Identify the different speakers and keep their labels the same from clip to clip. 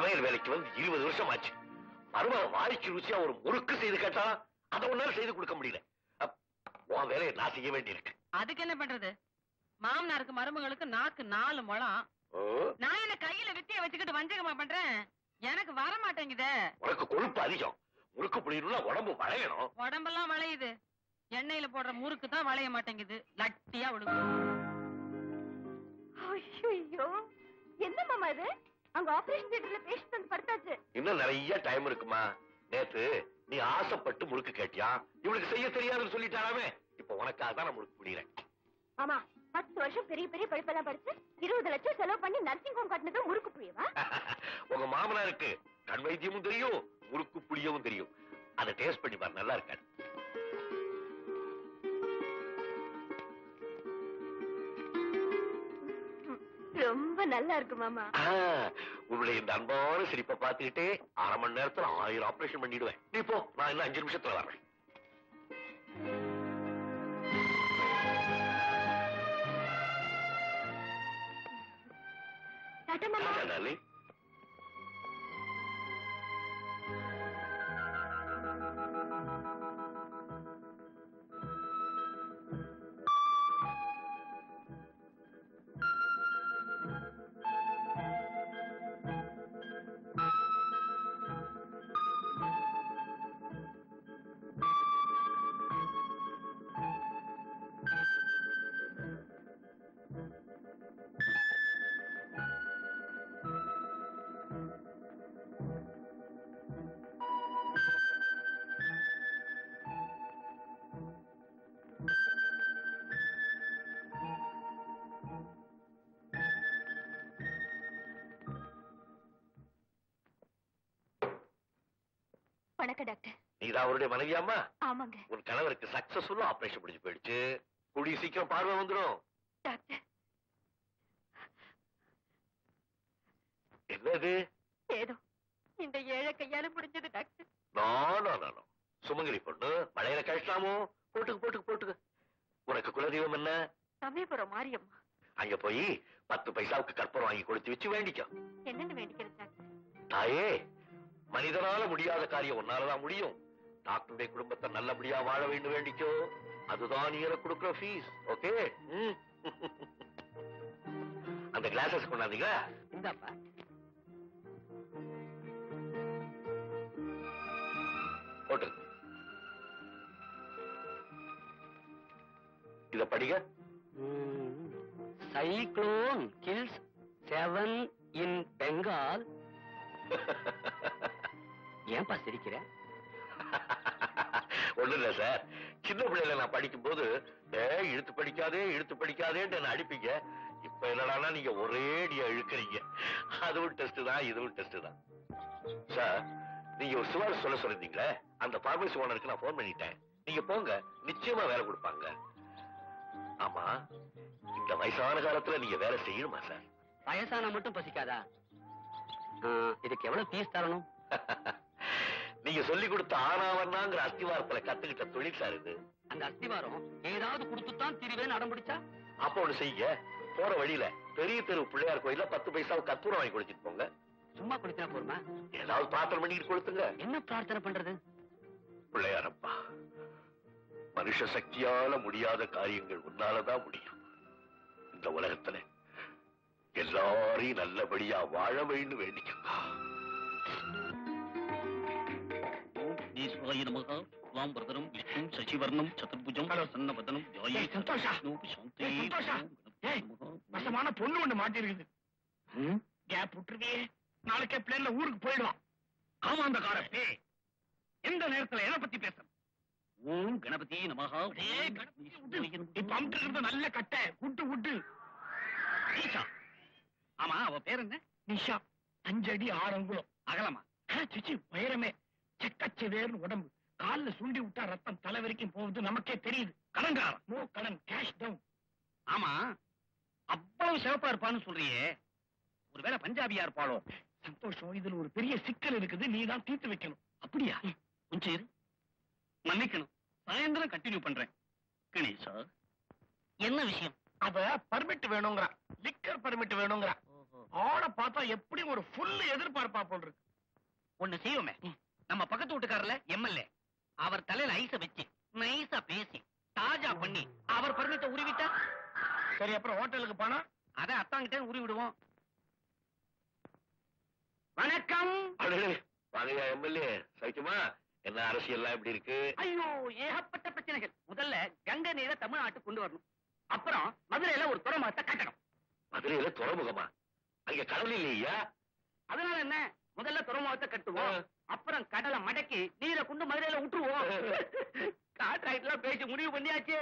Speaker 1: சமையல் வேலைக்கு வந்து இருபது வருஷம் ஆச்சு மருமக வாய்க்கு ருசியா ஒரு முறுக்கு செய்து கேட்டா அதை ஒன்னால செய்து கொடுக்க முடியல அப், உன் வேலையை நான் செய்ய வேண்டியிருக்கு
Speaker 2: அதுக்கு என்ன பண்றது மாமனாருக்கு மருமகளுக்கு நாக்கு நாலு முழம்
Speaker 1: ஓ,
Speaker 2: நான் என்ன கையில வித்திய வச்சுக்கிட்டு வஞ்சகமா பண்றேன் எனக்கு வர மாட்டேங்குதே
Speaker 1: உனக்கு கொழுப்பு அதிகம் முறுக்கு புளியணும்னா உடம்பு வளையணும்
Speaker 2: உடம்பெல்லாம் வளையுது எண்ணெயில போடுற முறுக்கு தான் வளைய மாட்டேங்குது லட்டியா விழுகு
Speaker 3: ஐயோ என்ன மாமா இது அங்க ஆபரேஷன் தியேட்டர்ல பேஷண்ட் வந்து படுத்தாச்சு
Speaker 1: இன்னும் நிறைய டைம் இருக்குமா நேத்து நீ ஆசைப்பட்டு முறுக்கு கேட்டியா இவளுக்கு செய்ய தெரியாதுன்னு சொல்லிட்டாராமே இப்ப உனக்காக தான் நான் முறுக்கு புடிக்கிறேன்
Speaker 3: ஆமா பத்து வருஷம் பெரிய பெரிய படிப்பெல்லாம் படிச்சு இருபது லட்சம் செலவு பண்ணி நர்சிங் ஹோம் கட்டினது முறுக்கு புரியவா
Speaker 1: உங்க மாமனாருக்கு கண் வைத்தியமும் தெரியும் முறுக்கு புளியவும் தெரியும் அதை டேஸ்ட் பண்ணி பாரு நல்லா இருக்காது
Speaker 3: ரொம்ப நல்லா இருக்கு மாமா
Speaker 1: ஆ, உன்னுடைய இந்த அன்பான சிரிப்பை பார்த்துக்கிட்டே அரை மணி நேரத்துல ஆயிரம் ஆபரேஷன் பண்ணிடுவேன் நீ போ நான் இன்னும் அஞ்சு நிமிஷத்துல வர்றேன்
Speaker 3: டாட்டா மாமா
Speaker 1: ராஜா darling.
Speaker 3: வணக்கம் டாக்டர்
Speaker 1: நீதான் அவருடைய மனைவியாமா
Speaker 3: ஆமாங்க
Speaker 1: உன் கணவருக்கு சக்சஸ்ஃபுல்லா ஆபரேஷன் முடிஞ்சு போயிடுச்சு கூடிய சீக்கிரம் பார்வை வந்துடும்
Speaker 3: டாக்டர்
Speaker 1: என்னது
Speaker 3: ஏதோ இந்த ஏழை கையால முடிஞ்சது doctor
Speaker 1: no no no no சுமங்கலி பொண்ணு மழையில கழிச்சலாமோ போட்டுக்கு போட்டுக்கு போட்டுக்கு உனக்கு குலதெய்வம் என்ன
Speaker 3: சமயபுரம் மாரியம்மா
Speaker 1: அங்க போய் பத்து பைசாவுக்கு கற்பூரம் வாங்கி கொடுத்து வச்சு வேண்டிக்கோ
Speaker 3: என்னன்னு வேண்டிக்கிறது டாக்டர்
Speaker 1: தாயே மனிதனால முடியாத காரியம் உன்னாலதான் முடியும் டாக்டருடைய குடும்பத்தை நல்லபடியா வாழ வேண்டும் வேண்டிக்கோ அதுதான் நீ எனக்கு கொடுக்குற ஃபீஸ் ஓகே அந்த கிளாஸஸ் கொண்டாந்தீங்களா
Speaker 2: இந்தாப்பா
Speaker 1: போட்டு இத படிங்க
Speaker 4: cyclone kills seven in Bengal ஏன்பா சிரிக்கிற
Speaker 1: ஒண்ணு இல்ல சார் சின்ன பிள்ளைல நான் படிக்கும் போது ஏ இழுத்து படிக்காதே இழுத்து படிக்காதேன்னு என்ன அடிப்பீங்க இப்ப என்னடான்னா நீங்க ஒரேடியா இழுக்கிறீங்க அதுவும் டெஸ்ட் தான் இதுவும் டெஸ்ட் தான் சார் நீங்க ஒரு சிவார் சொல்ல சொல்லிருந்தீங்களே அந்த பார்மசி ஓனருக்கு நான் போன் பண்ணிட்டேன் நீங்க போங்க நிச்சயமா வேலை கொடுப்பாங்க ஆமா இந்த வயசான காலத்துல நீங்க வேலை செய்யணுமா சார்
Speaker 4: வயசான மட்டும் பசிக்காதா ஆ, இதுக்கு எவ்வளவு ஃபீஸ் தரணும்
Speaker 1: நீங்க சொல்லி கொடுத்த ஆனாவண்ணாங்கிற அஸ்திவாரத்துல கத்துக்கிட்ட தொழில் சார் இது
Speaker 4: அந்த அஸ்திவாரம் ஏதாவது கொடுத்துத்தான் திருவேன்னு அடம் பிடிச்சா
Speaker 1: அப்ப ஒண்ணு செய்யுங்க போற வழியில பெரிய தெரு பிள்ளையார் கோயில்ல பத்து பைசா கற்பூரம் வாங்கி கொடுத்துட்டு போங்க
Speaker 4: சும்மா குடிச்சா போருமா
Speaker 1: ஏதாவது பிரார்த்தனை பண்ணிட்டு கொடுத்துங்க
Speaker 4: என்ன பிரார்த்தனை பண்றது
Speaker 1: பிள்ளையாரப்பா மனுஷ சக்தியால முடியாத காரியங்கள் உன்னாலதான் முடியும் இந்த உலகத்துல எல்லாரையும் நல்லபடியா வாழ வேண்டும் வேண்டிக்கப்பா
Speaker 5: ஈஸ்வராய நமக வாம் பிரதரம் விஷ்ணு சசிவர்ணம் சதுர்புஜம் சன்னவதனம் ஜாயே
Speaker 6: ஏய், சந்தோஷா.
Speaker 5: விஷ்ணு சாந்தி
Speaker 6: ஏய், சந்தோஷா.
Speaker 5: ஓம் கணபதி
Speaker 6: ஏய்,
Speaker 5: நமக.
Speaker 6: வசமான பொண்ணு ஒண்ணு மாட்டி இருக்குது
Speaker 4: ம்?
Speaker 6: கேப் விட்டுருவியே நாளைக்கே பிளேன்ல ஊருக்கு போயிடுவான் ஆமா அந்த கார எந்த நேரத்துல எதை பத்தி பேசுற
Speaker 5: ஓம் கணபதி நமக
Speaker 6: ஏய், கணபதி விட்டு. இப்ப அமுட்டு இருக்கிறது நல்ல கட்டை விட்டு விட்டு
Speaker 5: ஈஷா ஆமா அவ பேர் என்ன
Speaker 6: நிஷா அஞ்சு அடி ஆறு அங்குலம்
Speaker 5: அகலமா
Speaker 6: ஆ, சிச்சி உயரமே செக்கச்சவேர்னு உடம்பு கால்ல சுண்டி விட்டா ரத்தம் தலை வரைக்கும் போகுது நமக்கே தெரியுது கடன்காரன் நோ கடன் கேஷ் டவுன்
Speaker 5: ஆமா அவ்வளவு சிவப்பா இருப்பான்னு சொல்றியே ஒருவேளை பஞ்சாபியா இருப்பாளோ
Speaker 6: சந்தோஷம் இதுல ஒரு பெரிய சிக்கல் இருக்குது நீ தான் தீர்த்து வைக்கணும் அப்படியா
Speaker 5: கொஞ்சம் இரு மன்னிக்கணும் சாயந்தரம் கண்டினியூ பண்றேன் கணேசா என்ன விஷயம்
Speaker 6: அவ பர்மிட் வேணுங்கிறா லிக்கர் பர்மிட் வேணுங்கிறா
Speaker 5: ஓஹோ
Speaker 6: ஆள பார்த்தா எப்படி ஒரு ஃபுல் எதிர்பார்ப்பா போல் இருக்கு
Speaker 4: ஒண்ணு செய்வோமே நம்ம பக்கத்து வீட்டுக்காரர்ல எம்எல்ஏ அவர் தலையில ஐஸ வச்சு நைஸா பேசி தாஜா பண்ணி அவர் பர்மிட்ட உருவிட்டா
Speaker 6: சரி அப்புறம் ஹோட்டலுக்கு போனா
Speaker 4: அத அத்தாங்கிட்ட உருவி விடுவோம் வணக்கம்
Speaker 1: அடடே வாங்கய்யா எம்எல்ஏ சௌக்கியமா என்ன அரசியல்லாம் எப்படி இருக்கு
Speaker 4: ஐயோ ஏகப்பட்ட பிரச்சனைகள் முதல்ல கங்கை நீரை தமிழ்நாட்டுக்கு கொண்டு வரணும் அப்புறம் மதுரையில ஒரு துறைமுகத்தை கட்டணும்
Speaker 1: மதுரையில துறைமுகமா அங்க கடல் இல்லையா
Speaker 4: அதனால என்ன முதல்ல துறைமுகத்தை கட்டுவோம் அப்புறம் கடலை மடக்கி நீரை கொண்டு மதுரையில விட்டுருவோம் கான்ட்ராக்ட் எல்லாம் பேசி முடிவு பண்ணியாச்சு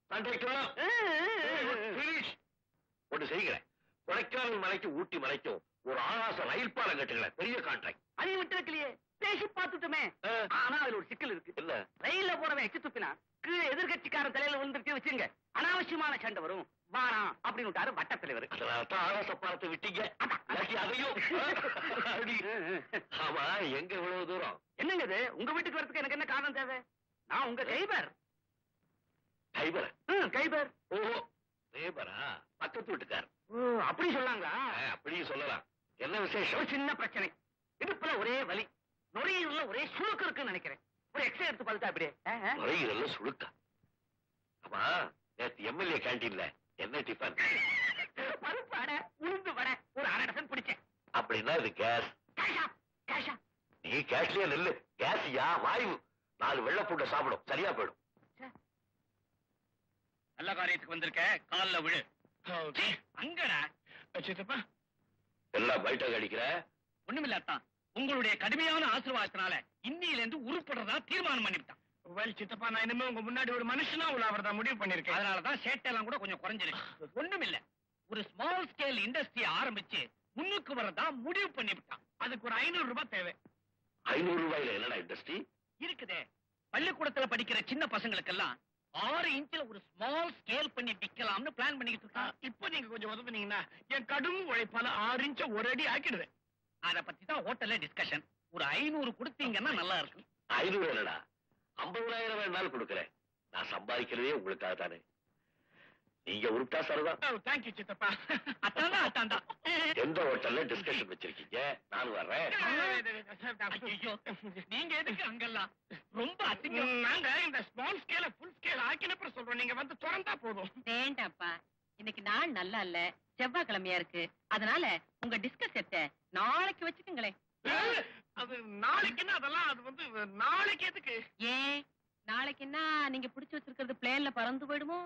Speaker 1: ஒண்ணு செய்கிறேன் கொடைக்கானல் மலைக்கு ஊட்டி மலைக்கும் ஒரு ஆகாச ரயில் பாலம் கட்டுங்களேன் பெரிய கான்ட்ராக்ட்
Speaker 4: அதையும் விட்டு வைக்கலையே பேசி பார்த்துட்டோமே ஆனா அதுல ஒரு சிக்கல் இருக்கு
Speaker 1: இல்ல
Speaker 4: ரயில்ல போறவன் எச்சு துப்பினா கீழே எதிர்கட்சிக்காரன் தலையில விழுந்துருச்சு வச்சுங்க அனாவசியமான சண்டை வரும் வாராம் அப்படின்னு விட்டாரு வட்ட தலைவர்
Speaker 1: அதனாலதான் ஆகாச பாலத்தை விட்டீங்க இல்லாட்டி அதையும் அப்படி. ஆமா எங்க இவ்வளவு தூரம்
Speaker 4: என்னங்க இது உங்க வீட்டுக்கு வரதுக்கு எனக்கு என்ன காரணம் தேவை நான் உங்க கைபர்
Speaker 1: கைபர
Speaker 4: ம், கைபர்
Speaker 1: ஓஹோ கைபரா பக்கத்து வீட்டுக்கார்
Speaker 4: ஓ, அப்படி சொல்லாங்களா
Speaker 1: அப்படியும் சொல்லலாம் என்ன
Speaker 4: ஒரு
Speaker 1: விசேஷம்
Speaker 4: சின்ன பிரச்சனை இடுப்புல ஒரே வலி நுரையீரல்ல ஒரே சுழுக்கு இருக்குன்னு நினைக்கிறேன் ஒரு எக்ஸ்ரே எடுத்து பார்த்துட்டா அப்படியே ஆ, ஆ.
Speaker 1: நுரையீரல்ல சுழுக்கா ஆமா நேத்து எம்எல்ஏ கேண்டீன்ல என்ன டிஃபன்
Speaker 4: பருப்பு வடை உளுந்து வடை ஒரு அரை டசன் பிடிச்சேன்
Speaker 1: அப்படின்னா இது கேஸ்
Speaker 4: கேஷா கேஷா
Speaker 1: நீ கேஸ்லயே நெல்லு கேஸ்யா வாயு நாலு வெள்ளை பூண்டை சாப்பிடும் சரியா போயிடும்
Speaker 5: நல்ல காரியத்துக்கு வந்திருக்க கால்ல விழு
Speaker 4: அங்கடா
Speaker 6: சித்தப்பா
Speaker 1: எல்லாம் பைட்டா கடிக்கிற
Speaker 5: ஒண்ணுமில்ல அத்தான் உங்களுடைய கடுமையான ஆசீர்வாதத்தினால இன்னில இருந்து உருப்படுறதா தீர்மானம் பண்ணிவிட்டான்
Speaker 6: வெல் சித்தப்பா நான் இனிமே உங்க முன்னாடி ஒரு மனுஷனா உள்ள அவர் தான் முடிவு பண்ணிருக்கேன்
Speaker 5: அதனாலதான் சேட்டெல்லாம் கூட கொஞ்சம் குறைஞ்சிருக்கு ஒண்ணுமில்ல ஒரு ஸ்மால் ஸ்கேல் இண்டஸ்ட்ரி ஆரம்பிச்சு முன்னுக்கு வரதா முடிவு பண்ணிவிட்டான்
Speaker 6: அதுக்கு ஒரு ஐநூறு ரூபாய் தேவை
Speaker 1: ஐநூறு ரூபாயில என்னடா இண்டஸ்ட்ரி
Speaker 5: இருக்குதே பள்ளிக்கூடத்துல படிக்கிற சின்ன பசங்களுக்கெல்லாம் ஆறு இன்ச்ல ஒரு ஸ்மால் ஸ்கேல் பண்ணி விக்கலாம்னு பிளான் பண்ணிக்கிட்டு
Speaker 6: ஆ,
Speaker 5: இருக்கான்
Speaker 6: இப்போ நீங்க கொஞ்சம் உதவுனீங்கன்னா என் கடும் உழைப்பால ஆறு இன்ச்ச ஒரு அடி ஆக்கிடுவேன்
Speaker 5: அத பத்தி தான் ஹோட்டல்ல டிஸ்கஷன் ஒரு ஐநூறு கொடுத்தீங்கன்னா நல்லா இருக்கும்
Speaker 1: ஐநூறு என்னடா ஐம்பதாயிரம் வேணாலும் கொடுக்குறேன் நான் சம்பாதிக்கிறதே உங்களுக்காக தானே நீங்க உருட்டா சரிதான்
Speaker 6: தேங்க்யூ சித்தப்பா
Speaker 5: அத்தாண்டா அத்தாண்டா
Speaker 1: எந்த ஹோட்டல்ல டிஸ்கஷன் வச்சிருக்கீங்க நான் வர்றேன்
Speaker 5: ஐயோ நீங்க எதுக்கு அங்கெல்லாம் ரொம்ப அசிங்கம்
Speaker 6: ம், நாங்க இந்த ஸ்மால் ஸ்கேல ஃபுல் ஸ்கேல் ஆக்கினப்புறம் சொல்றோம் நீங்க வந்து திறந்தா போதும்
Speaker 2: வேண்டாப்பா இன்னைக்கு நாள் நல்லா இல்ல செவ்வாய்க்கிழமையா இருக்கு அதனால உங்க டிஸ்கஸ் எத்த நாளைக்கு வச்சுக்கோங்களேன்
Speaker 6: அது நாளைக்குன்னா அதெல்லாம் அது வந்து நாளைக்கு எதுக்கு
Speaker 2: ஏன் நாளைக்கு என்ன நீங்க பிடிச்சு வச்சிருக்கிறது பிளேன்ல பறந்து போயிடுமோ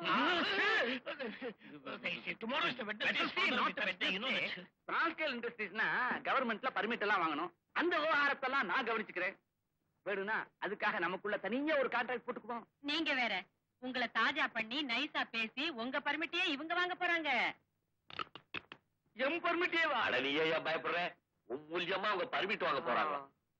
Speaker 6: tomorrow is
Speaker 5: Wednesday, not the Wednesday, you know that.
Speaker 4: Small scale இண்டஸ்ட்ரீஸ்னா கவர்மெண்ட்ல பர்மிட் எல்லாம் வாங்கணும் அந்த விவகாரத்தெல்லாம் நான் கவனிச்சுக்கிறேன் வேணும்னா அதுக்காக நமக்குள்ள தனியா ஒரு கான்ட்ராக்ட் போட்டுக்குவோம்
Speaker 2: நீங்க வேற உங்களை தாஜா பண்ணி நைஸா பேசி உங்க பர்மிட்டையே இவங்க வாங்க போறாங்க
Speaker 4: எம் பர்மிட்டே வா
Speaker 1: அட நீ ஏன் பயப்படுற உன் மூலியமா அவங்க பர்மிட் வாங்க போறாங்க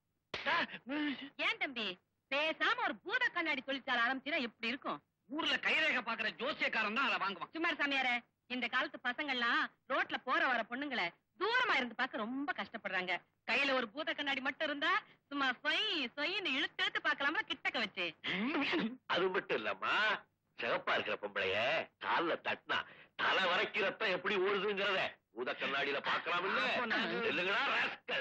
Speaker 2: ஏன் தம்பி பேசாம ஒரு பூத கண்ணாடி தொழிற்சாலை ஆரம்பிச்சா எப்படி இருக்கும்
Speaker 5: ஊர்ல கைரேகை பாக்குற ஜோசியக்காரன் தான் அதை வாங்குவான்
Speaker 2: சும்மா இரு சாமியாரே இந்த காலத்து பசங்கள்லாம் ரோட்ல போற வர பொண்ணுங்களை தூரமா இருந்து பார்க்க ரொம்ப கஷ்டப்படுறாங்க கையில ஒரு பூத கண்ணாடி மட்டும் இருந்தா சும்மா சொய் சொயின்னு இழுத்து இழுத்து பார்க்கலாமா கிட்டக்க வச்சு
Speaker 1: அது மட்டும் இல்லம்மா சிகப்பா இருக்கிற பொம்பளைய கால்ல தட்டினா தலை வரைக்கும் ரத்தம் எப்படி ஓடுதுங்கிறத ஊத கண்ணாடியில பாக்கலாம் இல்ல
Speaker 6: அப்போ நான்
Speaker 1: இல்லைங்களா ராஸ்கல்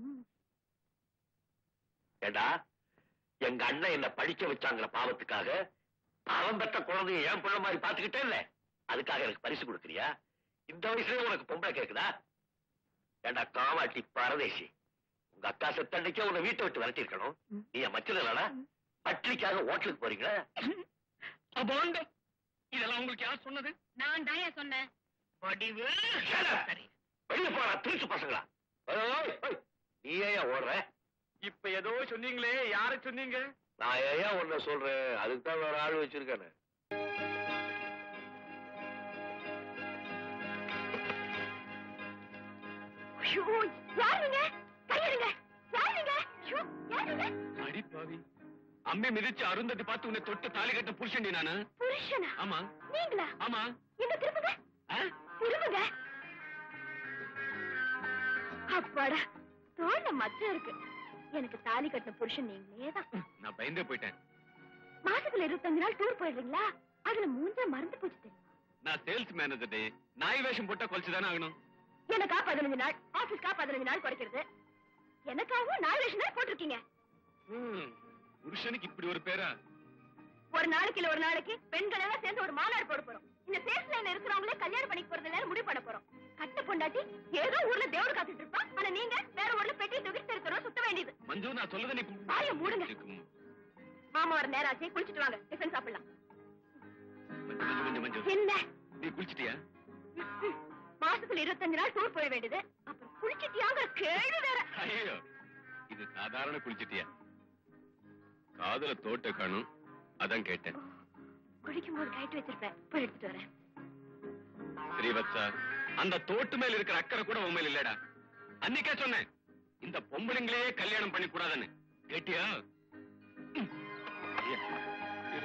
Speaker 1: ஏண்டா எங்க அண்ணன் என்ன படிக்க வச்சாங்கிற பாவத்துக்காக அவன் பெற்ற குழந்தைய ஏன் பிள்ளை மாதிரி பாத்துக்கிட்டே இல்ல அதுக்காக எனக்கு பரிசு கொடுக்குறியா இந்த வயசுலயே உனக்கு பொம்பளை கேக்குதா ஏண்டா காமாட்டி பரதேசி உங்க அக்கா செத்தன்னைக்கே உன்னை வீட்டை விட்டு விரட்டி இருக்கணும் நீ என் மச்சல இல்லடா பட்லிக்காக ஹோட்டலுக்கு போறீங்களா
Speaker 6: அபாண்டம் இதெல்லாம் உங்களுக்கு யார் சொன்னது
Speaker 2: நான் தான் சொன்னேன்
Speaker 6: வடிவு
Speaker 1: Shut up. வெளிய போடா திருச்சு பசங்களா ஓய், ஓய், ஓய். நீ ஏன் ஓடுற
Speaker 6: இப்ப ஏதோ சொன்னீங்களே யார சொன்னீங்க
Speaker 1: நான் ஏன் உன்னை சொல்றேன் அதுக்கு தான் வேற ஆள் வச்சிருக்கானே
Speaker 3: ஐயோ, யார் நீங்க கையெடுங்க யார் நீங்க ஐயோ, யார் நீங்க
Speaker 5: அடி பாவி அம்மி மிதிச்சு அருந்ததி பார்த்து உன்னை தொட்டு தாலி கட்ட புருஷன்டி நானு
Speaker 3: புருஷனா
Speaker 5: ஆமா
Speaker 3: நீங்களா
Speaker 5: ஆமா
Speaker 3: எங்க திரும்புங்க திரும்புங்க அப்பாடா தோண்ட மச்சம் இருக்கு எனக்கு தாலி கட்டின புருஷன் நீங்களே தான்
Speaker 5: நான் பயந்தே போயிட்டேன்
Speaker 3: மாசத்துல இருபத்தஞ்சு நாள் டூர் போயிடுறீங்களா அதுல மூஞ்சா மறந்து போச்சு தெரியுமா
Speaker 5: நான் சேல்ஸ் மேனேஜர் நாய் வேஷம் போட்டா கொலைச்சு தானே ஆகணும்
Speaker 3: எனக்கா பதினஞ்சு நாள் ஆபீஸ்க்கா பதினஞ்சு நாள் குறைக்கிறது எனக்காகவும் நாலு லட்சம் நாள் போட்டிருக்கீங்க
Speaker 7: புருஷனுக்கு இப்படி ஒரு பேரா
Speaker 3: ஒரு நாளைக்கு இல்ல ஒரு நாளைக்கு பெண்கள் எல்லாம் சேர்ந்து ஒரு மாநாடு போட போறோம் இந்த சேஃப் லைன்ல இருக்கிறவங்களே கல்யாணம் பண்ணிக்க போறது இல்லைன்னு முடிவு பண்ண போறோம் கட்ட பொண்டாட்டி ஏதோ ஊர்ல தேவடு காத்துட்டு இருப்பா ஆனா நீங்க வேற ஊர்ல பெட்டி தூக்கி திருக்கிறோம் சுத்த வேண்டியது
Speaker 7: மஞ்சு நான் சொல்லதை நீ
Speaker 3: வாயை மூடுங்க. மாமா ஒரு நேரம் ஆச்சு குளிச்சிட்டு வாங்க டிஃபன் சாப்பிடலாம்
Speaker 7: மஞ்சு மஞ்சு மஞ்சு மஞ்சு
Speaker 3: என்ன
Speaker 7: நீ குளிச்சிட்டியா
Speaker 3: ம், மாசத்துல இருபத்தஞ்சு நாள் டூர் போய வேண்டியது அப்புறம் குளிச்சிட்டியாங்கிற கேள்வி வேற
Speaker 7: ஐயோ இது சாதாரண குளிச்சிட்டியா காதுல தோட்ட காணும் அதான் கேட்டேன்
Speaker 3: குளிக்கும் போது கைட்டு வச்சிருப்பேன் போய் எடுத்துட்டு வரேன்
Speaker 7: ஸ்ரீவத்சா அந்த தோட்டு மேல இருக்கிற அக்கறை கூட உண்மையில் இல்லடா அன்னைக்கே சொன்னேன் இந்த பொம்பளைங்களே கல்யாணம் பண்ணி கூடாதுன்னு கேட்டியா ம். ஐயா, இரு.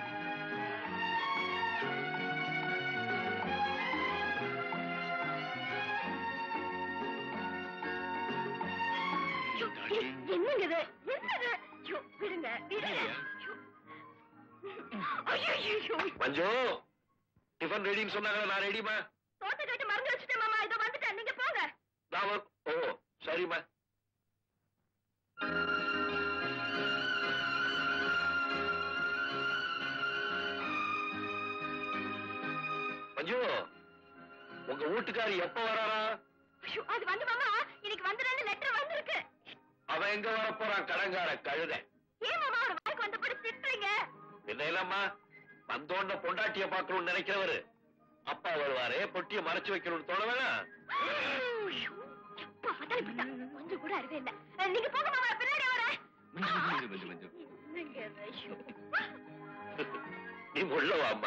Speaker 3: ஐயோ,
Speaker 7: darling.
Speaker 3: என்னங்க இது என்னது ஐயோ, விடுங்க விடுங்க
Speaker 7: இல்லையா?
Speaker 3: ஐயோ, ஐயோ, ஐயோ.
Speaker 1: மஞ்சு டிஃபன் ரெடின்னு சொன்னாங்க நான் ரெடிமா
Speaker 3: தோட்ட கட்டி மறந்து வச்சுட்டேன் மாமா இதோ வந்துட்டேன் நீங்க போங்க
Speaker 1: நான் வ- ஓ சரிம்மா மஞ்சு உங்க வீட்டுக்காரி எப்ப வராரா
Speaker 3: ஐயோ, அது வந்து மாமா இன்னைக்கு வந்துடுன்னு லெட்டர் வந்திருக்கு
Speaker 1: அவன் எங்க வர போறான் கடங்கார கழுத
Speaker 3: ஏன் மாமா ஒரு வாய்க்கு வந்தபடி திட்டுறீங்க
Speaker 1: என்ன இல்லம்மா வந்தோண்ட பொண்டாட்டிய பாக்கணும்னு நினைக்கிறவரு அப்பா வருவாரு பொட்டிய மறைச்சு வைக்கணும்னு தோண வேணாம்
Speaker 3: ஐயோ, எப்ப பார்த்தாலும் இப்படித்தான். கொஞ்சம் கூட அறிவே இல்ல அஹ், நீங்க போங்க மாமா நான் பின்னாடி வரேன்
Speaker 7: மஞ்சு மஞ்சு மஞ்சு மஞ்சு
Speaker 3: என்னங்க இது? ஐயோ.
Speaker 1: நீ உள்ள வாம்மா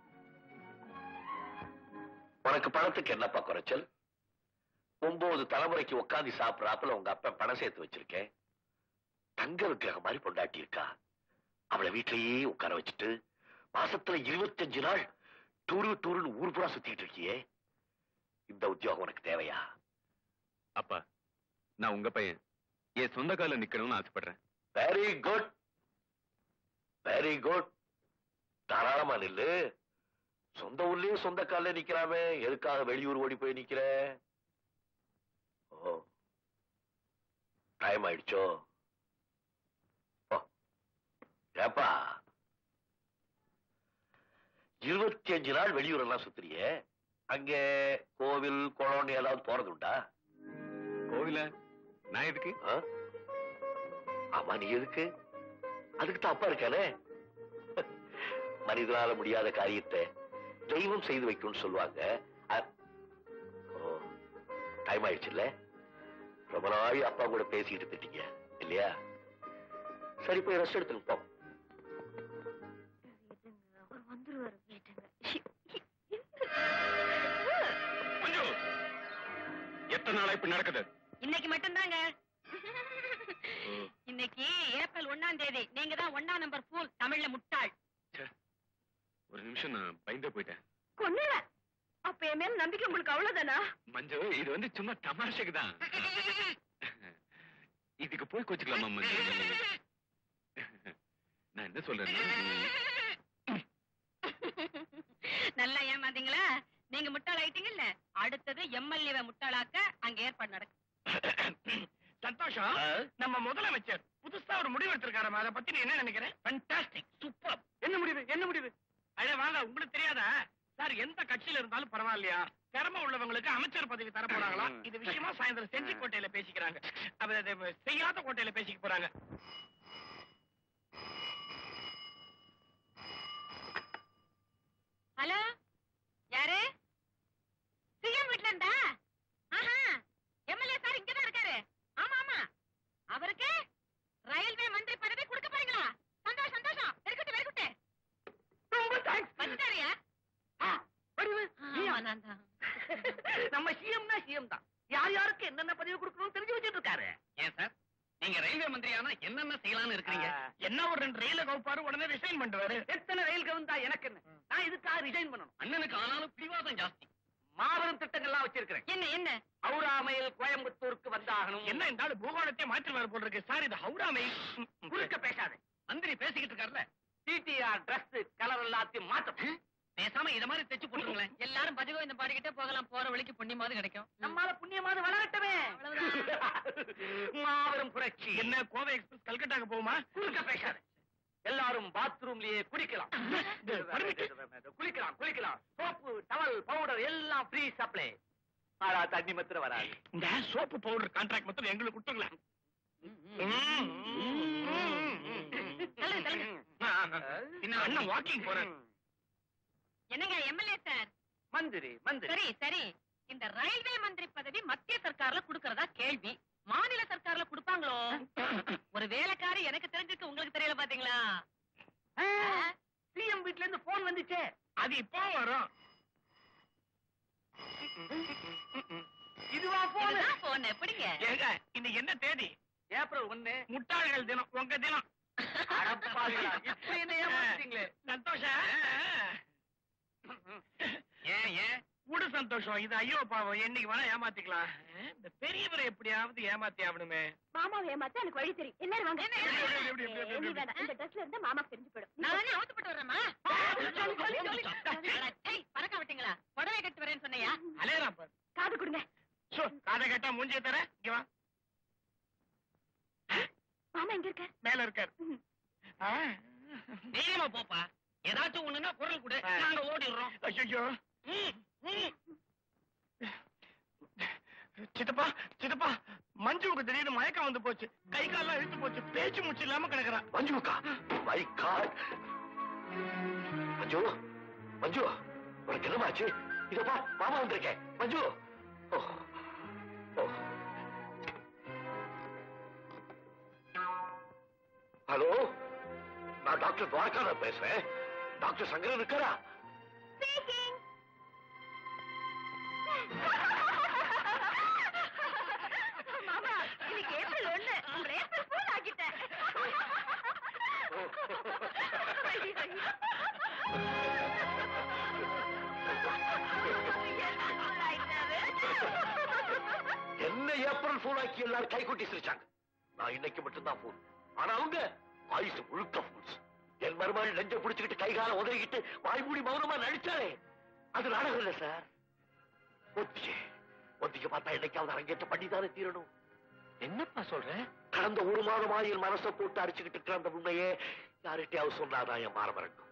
Speaker 1: உனக்கு பணத்துக்கு என்னப்பா குறைச்சல் ஒன்பது தலைமுறைக்கு உட்காந்து சாப்பிடறாப்புல உங்க அப்பா பணம் சேர்த்து வச்சிருக்கேன் தங்க விக்கிரக மாதிரி பொண்டாட்டி இருக்கா அவளை வீட்லயே உட்கார வச்சுட்டு மாசத்துல இருபத்தஞ்சு நாள் டூரு டூருன்னு ஊர் பூரா சுத்திட்டு இருக்கியே இந்த உத்தியோகம் உனக்கு தேவையா
Speaker 7: அப்பா நான் உங்க பையன் என் சொந்த கால நிக்கணும்னு ஆசைப்படுறேன்
Speaker 1: வெரி குட் வெரி குட் தாராளமா நில்லு சொந்த ஊர்லயே சொந்த கால்ல நிக்கிறாமே எதுக்காக வெளியூர் ஓடி போய் நிக்கிற ஓ டைம் ஆயிடுச்சோ போ. ஏப்பா இருபத்தி அஞ்சு நாள் வெளியூர் எல்லாம் சுத்துறியே அங்கே கோவில் குளம்னு ஏதாவது போறது உண்டா
Speaker 7: கோவில நான் எதுக்கு
Speaker 1: ஆ? ஆமா நீ எதுக்கு அதுக்கு தான் அப்பா இருக்கானே மனிதனால முடியாத காரியத்தை தெய்வம் செய்து வைக்கும்னு சொல்லுவாங்க அ- ஓ டைம் ஆயிடுச்சுல்ல ரொம்ப நாள் அப்பா கூட பேசிட்டு திட்டீங்க இல்லையா சரி போய் ரெஸ்ட் எடுத்துங்க போ
Speaker 3: அவர் வந்துருவாரு கேட்டுங்க
Speaker 7: மஞ்சு எத்தனை நாளா இப்ப நடக்குது
Speaker 2: இன்னைக்கு மட்டும்தாங்க இன்னைக்கு ஏப்ரல் ஒண்ணாம் தேதி நீங்க தான் ஒண்ணாம் நம்பர் ஃபூல் தமிழ்ல முட்டாள்
Speaker 7: ஒரு நிமிஷம் நான் பயந்தே போயிட்டேன்
Speaker 3: கொன்னுவேன் அப்ப என் மேல நம்பிக்கை உங்களுக்கு அவ்வளவுதானா
Speaker 7: மஞ்சு இது வந்து சும்மா தமாஷுக்கு தான் இதுக்கு போய் கோச்சுக்கலாமா மஞ்சு நான் என்ன சொல்றேன்னா
Speaker 2: நல்லா ஏமாந்தீங்களா நீங்க முட்டாள் ஆயிட்டீங்கல்ல அடுத்தது எம்எல்ஏவை முட்டாளாக்க அங்க ஏற்பாடு நடக்கும்
Speaker 6: சந்தோஷம்
Speaker 1: ஆ?
Speaker 6: நம்ம முதலமைச்சர் புதுசா ஒரு முடிவு எடுத்திருக்காரு அதை பத்தி நீ என்ன நினைக்கிற ஃபண்டாஸ்டிக் சூப்பர் என்ன முடிவு என்ன முடிவு அடே வாங்க உங்களுக்கு தெரியாதா சார் எந்த கட்சியில இருந்தாலும் பரவாயில்லையா திறமை உள்ளவங்களுக்கு அமைச்சர் பதவி தர போறாங்களா இது விஷயமா சாயந்தரம் செஞ்சி கோட்டையில பேசிக்கிறாங்க அது அது செய்யாத கோட்டையில பேசிக்க போறாங்க
Speaker 2: ஹலோ யாரு சிஎம் வீட்ல இருந்தா ஆஹா எம்எல்ஏ சார் இங்கதான் இருக்காரு ஆமா ஆமா அவருக்கு ரயில்வே மந்திரி பதவி கொடுக்க போறீங்களா சந்தோஷம் சந்தோஷம் வெரி வெரி குட்
Speaker 6: ரொம்ப தேங்க்ஸ்
Speaker 2: வந்துட்டாரியா ஆமா, நான் தான்.
Speaker 4: நம்ம சிஎம்னா சிஎம் தான் யார் யாருக்கு என்னென்ன பதவி கொடுக்கணும்னு தெரிஞ்சு வச்சிட்டு இருக்காரு
Speaker 5: ஏன் சார் நீங்க ரயில்வே மந்திரியானா என்னென்ன செய்யலாம்னு இருக்கிறீங்க
Speaker 6: என்ன ஒரு ரெண்டு ரயில கவுப்பாரு உடனே ரிசைன் பண்ணுவாரு
Speaker 4: எத்தனை ரயில் கவுந்தா எனக்கு என்ன நான் இதுக்காக ரிசைன் பண்ணணும்
Speaker 5: அண்ணனுக்கு ஆனாலும் பிடிவாதம் ஜாஸ்தி
Speaker 4: மாபெரும் திட்டங்கள்லாம் வச்சிருக்கிறேன்
Speaker 2: என்ன என்ன
Speaker 4: ஹவுராமையில் கோயம்புத்தூருக்கு வந்தாகணும்
Speaker 6: என்ன இந்த ஆளு பூகோளத்தை மாற்றுவார் போல இருக்கு சார் இது ஹவுரா மெயில்
Speaker 4: குறுக்க பேசாத
Speaker 5: மந்திரி பேசிக்கிட்டு இருக்காருல்ல
Speaker 4: டிடிஆர் டிரஸ் கலர் எல்லாத்தையும் மாத்தணும்
Speaker 5: பேசாம இத மாதிரி தைச்சு போட்டுருங்களேன்
Speaker 2: எல்லாரும் பஜகோவிந்தம் பாடிக்கிட்டே போகலாம் போற வழிக்கு புண்ணியமாவது கிடைக்கும்
Speaker 4: நம்மால புண்ணியமாவது வளரட்டுமே மாபெரும் புரட்சி
Speaker 6: என்ன கோவை எக்ஸ்பிரஸ் கல்கட்டாக்கு போகுமா
Speaker 4: குறுக்க பேசாத எல்லாரும் பாத்ரூம்லயே குளிக்கலாம் குளிக்கலாம் குளிக்கலாம் சோப்பு டவல் பவுடர் எல்லாம் ஃப்ரீ சப்ளை ஆனா தண்ணி மாத்திரம் வராது
Speaker 6: இந்த சோப்பு பவுடர் கான்ட்ராக்ட் மட்டும் எங்களுக்கு கொடுத்துக்கலாம்
Speaker 2: தள்ளுங்க, தள்ளுங்க.
Speaker 6: இன்னும் அண்ணன் வாக்கிங் போறேன்
Speaker 2: என்னங்க எம்எல்ஏ சார்
Speaker 4: மந்திரி மந்திரி
Speaker 2: சரி சரி இந்த ரயில்வே மந்திரி பதவி மத்திய சர்க்கார்ல குடுக்கறதா கேள்வி மாநில சர்க்கார்ல கொடுப்பாங்களோ ஒரு வேலைக்காரி எனக்கு தெரிஞ்சுக்கு உங்களுக்கு தெரியல பாத்தீங்களா
Speaker 4: சிஎம் வீட்ல இருந்து போன் வந்துச்சே
Speaker 6: அது இப்போ வரும்
Speaker 4: இதுவா போன்
Speaker 2: இதுதான் போன் எப்படிங்க
Speaker 6: ஏங்க இன்னைக்கு என்ன தேதி
Speaker 4: ஏப்ரல் ஒண்ணு
Speaker 6: முட்டாள்கள் தினம் உங்க தினம்
Speaker 4: அடப்பாவிகளா, இப்படி என்ன ஏமாத்திட்டீங்களே
Speaker 6: சந்தோஷம்
Speaker 5: ஏன் ஏன்
Speaker 6: விடு சந்தோஷம் இது ஐயோ பாவம் என்னைக்கு வேணா ஏமாத்திக்கலாம் இந்த பெரியவரை எப்படியாவது ஏமாத்தி ஆகணுமே
Speaker 3: மாமாவை ஏமாத்த எனக்கு வழி தெரியும் எல்லாரும் வாங்க
Speaker 6: எப்படி, எப்படி, எப்படி, எப்படி, எப்படி,
Speaker 3: நீ
Speaker 6: எப்படி?
Speaker 3: வேணாம். இந்த ட்ரெஸ்ல இருந்தா மாமா தெரிஞ்சு போயிடும் நீ
Speaker 2: நான் வேணா அவுத்துப்பட்டு வர்றேம்மா அட, டேய், பறக்க விட்டீங்களா புடவை கட்டு வரேன்னு சொன்னையா
Speaker 6: அலையறான் பாரு
Speaker 3: காது கொடுங்க
Speaker 6: சோ காதை கேட்டா மூஞ்சிய தர இங்க வா
Speaker 3: மாமா எங்க இருக்க
Speaker 6: மேல இருக்காரு ஆ.
Speaker 5: தைரியமா போப்பா ஏதாச்சும் ஒண்ணுன்னா குரல் கொடு நாங்க ஓடிடுறோம்
Speaker 6: ஐயோ சித்தப்பா சித்தப்பா மஞ்சுவுக்கு திடீர்னு மயக்கம் வந்து போச்சு கை கால்லாம் இழுத்து போச்சு பேச்சு மூச்சு இல்லாம கிடக்குறா
Speaker 1: மஞ்சுக்கா மை காட் மஞ்சு மஞ்சு உனக்கு என்னமாச்சு இதப்பா மாமா வந்திருக்கேன் மஞ்சு ஓ ஓ ஹலோ நான் டாக்டர் துவாரகா பேசுறேன் டாக்டர் சங்கரன் இருக்காரா
Speaker 3: Speaking. மாமா இன்னைக்கு ஏப்ரல் ஒண்ணு உங்களை ஏப்ரல் ஃபூல் ஆக்கிட்டேன்
Speaker 1: என்ன ஏப்ரல் ஃபூல் ஆக்கி எல்லாரும் கை கொட்டி சிரிச்சாங்க நான் இன்னைக்கு மட்டும்தான் ஃபூல் ஆனா அவங்க ஆயுசு முழுக்க ஃபூல்ஸ் என் மருமகள் நெஞ்ச பிடிச்சுக்கிட்டு கை கால உதறிக்கிட்டு வாய் மூடி மௌனமா நடிச்சாலே அது நாடகம் இல்ல சார் ஒத்திகை ஒத்திகை பார்த்தா என்னைக்காவது அரங்கேற்ற பண்ணிதானே தீரணும்
Speaker 5: என்னப்பா சொல்ற
Speaker 1: கடந்த ஒரு மாதமா என் மனசை போட்டு அடிச்சுக்கிட்டு இருக்கிற அந்த உண்மையே யார்கிட்டயாவது சொன்னாதான் என் மாறம் இருக்கும்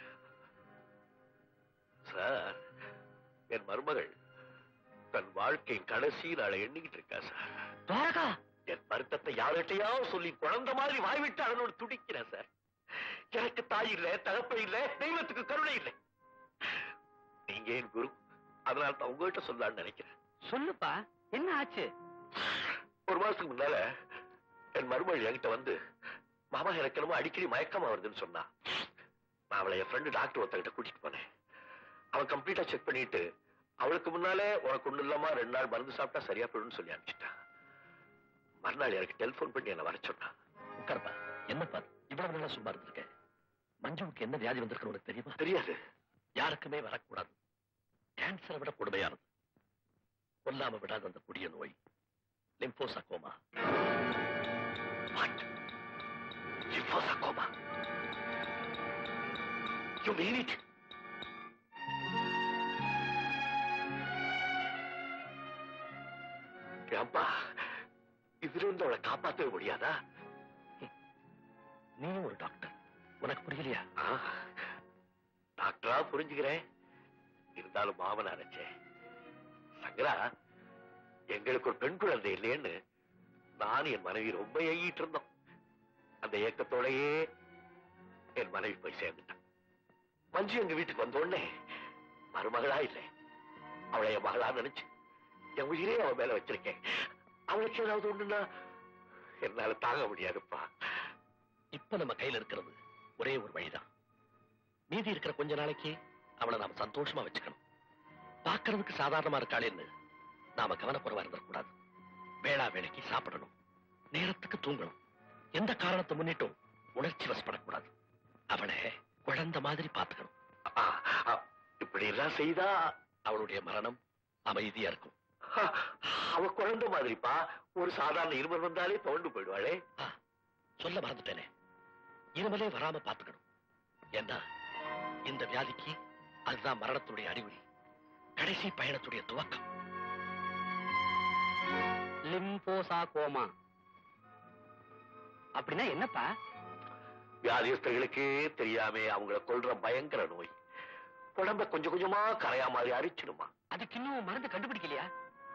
Speaker 1: சார் என் மருமகள் தன் வாழ்க்கையின் கடைசி நாளை எண்ணிக்கிட்டு இருக்கா சார்
Speaker 5: துவாரகா
Speaker 1: என் வருத்தத்தை யார்கிட்டயாவது சொல்லி குழந்தை மாதிரி வாய்விட்டு அதனோடு துடிக்கிறேன் சார் எனக்கு தாய் இல்ல தகப்ப இல்ல தெய்வத்துக்கு கருணை இல்லை நீங்க என் குரு அதனால தான் உங்ககிட்ட சொல்லலாம்னு நினைக்கிறேன்
Speaker 4: சொல்லுப்பா என்ன ஆச்சு
Speaker 1: ஒரு மாசத்துக்கு முன்னால என் மருமகள் என்கிட்ட வந்து மாமா எனக்கு என்னமோ அடிக்கடி மயக்கமா வருதுன்னு சொன்னா நான் அவளை என் ஃப்ரெண்டு டாக்டர் ஒருத்தகிட்ட கூட்டிட்டு போனேன் அவன் கம்ப்ளீட்டா செக் பண்ணிட்டு அவளுக்கு முன்னாலே உனக்கு ஒண்ணு இல்லாம ரெண்டு நாள் மருந்து சாப்பிட்டா சரியா போயிடும்னு சொல்லி அனுப்பிச்சிட்டான் மறுநாள் எனக்கு டெலிபோன் பண்ணி என்ன வர சொன்னான்
Speaker 8: உட்கார்ப்பா என்னப்பா இவ்வளவு நாளா சும்மா இருந்திருக்கேன் மஞ்சுவுக்கு என்ன வியாதி வந்திருக்கு உனக்கு தெரியுமா
Speaker 1: தெரியாது
Speaker 8: யாருக்குமே வரக்கூடாது கேன்சரை விட கொடுமையானது கொல்லாம விடாத அந்த கொடிய நோய் லிம்போசாக்கோமா
Speaker 1: What? Lymphosarcoma? You mean it? ஏம்பா இதுல இருந்து அவளை காப்பாத்தவே முடியாதா
Speaker 8: நீயும் ஒரு டாக்டர் உனக்கு புரியலையா
Speaker 1: ஆ, டாக்டரா புரிஞ்சுக்கிறேன் இருந்தாலும் மாமன் நினைச்சேன் சங்கரா எங்களுக்கு ஒரு பெண் குழந்தை இல்லையேன்னு நான் என் மனைவி ரொம்ப ஏங்கிட்டு இருந்தோம் அந்த ஏக்கத்தோடயே என் மனைவி போய் சேர்ந்துட்டான் மஞ்சு எங்க வீட்டுக்கு வந்த உடனே மருமகளா இல்லை அவளை என் மகளா நினைச்சு என் உயிரே அவன் மேல வச்சிருக்கேன் அவளுக்கு ஏதாவது ஒண்ணுன்னா என்னால தாங்க முடியாதுப்பா
Speaker 8: இப்ப நம்ம கையில இருக்கிறது ஒரே ஒரு வழிதான் மீதி இருக்கிற கொஞ்ச நாளைக்கு அவளை நாம சந்தோஷமா வச்சுக்கணும் பார்க்கறதுக்கு சாதாரணமா இருக்காளேன்னு நாம கவனக்குறைவா இருந்துடக்கூடாது வேளா வேலைக்கு சாப்பிடணும் நேரத்துக்கு தூங்கணும் எந்த காரணத்தை முன்னிட்டும் உணர்ச்சி வசப்படக்கூடாது அவளை குழந்தை மாதிரி பார்த்துக்கணும்
Speaker 1: ஆ, ஆ, இப்படி எல்லாம் செய்தா
Speaker 8: அவளுடைய மரணம் அமைதியா இருக்கும்
Speaker 1: ஆ, அவ குழந்தை மாதிரிப்பா ஒரு சாதாரண இருமல் வந்தாலே தோண்டு போயிடுவாளே
Speaker 8: சொல்ல மறந்துட்டேனே இனிமேலே வராம பார்த்துக்கணும் ஏன்னா இந்த வியாதிக்கு அதுதான் மரணத்துடைய அறிகுறி கடைசி பயணத்துடைய துவக்கம்
Speaker 4: லிம்போசா கோமா அப்படின்னா என்னப்பா
Speaker 1: வியாதியஸ்தர்களுக்கே தெரியாம அவங்கள கொல்ற பயங்கர நோய் உடம்ப கொஞ்சம் கொஞ்சமா கரையா மாதிரி அரிச்சிடுமா
Speaker 4: அதுக்கு இன்னும் மருந்து கண்டுபிடிக்கலையா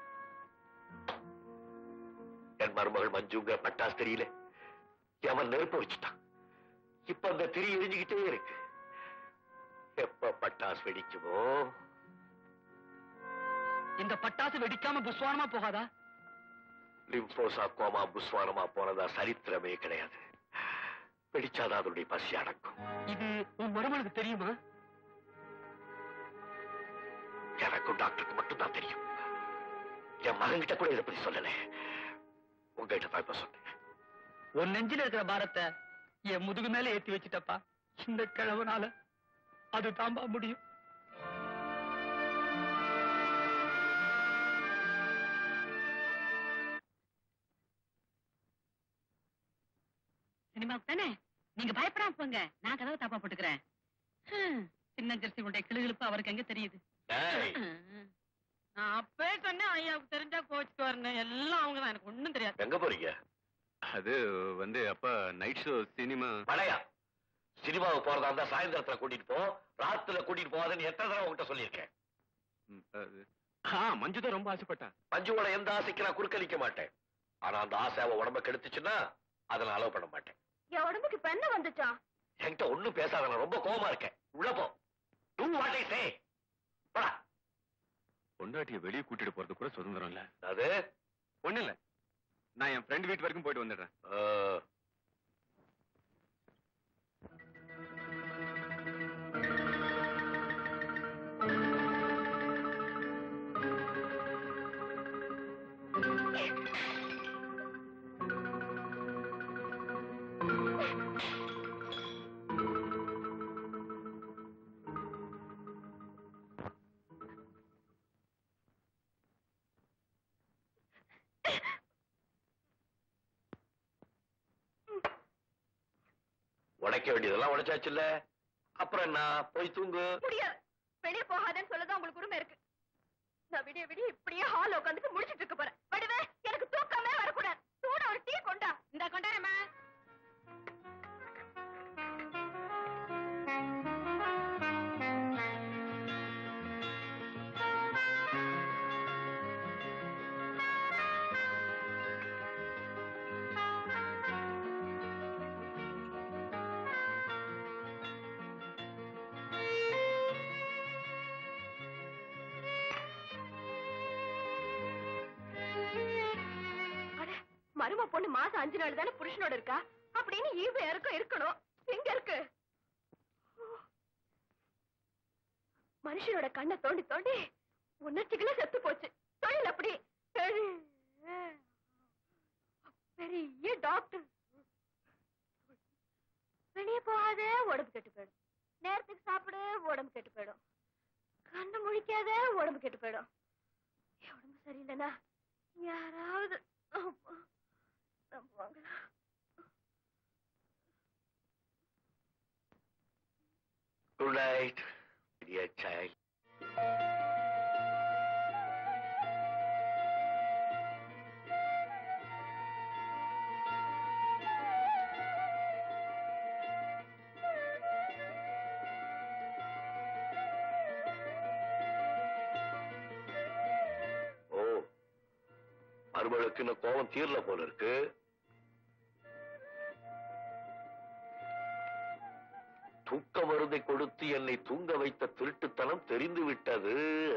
Speaker 1: என் மருமகள் மஞ்சுங்க பட்டாசு தெரியல அவன் நெருப்பு வச்சுட்டான் இப்ப அந்த திரி எரிஞ்சுக்கிட்டே இருக்கு எப்ப பட்டாசு வெடிக்குமோ
Speaker 4: இந்த பட்டாசு வெடிக்காம புஸ்வானமா போகாதா
Speaker 1: லிம்போசா கோமா புஸ்வானமா போனதா சரித்திரமே கிடையாது வெடிச்சாதான் அதனுடைய பசி அடக்கும்
Speaker 4: இது உன் மருமனுக்கு தெரியுமா
Speaker 1: எனக்கும் டாக்டருக்கு மட்டும் தான் தெரியும் என் மகன்கிட்ட கூட இதை பத்தி சொல்லல உங்ககிட்ட தான் இப்ப சொன்னேன்
Speaker 4: உன் நெஞ்சில இருக்கிற பாரத்தை என் முதுகு மேல ஏத்தி வச்சிட்டப்பா இந்த கிழவனால அது தாம்பா முடியும்
Speaker 2: சினிமாவுக்கு தானே நீங்க பயப்படாம போங்க நான் கதவை தாப்பா போட்டுக்கிறேன் ஹம், சின்ன ஜெர்சி உடைய கிளுகிழுப்பு அவருக்கு எங்க தெரியுது
Speaker 1: டேய்,
Speaker 2: நான் அப்பவே சொன்னேன் ஐயாவுக்கு தெரிஞ்சா கோச்சுக்கு வரணும் எல்லாம் அவங்க தான் எனக்கு ஒண்ணும் தெரியாது
Speaker 1: எங்க போறீங்க
Speaker 7: அது வந்து அப்பா நைட் ஷோ சினிமா
Speaker 1: பழையா சினிமாவுக்கு போறதா இருந்தா சாயந்தரத்துல கூட்டிட்டு போ ராத்துல கூட்டிட்டு போகாதுன்னு எத்தனை தடவை உங்ககிட்ட சொல்லியிருக்கேன்
Speaker 7: ஆ மஞ்சு தான் ரொம்ப ஆசைப்பட்டா
Speaker 1: மஞ்சுவோட எந்த ஆசைக்கு நான் குறுக்களிக்க மாட்டேன் ஆனா அந்த ஆசை அவ உடம்ப கெடுத்துச்சுன்னா அதை நான் அலோவ் பண்ண மாட்டேன்
Speaker 3: என் உடம்புக்கு இப்ப என்ன வந்துச்சா
Speaker 1: என்கிட்ட ஒண்ணும் பேசாத நான் ரொம்ப கோவமா இருக்கேன் உள்ள போ டூ வாட் ஐ சே போடா
Speaker 7: பொண்டாட்டிய வெளியே கூட்டிட்டு போறது கூட சுதந்திரம் இல்ல
Speaker 1: அது
Speaker 7: ஒண்ணு இல்ல நான் என் ஃப்ரெண்ட் வீட்டு வரைக்கும் போயிட்டு வந்துடுறேன்
Speaker 1: ஆ, உடைக்க வேண்டியதெல்லாம் உடைச்சாச்சுல்ல அப்புறம் என்ன போய் தூங்கு
Speaker 3: முடியாது வெளியே போகாதேன்னு சொல்லதான் உங்களுக்கு உரிமை இருக்கு நான் விடிய விடிய இப்படியே ஹால் உட்காந்துட்டு முடிச்சிட்டு இருக்க போறேன் வடிவே எனக்கு தூக்கமே வரக்கூடாது சூட ஒரு டீ கொண்டா
Speaker 2: இந்த கொண்டாரம்மா
Speaker 3: அட, மரும பொண்ணு மாசம் அஞ்சு நாள் தானே புருஷனோட இருக்கா அப்படின்னு ஈவு யாருக்கும் இருக்கணும் எங்க இருக்கு மனுஷனோட கண்ணை தோண்டி தோண்டி உணர்ச்சிகளே செத்து போச்சு தொழில் அப்படி பெரிய- பெரிய டாக்டர் வெளியே போகாத உடம்பு கெட்டு போயிடும் நேரத்துக்கு சாப்பிடு உடம்பு கெட்டு போயிடும் கண்ணு முழிக்காத உடம்பு கெட்டு போயிடும் என் உடம்பு சரியில்லைன்னா யாராவது அப்பா, நம்புவாங்களா
Speaker 1: good night dear child oh மருமகளுக்கு இன்னும் கோபம் தீரல போல இருக்கு தூக்க மருந்தை கொடுத்து என்னை தூங்க வைத்த திருட்டுத்தனம் தெரிந்து விட்டது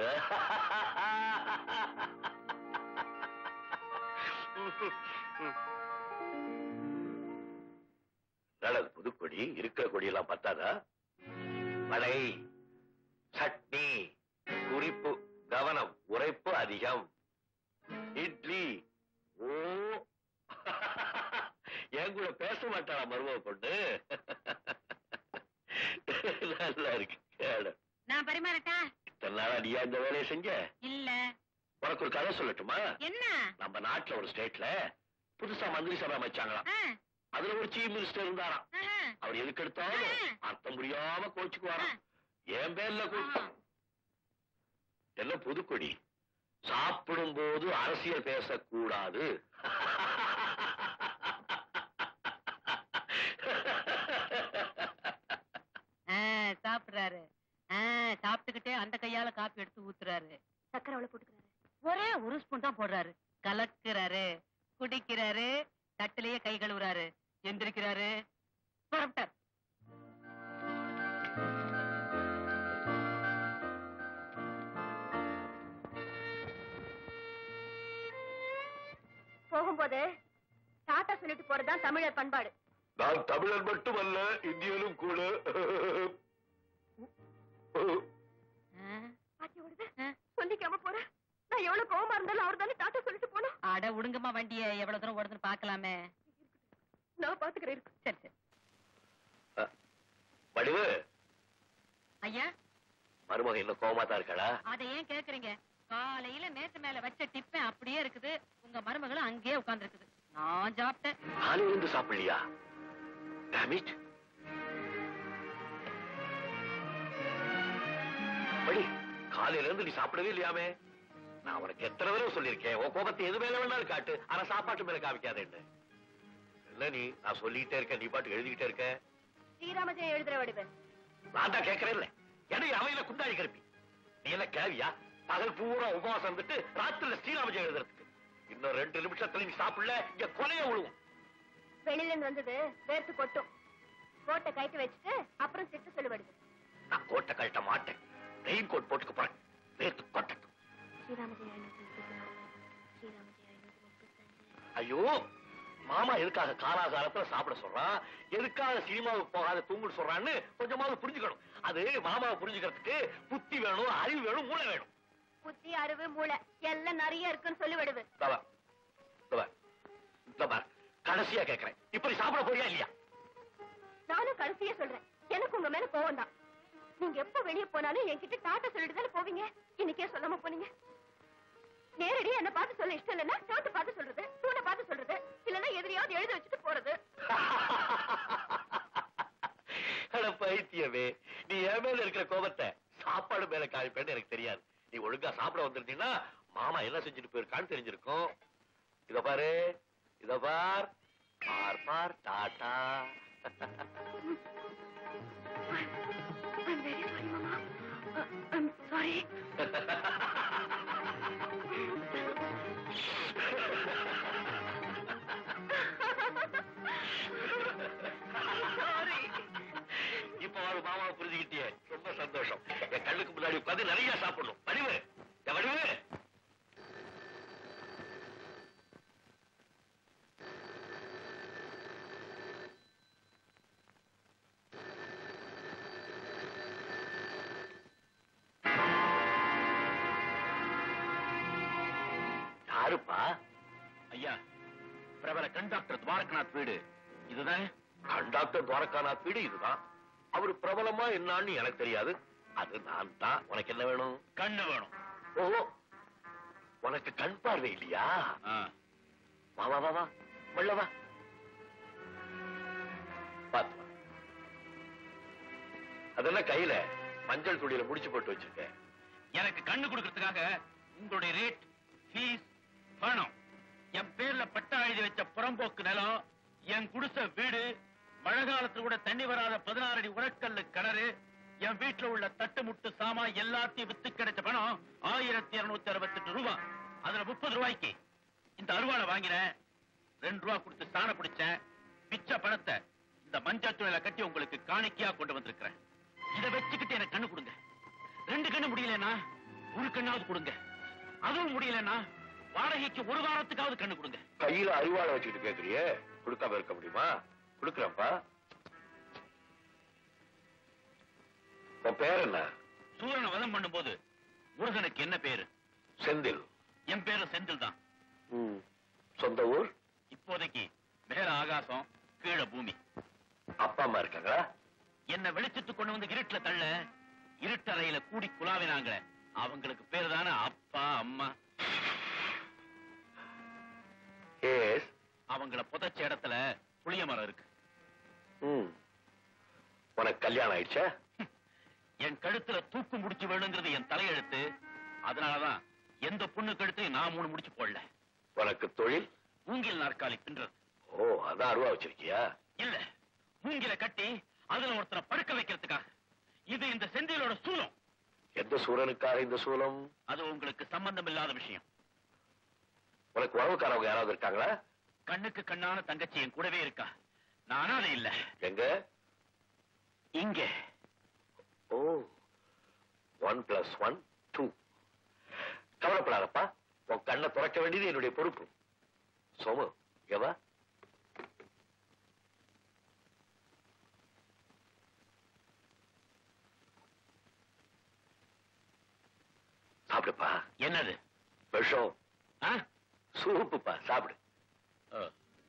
Speaker 1: நல்லது புதுக்கொடி இருக்கிற கொடியெல்லாம் பத்தாதா மழை சட்னி குறிப்பு கவனம் உரைப்பு அதிகம் இட்லி ஓ என் கூட பேச மாட்டாளா மருமக பொண்ணு நல்லா இருக்கு கேளு.
Speaker 2: நான் பரிமாறட்டா
Speaker 1: இத்தனை நாளா நீயா இந்த வேலையை செஞ்ச
Speaker 2: இல்ல
Speaker 1: உனக்கு ஒரு கதை சொல்லட்டுமா
Speaker 2: என்ன
Speaker 1: நம்ம நாட்டுல ஒரு ஸ்டேட்ல புதுசா மந்திரி சபை அமைச்சாங்களாம்
Speaker 2: ஆ,
Speaker 1: அதுல ஒரு சீஃப் மினிஸ்டர் இருந்தாராம்
Speaker 2: ஆஹா.
Speaker 1: அவர் எதுக்கு எடுத்தாலும்
Speaker 2: ஆ.
Speaker 1: அர்த்தம் புரியாம கோச்சுக்குவாராம் என் பேர்ல கு- என்ன புதுக்கொடி சாப்பிடும் போது அரசியல் பேசக்கூடாது
Speaker 2: ஆ, சாப்பிடுறாரு ஆ, சாப்பிட்டுக்கிட்டே அந்த கையால காப்பி எடுத்து ஊத்துறாரு
Speaker 3: சக்கரை அவ்வளவு போட்டுக்கிறாரு
Speaker 2: ஒரே ஒரு ஸ்பூன் தான் போடுறாரு கலக்குறாரு குடிக்கிறாரு தட்டிலேயே கை கழுவுறாரு எந்திரிக்கிறாரு புறப்பட்டார்
Speaker 3: போகும்போது டாட்டா சொல்லிட்டு போறதுதான் தமிழர் பண்பாடு
Speaker 1: நான் தமிழர் மட்டுமல்ல இந்தியனும் கூட
Speaker 2: ஆ,
Speaker 3: பாத்தி ஓடுது
Speaker 2: ஆ.
Speaker 3: சொல்லிக்காம போறேன் நான் எவ்வளவு கோவமா இருந்தாலும் அவர் தானே டாட்டா சொல்லிட்டு போனோம்
Speaker 2: அட உடுங்கம்மா வண்டிய எவ்வளவு தூரம் ஓடுதுன்னு பாக்கலாமே
Speaker 3: நான் பாத்துக்கிறேன் இருக்கு.
Speaker 2: சரி சரி
Speaker 1: வடிவு
Speaker 2: ஐயா
Speaker 1: மருமக இன்னும் கோமா தான் இருக்காளா
Speaker 2: அதை ஏன் கேக்குறீங்க காலையில நேத்து மேல வச்ச டிப்பன் அப்படியே இருக்குது உங்க மருமகளும் அங்கேயே உட்கார்ந்து இருக்குது நான் சாப்பிட்டேன்
Speaker 1: நாளை இருந்து சாப்பிடலையா டேமிட் படி காலையில இருந்து நீ சாப்பிடவே இல்லையாமே நான் உனக்கு எத்தனை தடவை சொல்லியிருக்கேன் உன் கோபத்தை எது மேல வேணாலும் காட்டு ஆனா சாப்பாட்டு மேல காமிக்காதேன்னு இல்ல நீ நான் சொல்லிக்கிட்டே இருக்கேன் நீ பாட்டு எழுதிக்கிட்டே இருக்க
Speaker 3: ஸ்ரீராமஜெயம் எழுதுற வடிவு
Speaker 1: நான் தான் கேட்கறேன் இல்ல எனக்கு அவையில குண்டாடி கிளப்பி நீ என்ன கேவியா பகல் பூரா உபவாசம் இருந்துட்டு ராத்திரில ஸ்ரீராமஜெயம் எழுதுறதுக்கு இன்னும் ரெண்டு நிமிஷத்துல நீ சாப்பிடல இங்க கொலைய விழுவும்
Speaker 3: வெளியில இருந்து வந்தது வேர்த்து கொட்டும் கோட்டை கைட்டு வச்சுட்டு அப்புறம் திட்டு சொல்லு வடிவு
Speaker 1: நான் கோட்டை கழட்ட மாட்டேன் ரெயின் கோட் போட்டுக்க போறேன் வேர்த்து கொட்டட்டும்
Speaker 3: ஸ்ரீராமஜெயம் ஐநூத்தி முப்பத்தி ஸ்ரீராமஜெயம் ஐநூத்தி முப்பத்தஞ்சு
Speaker 1: ஐயோ மாமா எதுக்காக காலாகாலத்துல சாப்பிட சொல்றான் எதுக்காக சினிமாவுக்கு போகாத தூங்குன்னு சொல்றான்னு கொஞ்சமாவது புரிஞ்சுக்கணும் அது மாமாவை புரிஞ்சுக்கிறதுக்கு புத்தி வேணும் அறிவு வேணும் மூளை வேணும்
Speaker 3: புத்தி அறிவு மூளை எல்லாம் நிறைய இருக்குன்னு சொல்லி விடுவு
Speaker 1: இதோ வா. இதோ வா. இதோ பார். கடைசியா கேக்குறேன் இப்ப நீ சாப்பிட போறியா இல்லையா
Speaker 3: நானும் கடைசியா சொல்றேன் எனக்கு உங்க மேல கோவம் தான் நீங்க எப்ப வெளிய போனாலும் என்கிட்ட டாட்டா சொல்லிட்டு தானே போவீங்க இன்னைக்கே சொல்லாம போனீங்க நேரடியா என்ன பார்த்து சொல்ல இஷ்டம் இல்லைன்னா சோட்டு பார்த்து சொல்றது தூணை பார்த்து சொல்றது இல்லைன்னா எதிரியாவது எழுதி வச்சுட்டு போறது
Speaker 1: அட பைத்தியமே நீ என் மேல இருக்கிற கோபத்தை சாப்பாடு மேல காமிப்பேன்னு எனக்கு தெரியாது நீ ஒழுங்கா சாப்பிட வந்திருந்தீங்கன்னா மாமா என்ன செஞ்சுட்டு போயிருக்கான்னு தெரிஞ்சிருக்கும் இத பாரு இத பார் பார் பார் Tata
Speaker 3: I'm very sorry, Mama. Uh, I'm sorry.
Speaker 1: இப்ப ஒரு மாமாவை புரிஞ்சுக்கிட்டியே ரொம்ப சந்தோஷம் என் கண்ணுக்கு முன்னாடி உட்காந்து நிறைய சாப்பிடணும் வடிவு என் வடிவு யாருப்பா
Speaker 7: ஐயா பிரபல கண்டாக்டர் துவாரகநாத் வீடு இதுதான்
Speaker 1: கண்டாக்டர் துவாரகாநாத் வீடு இதுதான் அவரு பிரபலமா என்னான்னு எனக்கு தெரியாது அது நான் தான் உனக்கு என்ன வேணும்
Speaker 7: கண்ணு வேணும்
Speaker 1: ஓ உனக்கு கண் பார்வை இல்லையா
Speaker 7: ஆ.
Speaker 1: வா வா வா வா உள்ள வா பாத்து வா. அதெல்லாம் கையில மஞ்சள் துளியில முடிச்சு போட்டு வச்சிருக்க
Speaker 5: எனக்கு கண்ணு கொடுக்கறதுக்காக உங்களுடைய ரேட் ஃபீஸ் பணம் என் பேர்ல பட்டா எழுதி வச்ச புறம்போக்கு நிலம் என் குடிசை வீடு மழை காலத்துல கூட தண்ணி வராத பதினாறு அடி உரக்கல்லு கிணறு என் வீட்டுல உள்ள தட்டு முட்டு சாமா எல்லாத்தையும் வித்து கிடைச்ச பணம் ஆயிரத்தி இருநூத்தி அறுபத்தெட்டு ரூபாய் அதுல முப்பது ரூபாய்க்கு இந்த அருவாளை வாங்கினேன் ரெண்டு ரூபா கொடுத்து சாண பிடிச்சேன் மிச்ச பணத்தை இந்த மஞ்சள் துணியில கட்டி உங்களுக்கு காணிக்கையா கொண்டு வந்திருக்கிறேன் இதை வச்சுக்கிட்டு எனக்கு கண்ணு கொடுங்க ரெண்டு கண்ணு முடியலன்னா ஒரு கண்ணாவது கொடுங்க அதுவும் முடியலன்னா வாடகைக்கு ஒரு வாரத்துக்காவது கண்ணு கொடுங்க
Speaker 1: கையில அறிவாளை வச்சுக்கிட்டு கேக்குறியே கொடுக்காம இருக்க முடியுமா கொடுக்குறேன்ப்பா உன் பேர் என்ன
Speaker 5: சூரனை வதம் பண்ணும்போது முருகனுக்கு என்ன பேரு
Speaker 1: செந்தில்
Speaker 5: என் பேரு செந்தில் தான்
Speaker 1: ம். சொந்த ஊர்
Speaker 5: இப்போதைக்கு மேல ஆகாசம் கீழே பூமி
Speaker 1: அப்பா அம்மா இருக்காங்களா
Speaker 5: என்ன வெளிச்சத்து கொண்டு வந்து இருட்டுல தள்ள இருட்டறையில கூடி குலாவினாங்களே அவங்களுக்கு பேரு தானே அப்பா அம்மா
Speaker 1: எஸ்
Speaker 5: அவங்கள புதைச்ச இடத்துல புளிய மரம் இருக்கு
Speaker 1: ம் உனக்கு கல்யாணம் ஆயிடுச்சா
Speaker 5: என் கழுத்துல தூக்கு முடிச்சு வேணுங்கிறது என் தலையெழுத்து அதனாலதான் எந்த பொண்ணு கழுத்தையும் நான் மூணு முடிச்சு போடல
Speaker 1: உனக்கு தொழில்
Speaker 5: மூங்கில் நாற்காலி பின்றது
Speaker 1: ஓ அதான் அருவா வச்சிருக்கியா
Speaker 5: இல்ல மூங்கில கட்டி அதுல ஒருத்தரை படுக்க வைக்கிறதுக்காக இது இந்த செந்திலோட சூலம்
Speaker 1: எந்த சூரனுக்காக இந்த சூலம்
Speaker 5: அது உங்களுக்கு சம்பந்தம் இல்லாத விஷயம்
Speaker 1: உனக்கு உறவுக்காரவங்க யாராவது இருக்காங்களா
Speaker 5: கண்ணுக்கு கண்ணான தங்கச்சி என் கூடவே இருக்கா நானா அது இல்ல
Speaker 1: எங்க
Speaker 5: இங்க
Speaker 1: oh one plus one two கவலைப்படாதப்பா உன் கண்ணை திறக்க வேண்டியது என்னுடைய பொறுப்பு சோமு எவா சாப்பிடுப்பா
Speaker 5: என்னது
Speaker 1: விஷம்
Speaker 5: ஆ?
Speaker 1: சூப்புப்பா சாப்பிடு
Speaker 5: ஆ.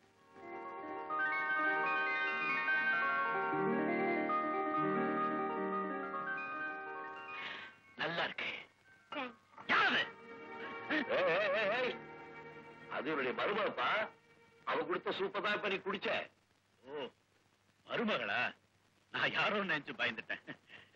Speaker 5: நல்லா இருக்கு யாரு
Speaker 1: ஏய், ஏய், ஏய், ஏய். அது என்னுடைய மருமகப்பா அவ கொடுத்த சூப்பை தான் இப்ப நீ குடிச்ச ம்.
Speaker 5: மருமகளா நான் யாரோ நினைச்சு பயந்துட்டேன்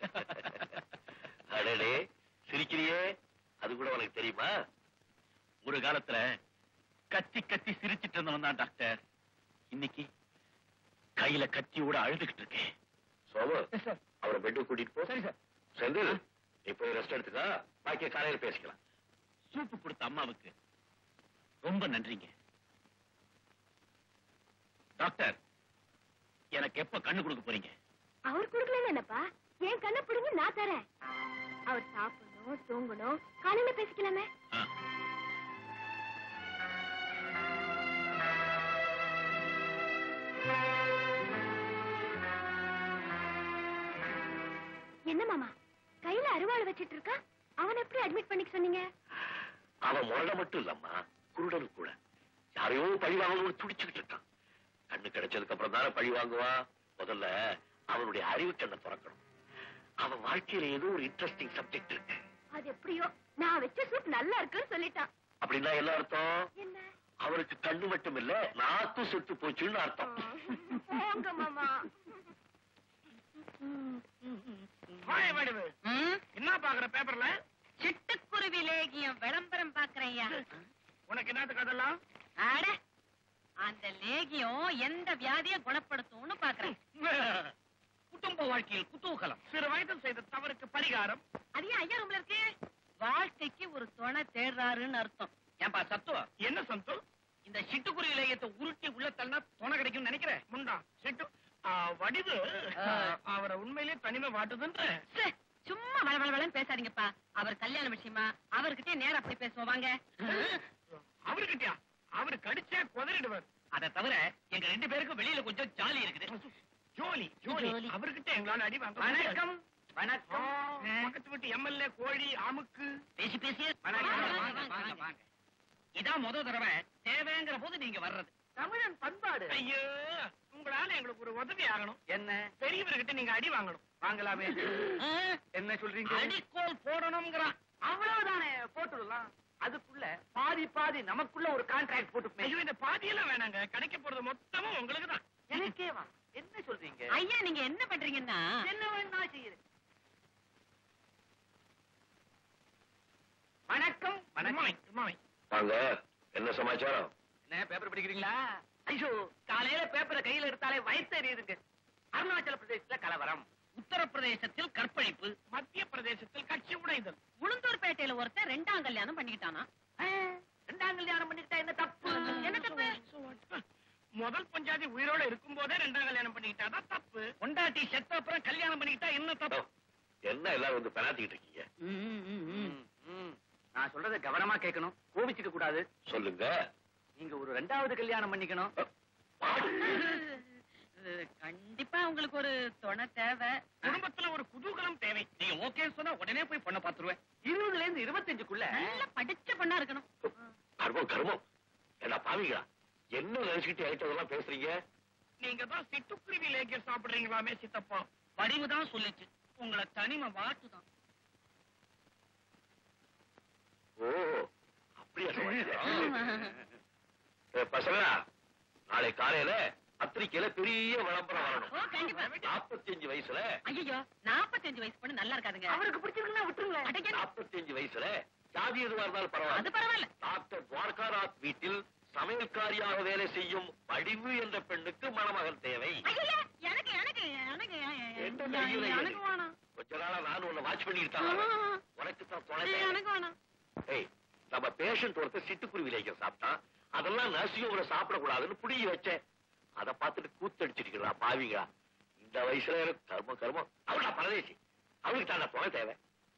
Speaker 1: அடடே சிரிக்கிறியே அது கூட உனக்கு தெரியுமா
Speaker 5: ஒரு காலத்துல கத்தி கத்தி சிரிச்சிட்டு இருந்தவன் தான் டாக்டர் இன்னைக்கு கையில கத்தியோட அழுதுகிட்டு இருக்கேன்
Speaker 1: சோமு அவரை பெட்டுக்கு கூட்டிட்டு போ
Speaker 4: சரி சார்
Speaker 1: செந்தில் நீ போய் ரெஸ்ட் எடுத்துக்கா பாக்கிய காலையில பேசிக்கலாம்
Speaker 5: சூப்பு கொடுத்த அம்மாவுக்கு ரொம்ப நன்றிங்க டாக்டர் எனக்கு எப்ப கண்ணு கொடுக்க போறீங்க
Speaker 3: அவர் குடுக்கலன்னு என்னப்பா என் கண்ணை பிடிங்க நான் தரேன் அவர் சாப்பிடணும் தூங்கணும் காலையில பேசிக்கலாமே
Speaker 5: ஆ.
Speaker 3: என்ன மாமா கையில அருவாள் வச்சிட்டு இருக்கா அவன் எப்படி அட்மிட் பண்ணிக்க சொன்னீங்க
Speaker 1: அவன் முரட மட்டும் இல்லம்மா குருடனு கூட யாரையோ பழி வாங்கணும்னு துடிச்சுக்கிட்டு இருக்கான் கண்ணு கிடைச்சதுக்கு அப்புறம் தானே பழி வாங்குவான் முதல்ல அவனுடைய அறிவு கண்ணை திறக்கணும் அவன் வாழ்க்கையில ஏதோ ஒரு இன்ட்ரெஸ்டிங் சப்ஜெக்ட் இருக்கு
Speaker 3: அது எப்படியோ நான் வச்ச சூப் நல்லா இருக்குன்னு சொல்லிட்டான்
Speaker 1: அப்படின்னா என்ன அர்த்தம்
Speaker 3: என்ன
Speaker 1: அவனுக்கு கண்ணு மட்டும் இல்ல நாத்தும் செத்து போச்சுன்னு அர்த்தம்
Speaker 3: போங்க மாமா
Speaker 6: வாய் வடிவு என்ன பாக்குற பேப்பர்ல
Speaker 2: சிட்டுக்குருவி லேகியம் விளம்பரம் பாக்குறையா
Speaker 6: உனக்கு என்னத்துக்கு அதெல்லாம்
Speaker 2: அட அந்த லேகியம் எந்த வியாதியை குணப்படுத்தும்னு பாக்குறேன்
Speaker 5: குடும்ப வாழ்க்கையில் குதூகலம்
Speaker 6: சிறு வயதில் செய்த தவறுக்கு பரிகாரம்
Speaker 2: அது ஏன் ஐயா ரூம்ல இருக்கு வாழ்க்கைக்கு ஒரு துணை தேடுறாருன்னு அர்த்தம்
Speaker 5: ஏன்பா சத்துவா
Speaker 6: என்ன சந்து
Speaker 5: இந்த சிட்டுக்குருவி இலையத்தை உருட்டி உள்ள தள்ளா துணை கிடைக்கும்னு நினைக்கிறேன்
Speaker 6: முண்டா சிட்டு ஆ, வடிவு
Speaker 2: ஆ.
Speaker 6: அவரை உண்மையிலேயே தனிமை வாட்டுதுன்ற
Speaker 2: ச்சே, சும்மா வளவளவளன்னு பேசாதீங்கப்பா அவர் கல்யாண விஷயமா அவர்கிட்டயே நேரா அப்படி பேசுவோம் வாங்க
Speaker 6: அவருக்கிட்டயா அவரு கடிச்சா குதறிடுவார்
Speaker 5: அதை தவிர எங்க ரெண்டு பேருக்கும் வெளியில கொஞ்சம் ஜாலி இருக்குது
Speaker 6: ஜோலி ஜோலி
Speaker 2: ஜோலி.
Speaker 6: அவர்கிட்ட எங்களால அடி வாங்க
Speaker 5: வணக்கம்
Speaker 6: ஆ,
Speaker 5: வணக்கம்
Speaker 6: பக்கத்து வீட்டு எம்எல்ஏ கோழி அமுக்கு
Speaker 5: பேசி பேசி
Speaker 2: வாங்க,
Speaker 5: வாங்க,
Speaker 2: வாங்க,
Speaker 5: வாங்க,
Speaker 2: வாங்க.
Speaker 5: வாங்க. இதான் முத தடவை தேவைங்கிற போது நீங்க வர்றது
Speaker 4: தமிழன் பண்பாடு
Speaker 6: ஐயோ உங்களால எங்களுக்கு ஒரு உதவி ஆகணும்
Speaker 4: என்ன
Speaker 6: பெரியவர்கிட்ட நீங்க அடி வாங்கணும்
Speaker 4: வாங்கலாமே
Speaker 5: ஆ,
Speaker 4: என்ன சொல்றீங்க
Speaker 5: அடிக்கோல் போடணுங்கிறான்
Speaker 4: அவ்வளவுதானே போட்டுடலாம் அதுக்குள்ள பாதி பாதி நமக்குள்ள ஒரு கான்ட்ராக்ட் போட்டு
Speaker 6: ஐயோ இந்த பாதியெல்லாம் வேணாங்க கிடைக்க போறது மொத்தமும் உங்களுக்கு தான்
Speaker 4: எனக்கே வா என்ன சொல்றீங்க
Speaker 2: ஐயா நீங்க என்ன பண்றீங்கன்னா
Speaker 4: என்ன வேணா செய்யுது வணக்கம் வணக்கம்
Speaker 1: வாங்க என்ன சமாச்சாரம்
Speaker 4: என்ன பேப்பர் படிக்கிறீங்களா ஐயோ காலையில பேப்பரை கையில எடுத்தாலே வயிற்று எரியுதுங்க அருணாச்சல பிரதேசத்துல கலவரம்
Speaker 5: உத்தரப்பிரதேசத்தில் கற்பழிப்பு
Speaker 6: மத்திய பிரதேசத்தில் கட்சி உடைதல்
Speaker 2: உளுந்தூர்பேட்டையில ஒருத்தன் ரெண்டாம் கல்யாணம் பண்ணிக்கிட்டானா
Speaker 4: ஆ, ரெண்டாம் கல்யாணம் பண்ணிக்கிட்டா என்ன தப்பு
Speaker 2: என்ன தப்பு
Speaker 6: முதல் பஞ்சாதி உயிரோட இருக்கும் போதே ரெண்டாம் கல்யாணம் பண்ணிக்கிட்டாதான் தப்பு
Speaker 5: பொண்டாட்டி செத்த அப்புறம் கல்யாணம் பண்ணிக்கிட்டா என்ன தப்பு
Speaker 1: என்ன எல்லாரும் வந்து பெணாத்திக்கிட்டு இருக்கீங்க
Speaker 4: ம், ம். நான் சொல்றத கவனமா கேட்கணும் கோபிச்சுக்க கூடாது
Speaker 1: சொல்லுங்க
Speaker 4: நீங்க ஒரு ரெண்டாவது கல்யாணம் பண்ணிக்கணும்
Speaker 2: கண்டிப்பா உங்களுக்கு ஒரு துணை தேவை
Speaker 6: குடும்பத்துல ஒரு குதூகலம் தேவை
Speaker 5: நீங்க ஓகே சொன்னா உடனே போய் பண்ண பாத்துருவேன்
Speaker 4: இருபதுல இருந்து இருபத்தஞ்சுக்குள்ள
Speaker 2: நல்லா படிச்ச பொண்ணா இருக்கணும்
Speaker 1: கர்மம் கர்மம் என்ன பாவிங்களா என்ன நினைச்சுக்கிட்டு ஐட்டதெல்லாம் பேசுறீங்க
Speaker 6: நீங்க தான் சிட்டுக்குருவி லேக்கியம் சாப்பிடுறீங்களாமே சித்தப்பா
Speaker 5: வடிவு தான் சொல்லிச்சு உங்களை தனிமை வாட்டுதான்
Speaker 1: ஓ அப்படியா சமாச்சாரம் ஏ, பசங்களா நாளை காலையில பத்திரிக்கையில பெரிய விளம்பரம்
Speaker 2: ஓ
Speaker 1: வரணும்
Speaker 2: கண்டிப்பா
Speaker 1: நாற்பத்தி அஞ்சு வயசுல
Speaker 2: ஐயோ நாற்பத்தி நாற்பத்தஞ்சு வயசு பொண்ணு நல்லா இருக்காதுங்க
Speaker 3: அவருக்கு பிடிச்சிருக்குன்னா விட்டுருங்க
Speaker 2: அடங்க,
Speaker 1: நாற்பத்தஞ்சு வயசுல ஜாதி எதுவா இருந்தாலும்
Speaker 2: அது
Speaker 1: பரவாயில்ல
Speaker 2: பரவாயில்ல
Speaker 1: டாக்டர் துவாரகாநாத் வீட்டில் சமையல்காரியாக வேலை செய்யும் வடிவு என்ற பெண்ணுக்கு மணமகன் தேவை
Speaker 2: ஐயையே, எனக்கு எனக்கு எனக்கு
Speaker 1: என்ன கையில
Speaker 2: எனக்கு வேணாம்
Speaker 1: கொஞ்ச நாளா நான் உன்னை வாட்ச் பண்ணிட்டு
Speaker 2: ஆ,
Speaker 1: தான் உனக்கு தான் தொலை தேவை.
Speaker 2: எனக்கு வேணாம்
Speaker 1: ஏய் நம்ம பேஷண்ட் ஒருத்தர் சிட்டுக்குருவி லேக்கம் சாப்பிட்டான் அதெல்லாம் நர்சிங் உங்களை சாப்பிடக்கூடாதுன்னு புடிங்கி வச்சேன் அதை பார்த்துட்டு கூத்தடிச்சிருக்கிறா பாவிங்களா இந்த வயசுல எனக்கு கர்மம் கர்மம் அவளா பரதேசி அவளுக்கு தான் தொலை தேவை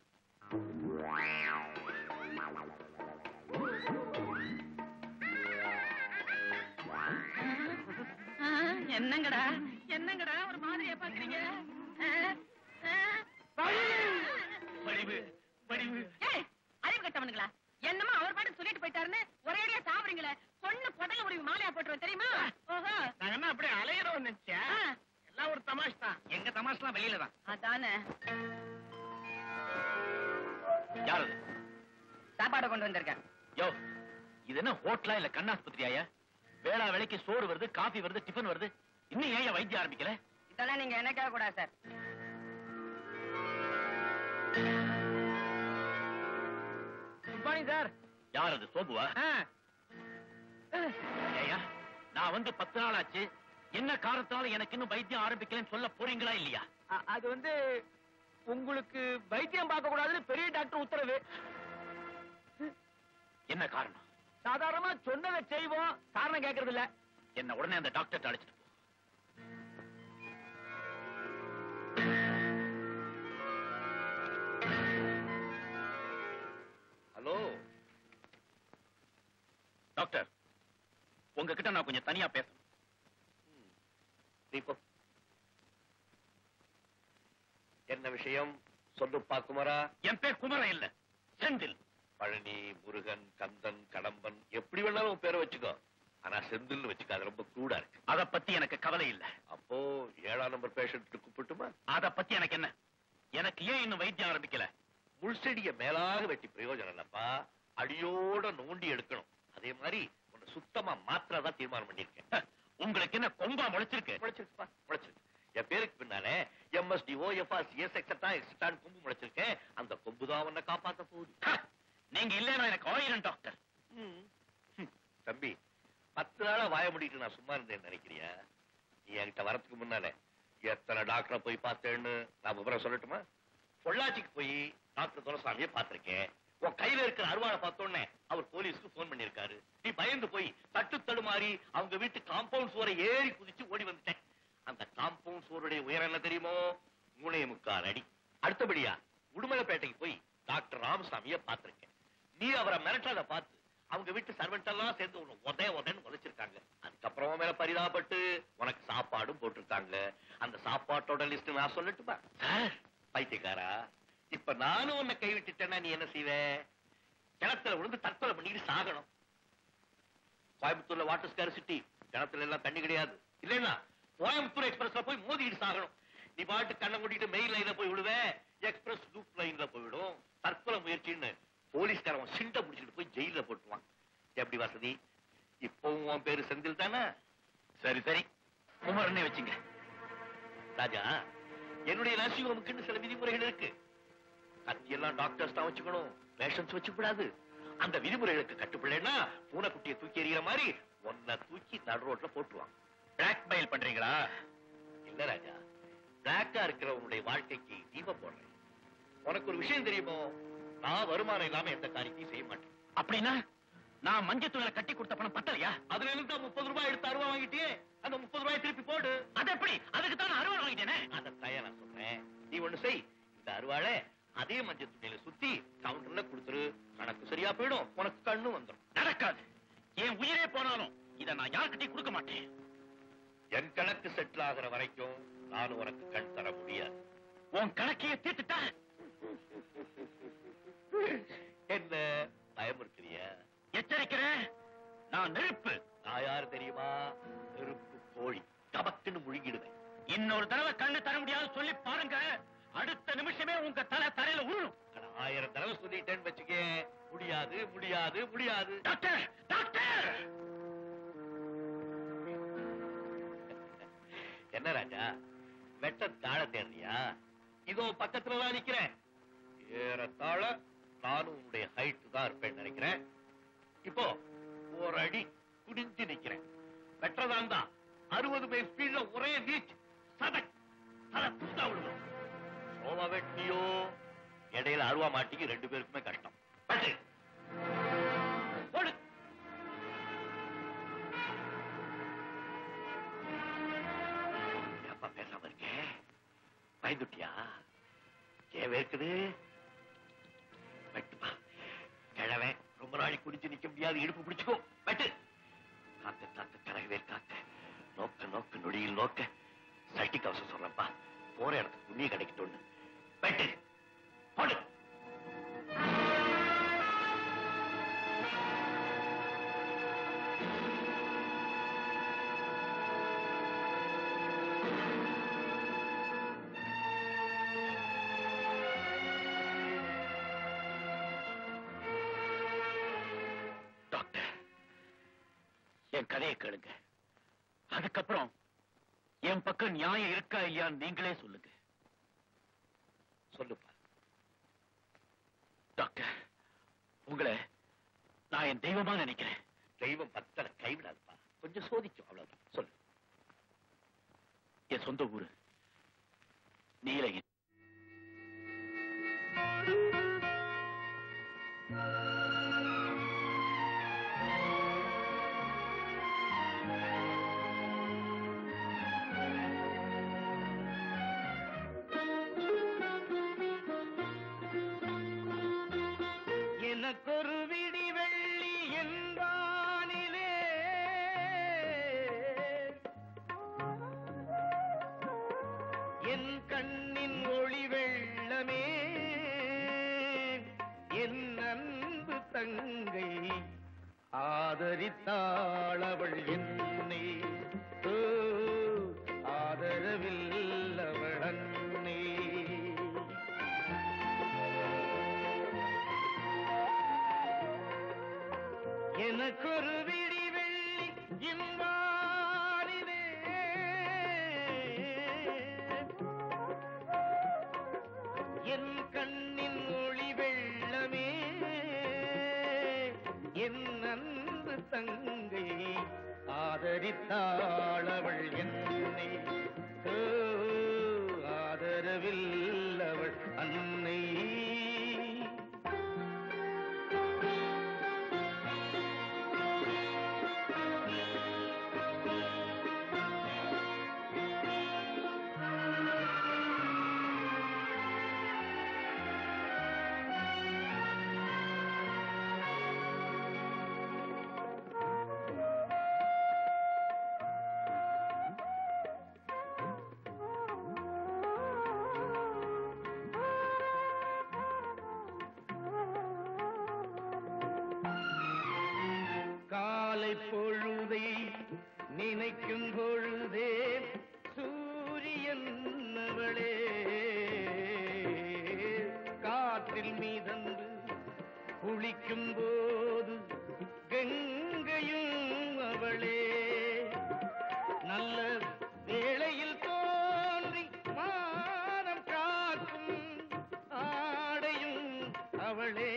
Speaker 2: ஆ, என்னங்கடா என்னங்கடா ஒரு மாதிரியா பாக்குறீங்க ஆ, ஆ.
Speaker 5: வடிவு வடிவு
Speaker 2: ஏய், அறிவு கட்டவனுங்களா என்னமோ அவர் பாட்டுக்கு சொல்லிட்டு போயிட்டாருன்னு ஒரே அடியா சாவறீங்களே சொன்ன புடல முடிவு மாலையா போட்டுருவேன் தெரியுமா ஓஹோ
Speaker 6: நாங்க என்ன அப்படியே அலையிறோம் நினைச்சா
Speaker 2: ஆ,
Speaker 6: எல்லாம் ஒரு தமாஷ் தான்
Speaker 5: எங்க தமாஷ்லாம் வெளியில தான்
Speaker 2: அதானே
Speaker 5: யார் அது
Speaker 4: சாப்பாடு கொண்டு வந்திருக்கேன்
Speaker 5: யோ இது என்ன ஹோட்டலா இல்ல கண்ணாஸ்பத்திரியாயா வேளா வேலைக்கு சோறு வருது காபி வருது டிபன் வருது இன்னும் ஏன் வைத்தியம் ஆரம்பிக்கல
Speaker 4: இதெல்லாம் நீங்க என்ன கேட்க கூடாது சார் குட் மார்னிங் சார்
Speaker 5: யார் அது சோபுவா ஏய்யா நான் வந்து பத்து நாள் ஆச்சு என்ன காரணத்தால எனக்கு இன்னும் வைத்தியம் ஆரம்பிக்கலன்னு சொல்ல போறீங்களா இல்லையா
Speaker 4: அது வந்து உங்களுக்கு வைத்தியம் பார்க்க கூடாதுன்னு பெரிய டாக்டர் உத்தரவு
Speaker 5: என்ன காரணம்
Speaker 4: சாதாரணமா சொன்னதை செய்வோம் காரணம் கேட்கறது இல்ல
Speaker 5: என்ன உடனே அந்த டாக்டர் அழைச்சிட்டு போ
Speaker 1: ஹலோ
Speaker 5: டாக்டர் உங்ககிட்ட நான் கொஞ்சம் தனியா பேசணும்
Speaker 1: நீ போ. என்ன விஷயம் சொல்லுப்பா குமரா
Speaker 5: என் பேர் குமரன் இல்ல செந்தில்
Speaker 1: பழனி முருகன் கந்தன் கடம்பன் எப்படி வேணாலும் உன் பேரை வச்சுக்கோ ஆனா செந்தில்னு வச்சுக்க அது ரொம்ப கூடா இருக்கு
Speaker 5: அத பத்தி எனக்கு கவலை இல்ல
Speaker 1: அப்போ ஏழாம் நம்பர் பேஷண்ட் கூப்பிட்டுமா
Speaker 5: அத பத்தி எனக்கு என்ன எனக்கு ஏன் இன்னும் வைத்தியம் ஆரம்பிக்கல
Speaker 1: முள்செடிய மேலாக வெட்டி பிரயோஜனம் இல்லப்பா அடியோட நோண்டி எடுக்கணும் அதே மாதிரி உன்னை சுத்தமா மாத்திரதான் தீர்மானம் பண்ணிருக்கேன்
Speaker 5: ஹ, உங்களுக்கு என்ன கொம்பா முளைச்சிருக்கு
Speaker 1: முளைச்சிருக்குப்பா முளைச்சிருக்கு என் பேருக்கு பின்னாலே எம்எஸ்டி ஓஎஃப்ஆர் சிஎஸ் எக்ஸட்ரா எக்ஸட்ரான்னு கொம்பு முளைச்சிருக்கேன் அந்த கொம்பு தான் உன்னை காப்பாத்த போகுது
Speaker 5: ஹ, நீங்க இல்லைன்னா எனக்கு ஆயிரம் டாக்டர்
Speaker 1: ம். ம். தம்பி பத்து நாளா வாய முடிட்டு நான் சும்மா இருந்தேன்னு நினைக்கிறியா நீ என்கிட்ட வரதுக்கு முன்னாலே எத்தனை டாக்டரை போய் பார்த்தேன்னு நான் விவரம் சொல்லட்டுமா பொள்ளாச்சிக்கு போய் டாக்டர் துரசாமியை பார்த்திருக்கேன் உன் கையில இருக்கிற அருவாளை பார்த்தோன்னே அவர் போலீஸ்க்கு போன் பண்ணிருக்காரு நீ பயந்து போய் தட்டு தடுமாறி அவங்க வீட்டு காம்பவுண்ட் சுவரை ஏறி குதிச்சு ஓடி வந்துட்டேன் அந்த காம்பவுண்ட் சுவருடைய உயரம் என்ன தெரியுமோ மூணே முக்கால் அடி அடுத்தபடியா உடுமலைப்பேட்டைக்கு போய் டாக்டர் ராமசாமியை பார்த்திருக்கேன் நீ அவரை மிரட்டதை பார்த்து அவங்க வீட்டு சர்வெண்ட் எல்லாம் சேர்ந்து உன்னை உதய உதன்னு உதைச்சிருக்காங்க அதுக்கப்புறம் உன் மேல பரிதாபப்பட்டு உனக்கு சாப்பாடும் போட்டிருக்காங்க அந்த சாப்பாட்டோட லிஸ்ட் நான் சொல்லட்டுமா
Speaker 5: சார்
Speaker 1: பைத்தியக்காரா இப்ப நானும் உன்னை கைவிட்டுட்டேன்னா நீ என்ன செய்வ கிணத்துல விழுந்து தற்கொலை பண்ணிட்டு சாகணும் கோயம்புத்தூர்ல வாட்டர் ஸ்காரிசிட்டி கிணத்துல எல்லாம் தண்ணி கிடையாது இல்லைன்னா கோயம்புத்தூர் எக்ஸ்பிரஸ்ல போய் மோதிக்கிட்டு சாகணும் நீ பாட்டு கண்ணை மூடிட்டு மெயின் லைன்ல போய் விடுவ எக்ஸ்பிரஸ் லூப் லைன்ல போய்விடும் தற்கொலை முயற்சின்னு போலீஸ்காரன் சிண்ட முடிச்சுட்டு போய் ஜெயில போட்டுவான் எப்படி வசதி இப்பவும் உன் பேரு செந்தில் தானே
Speaker 5: சரி சரி குமரனே வச்சுங்க
Speaker 1: ராஜா என்னுடைய நர்சிங் ஹோமுக்குன்னு சில விதிமுறைகள் இருக்கு கத்தியெல்லாம் டாக்டர்ஸ் தான் வச்சுக்கணும் பேஷன்ஸ் வச்சுக்கூடாது அந்த விதிமுறைகளுக்கு கட்டுப்படலைன்னா பூனைக்குட்டியை தூக்கி எறிகிற மாதிரி ஒன்ன தூக்கி நடு ரோட்ல போட்டுருவாங்க
Speaker 5: பிளாக் மெயில் பண்றீங்களா
Speaker 1: இல்ல ராஜா பிளாக்கா இருக்கிற உன்னுடைய வாழ்க்கைக்கு தீபம் போடுறேன் உனக்கு ஒரு விஷயம் தெரியுமோ நான் வருமானம் இல்லாம எந்த காரியத்தையும் செய்ய மாட்டேன்
Speaker 5: அப்படின்னா நான் மஞ்சள் தூளை கட்டி கொடுத்த பணம் பத்தலையா
Speaker 1: அதுல இருந்து முப்பது ரூபாய் எடுத்து அருவா வாங்கிட்டே அந்த முப்பது ரூபாய் திருப்பி போடு
Speaker 5: அது எப்படி அதுக்கு தான் நான் அறுவடை வாங்கிட்டேனே
Speaker 1: அதை தயா நான் சொல்றேன் நீ ஒண்ணு செய் இந்த அருவாளை அதே மஞ்சள் துணியில சுத்தி கவுண்டர்ல கொடுத்துரு கணக்கு சரியா போயிடும் உனக்கு கண்ணு வந்துடும்
Speaker 5: நடக்காது என் உயிரே போனாலும் இத நான் யார்கிட்டயும் கொடுக்க மாட்டேன்
Speaker 1: என் கணக்கு செட்டில் ஆகிற வரைக்கும் நான் உனக்கு கண் தர முடியாது
Speaker 5: உன் கணக்கையே தீர்த்துட்டா
Speaker 1: என்ன பயமுறுத்துறிய
Speaker 5: எச்சரிக்கிறேன் நான் நெருப்பு
Speaker 1: நான் யாரு தெரியுமா நெருப்பு கோழி கபக்குன்னு முழுங்கிடுவேன்
Speaker 5: இன்னொரு தடவை கண்ணு தர முடியாது சொல்லி பாருங்க அடுத்த நிமிஷமே உங்க தலை தரையில உருளும்
Speaker 1: ஆனா ஆயிரம் தடவை சொல்லிட்டேன்னு வச்சுக்க முடியாது முடியாது முடியாது
Speaker 5: டாக்டர் டாக்டர்
Speaker 1: என்ன ராஜா வெட்ட தாழ தேடுறியா இதோ பக்கத்துல தான் நிக்கிறேன் ஏறத்தாழ நானும் உன்னுடைய ஹைட் தான் இருப்பேன்னு நினைக்கிறேன் இப்போ ஒரு அடி குடிஞ்சு நிக்கிறேன் பெற்றதான் தான் அறுபது மைல் ஸ்பீட்ல ஒரே வீச் சதக் தலை துண்டா விடுவோம் சோமா வெட்டியோ இடையில அருவா மாட்டிக்கு ரெண்டு பேருக்குமே கஷ்டம் பட்டு போடு ஏப்பா பேசாம இருக்கேன் பயந்துட்டியா ஏன் வேர்க்குது வெட்டுப்பா கிழவன் ரொம்ப நாளைக்கு குடிச்சு நிக்க முடியாது இடுப்பு பிடிச்சுக்கோ வெட்டு காத்து காத்து கரகவே காத்து நோக்க நோக்க நொடியில் நோக்க சட்டி கவசம் சொல்றப்பா போற இடத்துக்கு புண்ணிய கிடைக்கட்டும்னு வெட்டு போடு
Speaker 5: டாக்டர் என் கதையை கேளுங்க அதுக்கப்புறம் என் பக்கம் நியாயம் இருக்கா இல்லையான்னு நீங்களே சொல்லுங்க
Speaker 1: சொல்லுப்பா
Speaker 5: டாக்டர் உங்களை நான் என் தெய்வமா நினைக்கிறேன்
Speaker 1: தெய்வம் பத்தனை கைவிடாதுப்பா கொஞ்சம் சோதிக்கும் அவ்வளவுதான் சொல்லு
Speaker 5: என் சொந்த ஊரு நீலகிரி
Speaker 6: எனக்கொரு விடி வெள்ளி என்பானிலே என் கண்ணின் ஒளி வெள்ளமே என் அன்பு தங்கை ஆதரித்தாளவள் என்னை ஓ, ஆதரவில் அவள் அன்னை எனக்கொரு விடி வெள்ளி இம்பாரிலே என் கண்ணின் ஒளி வெள்ளமே என் அன்பு தங்கை ஆதரித்தாளவள் என்னை ஓ, ஆதரவில் அவள் அன்னை காலை பொழுதை நினைக்கும் பொழுதே சூரியன் அவளே காற்றில் மீதந்து குளிக்கும் போது கங்கையும் அவளே நல்ல வேளையில் தோன்றி மானம் காக்கும் ஆடையும் அவளே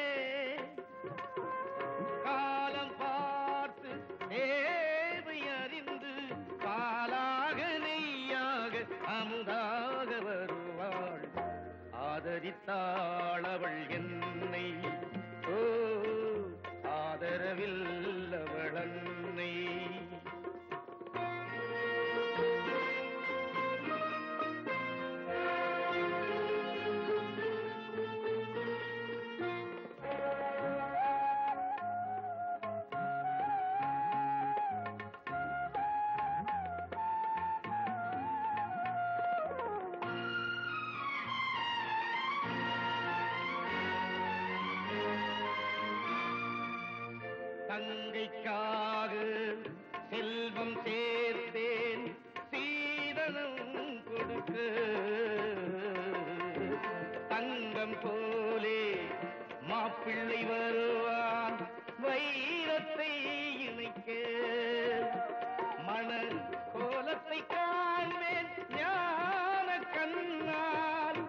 Speaker 6: காலம் பார்த்து தேவை அறிந்து பாலாக நெய்யாக அமுதாக வருவாள் ஆதரித்தாளவள் என்னை ஓ ஆதரவில் அவள் அன்னை தங்கைக்காக செல்வம் சேர்த்தேன் சீதனம் கொடுக்க தங்கம் போலே மாப்பிள்ளை வருவான் வைரத்தை இணைக்க மணல் கோலத்தை காண்பேன் ஞான கண்ணால்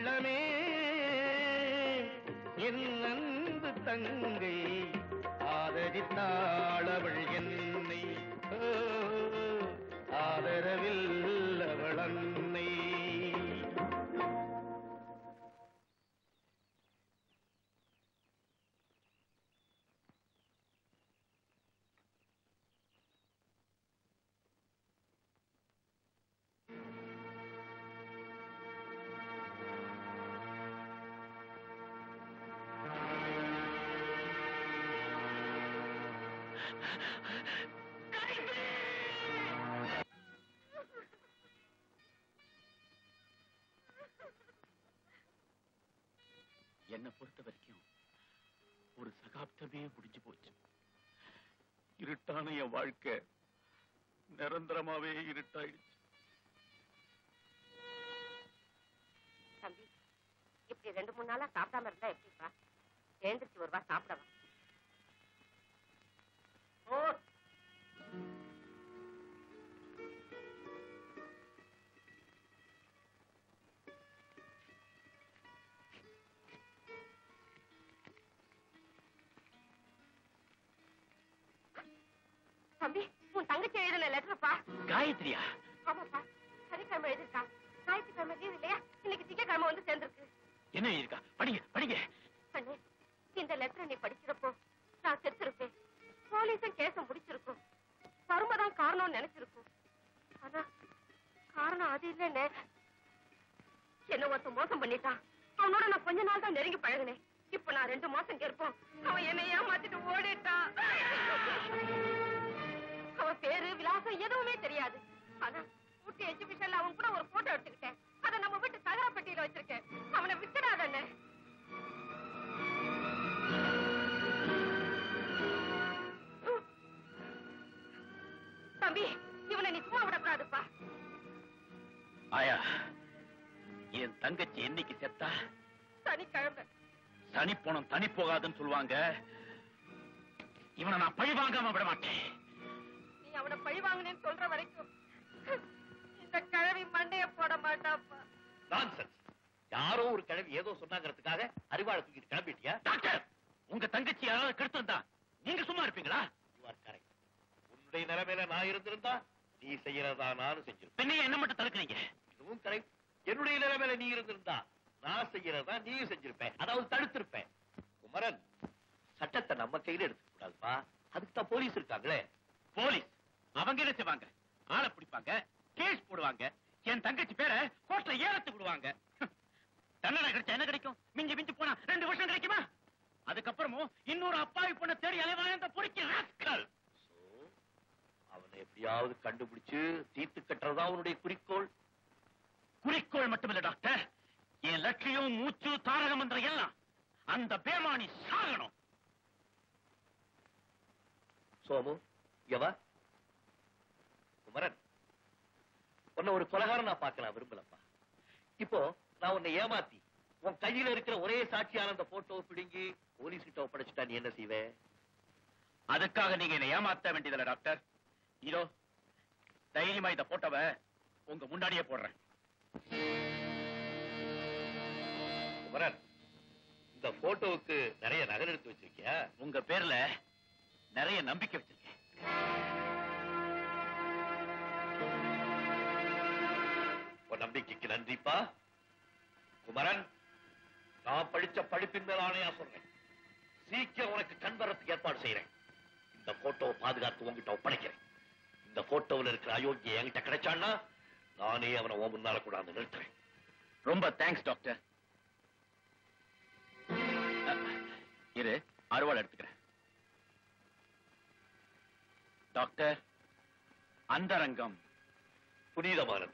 Speaker 6: உள்ளமே என் அன்பு தங்கை ஆதரித்தாள் அவள் என்னை ஓ, ஆதரவில் அவள் அன்னை
Speaker 5: என்னை பொறுத்த வரைக்கும் ஒரு சகாப்தமே முடிஞ்சு போச்சு இருட்டான என் வாழ்க்கை நிரந்தரமாவே இருட்டாயிடுச்சு
Speaker 2: தம்பி இப்படி ரெண்டு மூணு நாளா சாப்பிடாம இருந்தா எப்படிப்பா எழுந்திருச்சு ஒரு வா சாப்பிடவா ஓ தம்பி உன் தங்கச்சி எழுதின லெட்டர்ப்பா
Speaker 5: காயத்ரியா
Speaker 2: ஆமாப்பா சனிக்கிழமை எழுதிருக்கா ஞாயிற்றுக்கிழமை லீவ் இல்லையா இன்னைக்கு திங்கக்கிழமை வந்து சேர்ந்திருக்கு
Speaker 5: என்ன இருக்கா படிங்க படிங்க
Speaker 2: அண்ணே இந்த லெட்டரை நீ படிக்கிறப்போ நான் செத்துருப்பேன் போலீஸும் கேஸ முடிச்சிருக்கும் வறுமைதான் காரணம்னு நினைச்சிருக்கும் ஆனா காரணம் அது இல்லைன்னு என்ன ஒருத்தன் மோசம் பண்ணிட்டான் அவனோட நான் கொஞ்ச நாள் தான் நெருங்கி பழகினேன் இப்ப நான் ரெண்டு மாசம் கேட்போம் அவன் என்னை ஏமாத்திட்டு ஓடிட்டான் அவன் பேரு விலாசம் எதுவுமே தெரியாது ஆனா ஊட்டி எக்ஸிபிஷன்ல அவன் கூட ஒரு போட்டோ எடுத்துக்கிட்டேன் அதை நம்ம வீட்டு தகர பெட்டியில வச்சிருக்கேன் அவனை விட்டுடாத அண்ணே தம்பி இவனை நீ சும்மா விடக்கூடாதுப்பா
Speaker 5: ஆயா என் தங்கச்சி என்னைக்கு செத்தா
Speaker 2: சனிக்கிழமை
Speaker 5: சனி போனம் தனி போகாதுன்னு சொல்லுவாங்க இவனை நான் பழி வாங்காம விட மாட்டேன்
Speaker 2: நீ அவனை பழி வாங்கினேன்னு சொல்ற வரைக்கும் இந்த கிழவி மண்டைய போட மாட்டாப்பா
Speaker 1: நான்சென்ஸ் யாரோ ஒரு கிழவி ஏதோ சொன்னாங்கிறதுக்காக அறிவாளை தூக்கிட்டு கிளம்பிட்டியா
Speaker 5: டாக்டர் உங்க தங்கச்சி யாராவது கெடுத்திருந்தா நீங்க சும்மா இருப்பீங்களா
Speaker 1: You are correct. உன்னுடைய நிலைமையில நான் இருந்திருந்தா நீ செய்யறதா நானும் செஞ்சிருப்பேன்
Speaker 5: பின்னைய என்ன மட்டும் தடுக்கிறீங்க
Speaker 1: இதுவும் கரெக்ட் என்னுடைய நிலைமையில நீ இருந்திருந்தா நான் செய்யறதா நீயும் செஞ்சிருப்பேன் அதாவது தடுத்திருப்பேன் குமரன் சட்டத்தை நம்ம கையில எடுத்துக்க கூடாதுப்பா அதுக்கு தான் போலீஸ் இருக்காங்களே
Speaker 5: போலீஸ் அவங்க என்ன செய்வாங்க ஆளை பிடிப்பாங்க கேஸ் போடுவாங்க என் தங்கச்சி பேரை கோர்ட்ல ஏலத்து விடுவாங்க தண்டனை கிடைச்சா என்ன கிடைக்கும் மிஞ்சி மிஞ்சி போனா ரெண்டு வருஷம் கிடைக்குமா அதுக்கப்புறமும் இன்னொரு அப்பாவி பொண்ணை தேடி அலைவான இந்த பொறுக்கி ராஸ்கல்
Speaker 1: So, அவனை எப்படியாவது கண்டுபிடிச்சு தீர்த்து கட்டுறதா அவனுடைய குறிக்கோள்
Speaker 5: குறிக்கோள் மட்டுமில்ல டாக்டர் என் லட்சியம் மூச்சு தாரக மந்திரம் எல்லாம் அந்த பேமானி சாகணும்
Speaker 1: சோமு இங்க வா குமரன் உன்னை ஒரு கொலகாரம் நான் பார்க்கலாம் விரும்பலப்பா இப்போ நான் உன்னை ஏமாத்தி உன் கையில இருக்கிற ஒரே சாட்சியான அந்த போட்டோவை பிடுங்கி போலீஸ் கிட்ட ஒப்படைச்சிட்டா நீ என்ன செய்வே
Speaker 5: அதுக்காக நீங்க என்ன ஏமாத்த வேண்டியதில்ல டாக்டர் இதோ தைரியமா இந்த போட்டோவை உங்க முன்னாடியே போடுறேன்
Speaker 1: குமரன் இந்த போட்டோவுக்கு நிறைய நகல் எடுத்து வச்சிருக்கியா
Speaker 5: உங்க பேர்ல நிறைய நம்பிக்கை வச்சிருக்கேன்
Speaker 1: உன் நம்பிக்கைக்கு நன்றிப்பா குமரன் நான் படிச்ச படிப்பின் மேல ஆணையா சொல்றேன் சீக்கிரம் உனக்கு கண் வரத்துக்கு ஏற்பாடு செய்யறேன் இந்த போட்டோவை பாதுகாத்து உங்ககிட்ட ஒப்படைக்கிறேன் இந்த போட்டோவில் இருக்கிற அயோக்கிய என்கிட்ட கிடைச்சான்னா நானே அவனை உன் முன்னால கூடாது நிறுத்துறேன்
Speaker 5: ரொம்ப தேங்க்ஸ் டாக்டர் அஹ், இரு அறுவாள் எடுத்துக்கிறேன் டாக்டர் அந்தரங்கம்
Speaker 1: புனிதமானது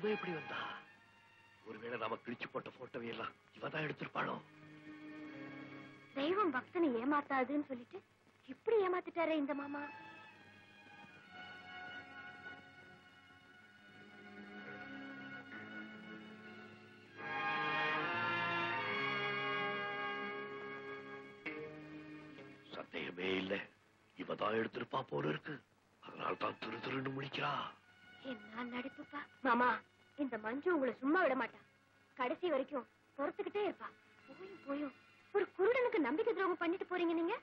Speaker 8: இவ எப்படி வந்தா ஒருவேளை நாம கிழிச்சு போட்ட போட்டோவை எல்லாம் இவதான் எடுத்திருப்பாளோ
Speaker 3: தெய்வம் பக்தனை ஏமாத்தாதுன்னு சொல்லிட்டு இப்படி ஏமாத்திட்டாரே இந்த மாமா
Speaker 8: சந்தேகமே இல்ல இவதான் எடுத்திருப்பா போல இருக்கு அதனால தான் திரு திருன்னு முடிக்கிறா
Speaker 3: என்ன நடிப்புப்பா மாமா இந்த மஞ்சு உங்களை சும்மா விட மாட்டா கடைசி வரைக்கும் பொறுத்துக்கிட்டே இருப்பா போயும் போயும் ஒரு குருடனுக்கு நம்பிக்கை துரோகம் பண்ணிட்டு போறீங்க நீங்க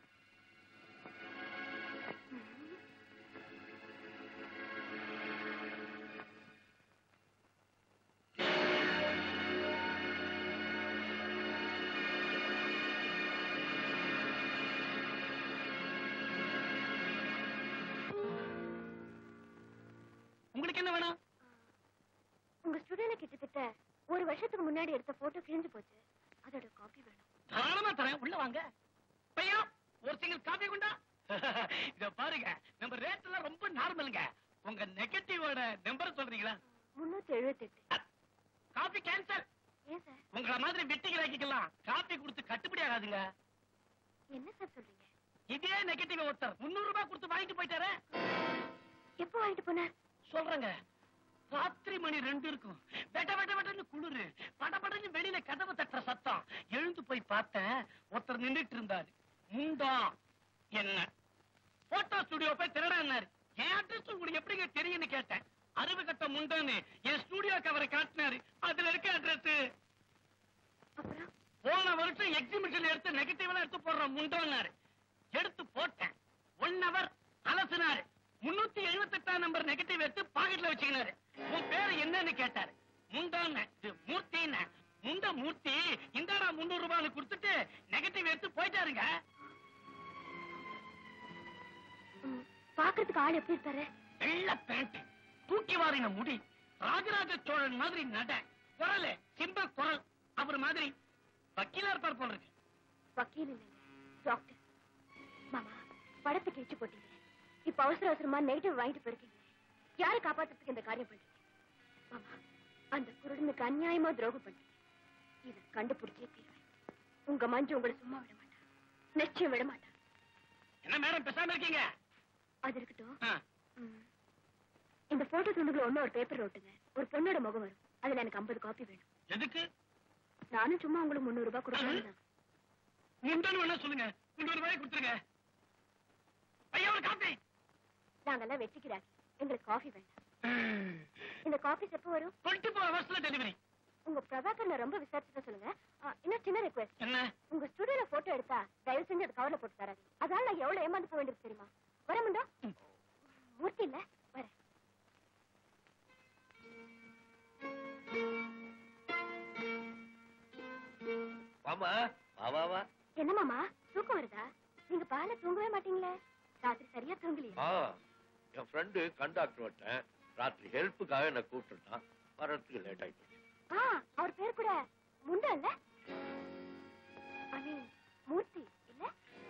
Speaker 6: உங்களுக்கு என்ன வேணும்
Speaker 3: உங்க ஸ்டுடியோல கிட்டத்தட்ட ஒரு வருஷத்துக்கு முன்னாடி எடுத்த போட்டோ கிழிஞ்சு போச்சு அதோட காப்பி வேணும்
Speaker 6: தாராளமா தரேன் உள்ள வாங்க பையா ஒரு சிங்கிள் காபி குண்டா இத பாருங்க நம்ம ரேட் எல்லாம் ரொம்ப நார்மலுங்க உங்க நெகட்டிவோட நம்பர் சொல்றீங்களா
Speaker 3: முன்னூத்தி எழுபத்தி எட்டு
Speaker 6: காபி கேன்சல்
Speaker 3: ஏன் சார்
Speaker 6: உங்கள மாதிரி வெட்டிகளாக்கிக்கலாம் காபி கொடுத்து கட்டுப்படி ஆகாதுங்க
Speaker 3: என்ன சார் சொல்றீங்க
Speaker 6: இதே நெகட்டிவ் ஒருத்தர் முன்னூறு ரூபாய் கொடுத்து வாங்கிட்டு போயிட்டாரு
Speaker 3: எப்போ வாங்கிட்டு போனார்
Speaker 6: சொல்றேங்க ராத்திரி மணி ரெண்டு இருக்கும் வெட்ட வெட்ட வெட்டன்னு குளிரு படபடன்னு வெளியில கதவை தட்டுற சத்தம் எழுந்து போய் பார்த்தேன் ஒருத்தர் நின்னுட்டு இருந்தாரு முண்டா என்ன போட்டோ ஸ்டுடியோ போய் திருடாரு என் அட்ரஸ் உங்களுக்கு எப்படிங்க தெரியும்னு கேட்டேன் அறுவை கட்ட முண்டான்னு என் ஸ்டுடியோ கவரை காட்டினாரு அதுல இருக்க அட்ரஸ்
Speaker 3: அப்புறம்
Speaker 6: போன வருஷம் எக்ஸிபிஷன் எடுத்து நெகட்டிவ்ல எடுத்து போடுற முண்டோன்னாரு எடுத்து போட்டேன் ஒன் ஹவர் அலசினாரு முன்னூத்தி எழுபத்தி எட்டாம் நம்பர் நெகட்டிவ் எடுத்து பாக்கெட்ல வச்சுக்கினாரு உன் பேரு என்னன்னு கேட்டாரு முண்டோன்னு இது மூர்த்தின்னு முண்ட மூர்த்தி இந்தாடா முன்னூறு ரூபாய் கொடுத்துட்டு நெகட்டிவ் எடுத்து போயிட்டாருங்க
Speaker 3: ம், பாக்குறதுக்கு ஆள் எப்படி இருப்பாரு
Speaker 6: வெள்ள பேண்ட் தூக்கி வாரின முடி ராஜராஜ சோழன் மாதிரி நட குரல் சிம்ப குரல் அவர் மாதிரி வக்கீலா இருப்பார் போல இருக்கு
Speaker 3: வக்கீல் இல்லைங்க டாக்டர் மாமா படத்தை கிழிச்சு போட்டீங்க இப்ப அவசர அவசரமா நெகட்டிவ் வாங்கிட்டு போயிருக்கீங்க யாரை காப்பாத்துறதுக்கு இந்த காரியம் பண்றீங்க மாமா அந்த குருடனுக்கு அநியாயமா துரோகம் பண்றீங்க இதை கண்டுபிடிச்சே தீர்வேன் உங்க மஞ்சு உங்களை சும்மா விட மாட்டா நிச்சயம் விட மாட்டா
Speaker 6: என்ன மேடம் பேசாம இருக்கீங்க
Speaker 3: அது இருக்கட்டும்
Speaker 6: ஆ,
Speaker 3: ம். இந்த போட்டோ துண்டுகளை ஒண்ணு ஒரு பேப்பர் ஓட்டுங்க ஒரு பொண்ணோட முகம் வரும் அதுல எனக்கு 50 காப்பி வேணும்
Speaker 6: எதுக்கு
Speaker 3: நானும் சும்மா உங்களுக்கு முந்நூறு ரூபாய் கொடுக்கணும்
Speaker 6: முண்டன்னு வேணா சொல்லுங்க முன்னூறு ரூபாய் கொடுத்துருங்க ஐயா ஒரு காப்பி
Speaker 3: நாங்கெல்லாம் வெட்டிக்கிறாங்க எங்களுக்கு காஃபி வேண்டாம் இந்த காஃபிஸ் எப்போ வரும்
Speaker 6: டுவெண்ட்டி ஃபோர் ஹவர்ஸ்ல டெலிவரி
Speaker 3: உங்க பிரபாகர் ரொம்ப விசாரிச்சுதான் சொல்லுங்க ஆ, இன்னும் சின்ன ரெக்வெஸ்ட்
Speaker 6: என்ன
Speaker 3: உங்க ஸ்டுடியோல போட்டோ எடுத்தா தயவு செஞ்சு அது கவர்ல போட்டு தராது அதனால நான் எவ்வளவு ஏமாந்து போக வேண்டியது தெரியுமா வர முண்டா மூர்த்தி இல்ல வரேன்
Speaker 1: மாமா வா வா வா
Speaker 3: என்ன மாமா தூக்கம் வருதா நீங்க பால தூங்கவே மாட்டீங்களே ராத்திரி சரியா தூங்கலையா
Speaker 1: ஆ என் ஃப்ரெண்டு கண்டாக்டர் வட்டேன் ராத்திரி ஹெல்ப்புக்காக என்ன கூப்பிட்டுட்டான் வர்றதுக்கு லேட் ஆயிடுச்சு
Speaker 3: ஆ அவர் பேர் கூட முண்டா இல்ல ஐ மீன் மூர்த்தி இல்ல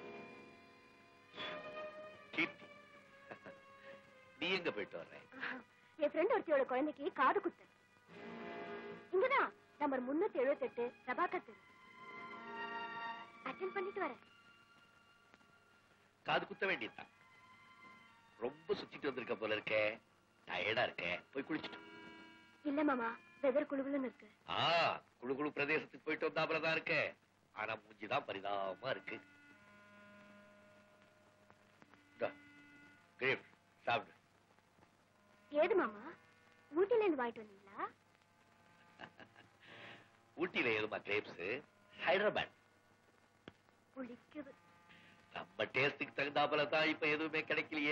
Speaker 1: கீர்த்தி நீ எங்க போயிட்டு வர்ற
Speaker 3: ஆஹா. என் ஃப்ரெண்ட் ஒருத்தியோட குழந்தைக்கு காது குத்து இங்கதான் நம்பர் முன்னூத்தி எழுபத்தி எட்டு பிரபாகர் தெரு அட்டென்ட் பண்ணிட்டு வரேன்
Speaker 1: காது குத்த வேண்டியதுதான் ரொம்ப சுத்திட்டு வந்திருக்க போல இருக்கே டயர்டா இருக்கே போய் குளிச்சுட்டு
Speaker 3: இல்ல மாமா வெதர் குழுகுலுன்னு இருக்கு
Speaker 1: ஆ குழு குழு பிரதேசத்துக்கு போயிட்டு வந்தாப்புல தான் இருக்கே ஆனா மூஞ்சிதான் பரிதாபமா இருக்கு இந்தா, கிரேப் சாப்பிடு
Speaker 3: ஏது மாமா ஊட்டில இருந்து வாங்கிட்டு வந்தீங்களா
Speaker 1: ஊட்டியில ஏதுமா கிரேப்ஸ் ஹைதராபாத்
Speaker 3: புளிக்குது
Speaker 1: நம்ம டேஸ்டுக்கு தகுந்தாப்புல தான் இப்ப எதுவுமே கிடைக்கலையே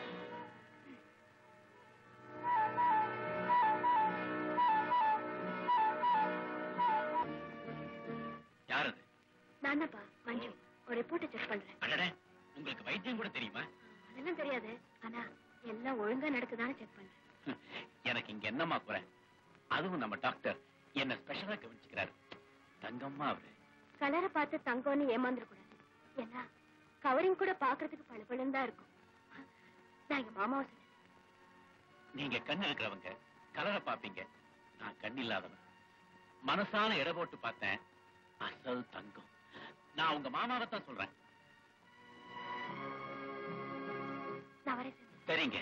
Speaker 5: யார் அது
Speaker 3: நான் தான்ப்பா மஞ்சு ஒரு ரிப்போர்ட்டை செக் பண்றேன்
Speaker 5: அடடே உங்களுக்கு வைத்தியம் கூட தெரியுமா
Speaker 3: அதெல்லாம் தெரியாது ஆனா எல்லாம் ஒழுங்கா நடக்குதான்னு செக் பண்றேன்
Speaker 5: எனக்கு இங்க என்னம்மா குறை அதுவும் நம்ம டாக்டர் என்ன ஸ்பெஷலா கவனிச்சுக்கிறாரு தங்கம்மா அவரு
Speaker 3: கலரை பார்த்து தங்கம்னு ஏமாந்துடக்கூடாது ஏன்னா கவரிங் கூட பாக்குறதுக்கு பளபளன்னு தான் இருக்கும் நான் எங்க மாமாவை சொன்னேன்
Speaker 5: நீங்க கண்ணு இருக்கிறவங்க கலரை பாப்பீங்க நான் கண்ணில்லாதவன் மனசான எடை போட்டு பார்த்தேன் அசல் தங்கம் நான் உங்க மாமாவைத்தான் சொல்றேன்
Speaker 3: நான் வரேன் சார்.
Speaker 5: சரிங்க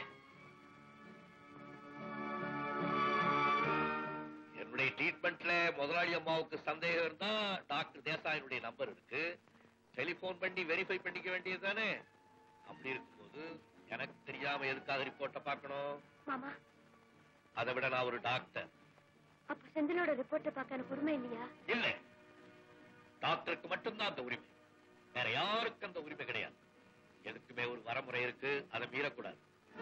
Speaker 1: என்னுடைய ட்ரீட்மெண்ட்ல முதலாளி அம்மாவுக்கு சந்தேகம் இருந்தா டாக்டர் தேசாயினுடைய நம்பர் இருக்கு டெலிபோன் பண்ணி வெரிஃபை பண்ணிக்க வேண்டியது தானே அப்படி இருக்கும்போது எனக்கு தெரியாம எதுக்காக ரிப்போர்ட்டை பார்க்கணும்
Speaker 3: மாமா
Speaker 1: அதை விட நான் ஒரு டாக்டர்
Speaker 3: அப்ப செந்திலோட ரிப்போர்ட்டை பார்க்க எனக்கு உரிமை இல்லையா
Speaker 1: இல்லை டாக்டருக்கு மட்டும்தான் அந்த உரிமை வேற யாருக்கும் அந்த உரிமை கிடையாது எதுக்குமே ஒரு வரமுறை இருக்கு அதை மீறக்கூடாது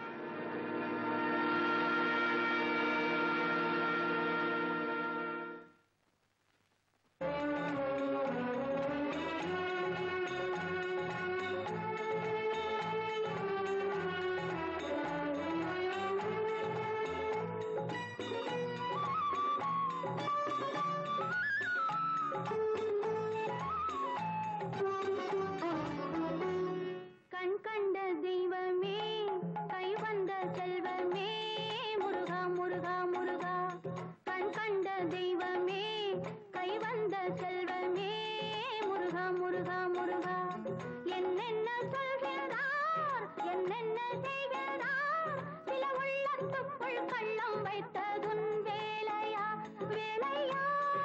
Speaker 3: கண் கண்ட தெய்வமே கை வந்த செல்வமே முருகா முருகா முருகா கண் கண்ட தெய்வமே கை வந்த செல்வமே முருகா முருகா முருகா என்னென்ன சொல்கிறார் என்னென்ன செய்கிறார் சில உள்ளத்துக்குள் கள்ளம் வைத்ததுன் வேலையா வேலையா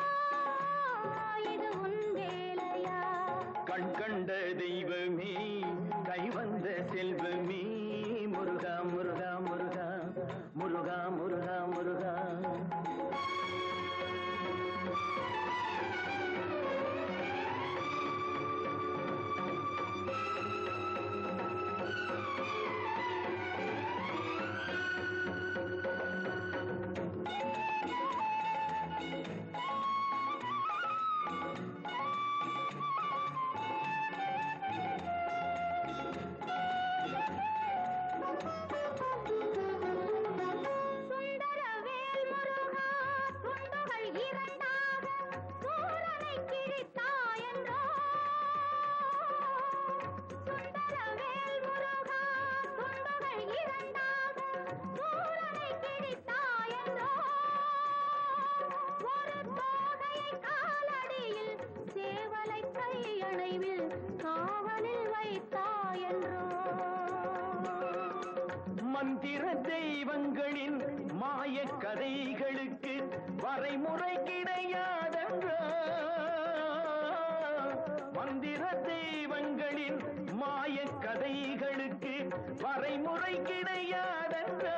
Speaker 3: இது உன் வேலையா
Speaker 9: கண் கண்ட தெய்வமே கை வந்த செல்வமே முருகா முருகா முருகா முருகா முருகா முருகா
Speaker 3: சுந்தரவேல் முருகா துண்டுகள் இரண்டாக சூரனை கிழித்தாயன்றோ சுந்தரவேல் முருகா துண்டுகள் இரண்டாக சூரனை கிழித்தாயன்றோ ஒரு தோகையை காலடியில் சேவலை கையணைவில் காவலில் வைத்தாயன்றோ
Speaker 9: மந்திர தெய்வங்களின் மாய கதைகளுக்கு வரைமுறை கிடையாதென்றோ மந்திர தெய்வங்களின் மாய கதைகளுக்கு வரைமுறை கிடையாதென்றோ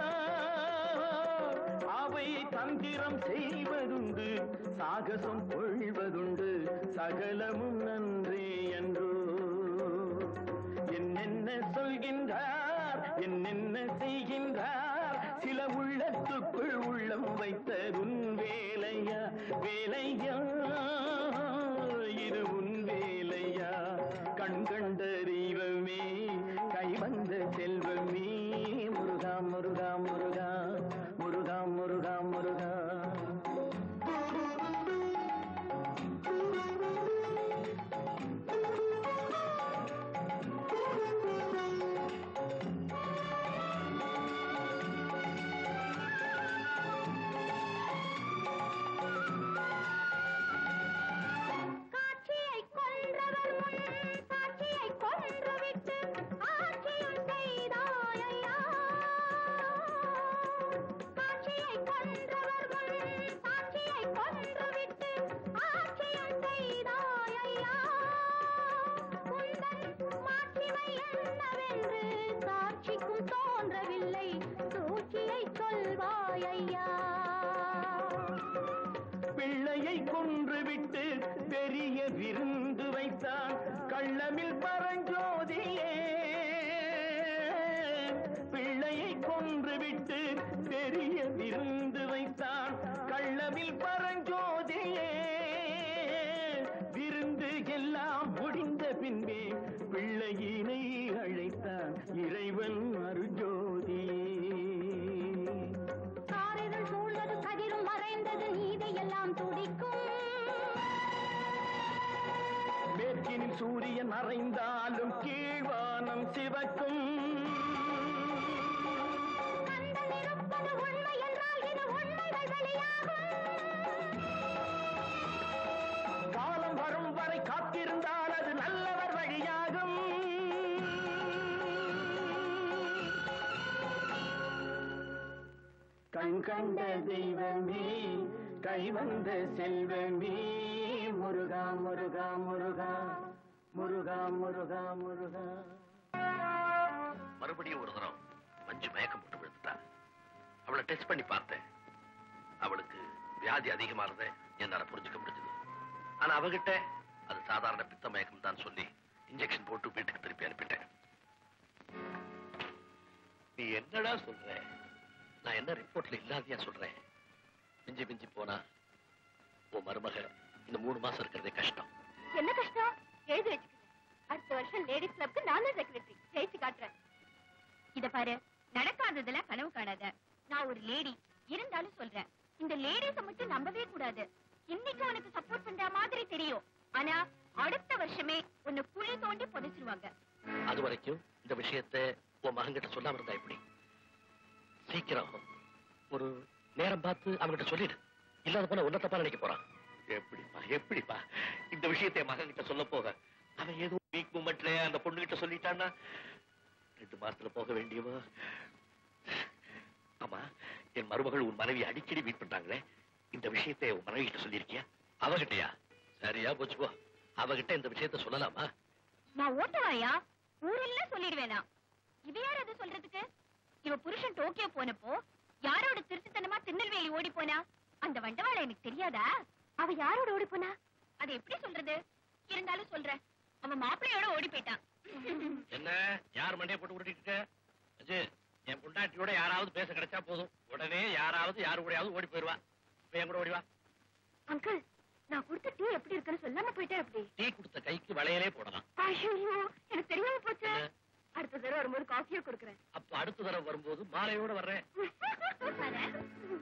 Speaker 9: அவை தந்திரம் செய்வதுண்டு சாகசம் கொள்வதுண்டு சகலமும் நன்றி என்றோ என்னென்ன சொல்கின்றார் என்னென்ன செய்கின்றார் சில உள்ளத்துக்குள் உள்ளம் வைத்ததுன் வேலையா வேலையா இது உன் வேலையா கண் கண்ட தெய்வமே கை வந்த செல்வமே முருகா முருகா முருகா முருகா முருகா முருகா
Speaker 3: காட்சியை கொன்றவர் முன் சாட்சியை கொன்றுவிட்டு ஆட்சியும் செய்தாயையா காட்சியை கொன்றவர் முன் சாட்சியை கொன்றுவிட்டு ஆட்சியும் செய்தாயையா உந்தன் மாட்சிமை என்னவென்று சாட்சிக்கும் தோன்றவில்லை சூழ்ச்சியை சொல்வாயையா
Speaker 9: பிள்ளையை கொன்றுவிட்டு பெரிய விருந்து வைத்தான் கள்ளமில் பரஞ்சோதியே பிள்ளையை கொன்றுவிட்டு பெரிய விருந்து வைத்தான் கள்ளமில் பரஞ்சோதியே விருந்து எல்லாம் முடிந்த பின்பே பிள்ளையினை அழைத்தான் இறைவன் அருஜோதியே
Speaker 3: காரிருள் சூழ்ந்தது கதிரும் மறைந்தது நீதி எல்லாம் துடிக்கும்
Speaker 9: மேற்கினில் சூரியன் மறைந்தாலும் கீழ்வானம் சிவக்கும்
Speaker 3: கந்தன் இருப்பது உண்மை என்றால் இது உண்மைகள்
Speaker 9: காலம் வரும் வரை காத்திருந்தால் அது நல்லவர் வழியாகும் கண் கண்ட தெய்வமே கை வந்த செல்வமே முருகா முருகா முருகா முருகா முருகா முருகா
Speaker 8: மறுபடியும் ஒரு தரம் மஞ்சு மயக்கம் போட்டு விழுந்துட்டா அவளை டெஸ்ட் பண்ணி பார்த்தேன் அவளுக்கு வியாதி அதிகமானதை என்னால புரிஞ்சுக்க முடிஞ்சது ஆனா அவகிட்ட அது சாதாரண பித்த மயக்கம் தான் சொல்லி இன்ஜெக்ஷன் போட்டு வீட்டுக்கு திருப்பி அனுப்பிட்டேன்
Speaker 1: நீ என்னடா சொல்ற
Speaker 8: நான் என்ன ரிப்போர்ட்ல இல்லாதையா சொல்றேன் மிஞ்சி மிஞ்சி போனா உன் மருமக இந்த மூணு மாசம் இருக்கிறதே கஷ்டம்
Speaker 3: என்ன கஷ்டம் எழுதி வச்சுக்கிறேன் அடுத்த வருஷம் லேடிஸ் கிளப்க்கு நான் தான் செக்ரட்டரி ஜெயிச்சு காட்டுறேன் இத பாரு நடக்காததுல கனவு காணாத நான் ஒரு லேடி இருந்தாலும் சொல்றேன் இந்த லேடிஸ மட்டும் நம்பவே கூடாது இன்னைக்கு உனக்கு சப்போர்ட் பண்ற மாதிரி தெரியும் ஆனா அடுத்த வருஷமே உன்னை குழி தோண்டி புதைச்சிருவாங்க
Speaker 8: அது வரைக்கும் இந்த விஷயத்தை உன் மகன்கிட்ட சொல்லாம இருந்தா எப்படி சீக்கிரம் ஒரு நேரம் பார்த்து அவன்கிட்ட சொல்லிடு இல்லாத போன உன்ன தப்பா நினைக்க போறான்
Speaker 1: எப்படிப்பா எப்படிப்பா இந்த விஷயத்தை என் மகன் கிட்ட சொல்ல போக அவன் ஏதோ வீக் மூமெண்ட்ல அந்த பொண்ணு கிட்ட சொல்லிட்டான்னா ரெண்டு மாசத்துல போக வேண்டியவா ஆமா என் மருமகள் உன் மனைவி அடிக்கடி மீட் பண்றாங்களே இந்த விஷயத்தை உன் மனைவி கிட்ட சொல்லியிருக்கியா
Speaker 8: அவகிட்டயா சரியா போச்சு போ அவகிட்ட இந்த விஷயத்த சொல்லலாமா
Speaker 3: நான் ஓட்டவாயா ஊரெல்லாம் சொல்லிடுவேனா இவ யார் அது சொல்றதுக்கு இவ புருஷன் டோக்கியோ போனப்போ யாரோட திருட்டுத்தனமா திருநெல்வேலி ஓடி போனா அந்த வண்டவாள எனக்கு தெரியாதா அவ யாரோட ஓடி போனா அது எப்படி சொல்றது இருந்தாலும் சொல்றேன் அவன் மாப்பிள்ளையோட ஓடி போயிட்டான்
Speaker 5: என்ன யார் மண்டைய போட்டு விட்டுட்டு இருக்க அஜி என் பொண்டாட்டியோட யாராவது பேச கிடைச்சா போதும் உடனே யாராவது யாரு கூடயாவது ஓடி போயிருவா இப்ப என் கூட ஓடி வா
Speaker 3: அங்கிள் நான் கொடுத்த டீ எப்படி இருக்குன்னு சொல்லாம போயிட்டேன் எப்படி
Speaker 5: டீ கொடுத்த கைக்கு வளையலே போடலாம்
Speaker 3: ஐயோ எனக்கு தெரியாம போச்சு அடுத்த தடவை வரும்போது காஃபியா கொடுக்குறேன்
Speaker 5: அப்ப அடுத்த தடவை வரும்போது மாலையோட வர்றேன்
Speaker 3: வரேன்.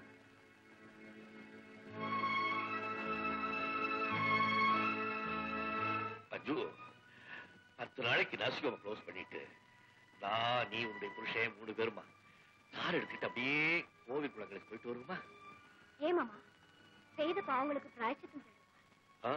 Speaker 1: மஞ்சு பத்து நாளைக்கு நர்சிங் க்ளோஸ் பண்ணிட்டு நான் நீ உன்னுடைய புருஷன் மூணு பேருமா கார் எடுத்துட்டு அப்படியே கோவில் குளங்களுக்கு போயிட்டு வருமா
Speaker 3: ஏமாமா செய்த பாவங்களுக்கு பிராய்ச்சித்தம் செய்யணும்
Speaker 1: ஆ?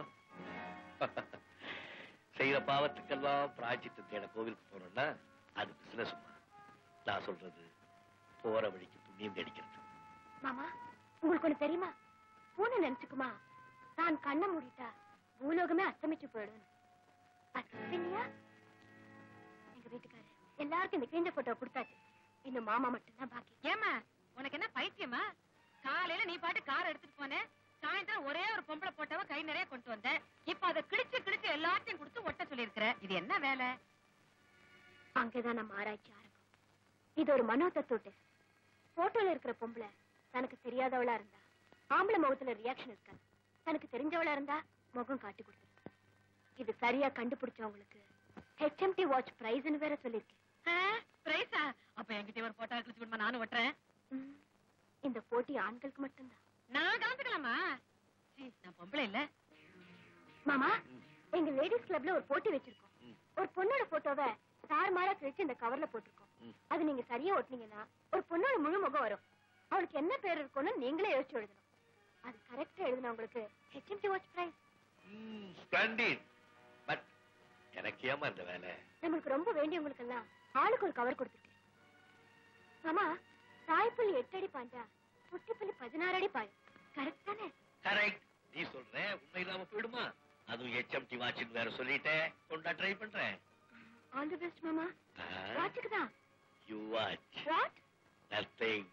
Speaker 1: செய்யற பாவத்துக்கெல்லாம் பிராய்ச்சித்தம் தேட கோவிலுக்கு போனோம்னா அது பிசினஸ் நான் சொல்றது போற வழிக்கு புண்ணியம் கிடைக்கிறது
Speaker 3: மாமா உங்களுக்கு ஒண்ணு தெரியுமா பூனை நினைச்சுக்குமா நான் கண்ணை மூடிட்டா பூலோகமே அஸ்தமிச்சு போயிடும் அது இல்லையா எங்க வீட்டுக்காரர் எல்லாருக்கும் இந்த கிழிஞ்ச போட்டோ கொடுத்தாச்சு இன்னும் மாமா மட்டும்தான் பாக்கி
Speaker 2: ஏமா உனக்கு என்ன பைத்தியமா காலையில நீ பாட்டு கார் எடுத்துட்டு போன சாயந்தரம் ஒரே ஒரு பொம்பளை போட்டவ கை நிறைய கொண்டு வந்த இப்ப அதை கிழிச்சு கிழிச்சு எல்லாத்தையும் கொடுத்து ஒட்ட சொல்லியிருக்கிற இது என்ன வேலை
Speaker 3: அங்கேதான் நம்ம ஆராய்ச்சி ஆரம்பம் இது ஒரு மனோ தத்துவ டெஸ்ட் போட்டோல இருக்கிற பொம்பளை தனக்கு தெரியாதவளா இருந்தா ஆம்பளை முகத்துல ரியாக்ஷன் இருக்காது தனக்கு தெரிஞ்சவளா இருந்தா முகம் காட்டி கொடுத்துரு இது சரியா கண்டுபிடிச்சவங்களுக்கு ஹெச்எம்டி வாட்ச் பிரைஸ்னு வேற சொல்லிருக்கேன்
Speaker 2: பிரைஸா அப்ப என்கிட்ட ஒரு போட்டோ கிழிச்சு விடுமா நானும் ஒட்டுறேன்
Speaker 3: ம், இந்த போட்டி ஆண்களுக்கு மட்டும்தான்
Speaker 2: நான் கலந்துக்கலாமா சீ, நான் பொம்பளை இல்ல
Speaker 3: மாமா எங்க லேடிஸ் கிளப்ல ஒரு போட்டி வச்சிருக்கோம் ஒரு பொண்ணோட போட்டோவை சார் மாரா கிழிச்சு இந்த கவர்ல போட்டிருக்கோம் அது நீங்க சரியா ஒட்டினீங்கன்னா ஒரு பொண்ணோட முழு முகம் வரும் அவளுக்கு என்ன பேர் இருக்கும்னு நீங்களே யோசிச்சு எழுதணும் அது கரெக்டா எழுதினவங்களுக்கு HMT watch prize
Speaker 1: splendid but எனக்கு ஏமா இந்த வேலை
Speaker 3: நம்மளுக்கு ரொம்ப வேண்டியவங்களுக்கு எல்லாம் ஆளுக்கு ஒரு கவர் கொடுத்துருக்கேன் மாமா தாய்ப்புள்ளி எட்டு அடி பாஞ்சா புட்டிப்புள்ளி பதினாறு அடி பாயும் கரெக்ட் தானே
Speaker 1: கரெக்ட் நீ சொல்ற உண்மை இல்லாம போயிடுமா அதுவும் ஹெச்எம்டி வாட்சின்னு வேற சொல்லிட்டேன் கொண்டா ட்ரை பண்றேன்
Speaker 3: ஆல் தி பெஸ்ட் மாமா வாட்சுக்கு தான்
Speaker 1: you watch
Speaker 3: what
Speaker 1: nothing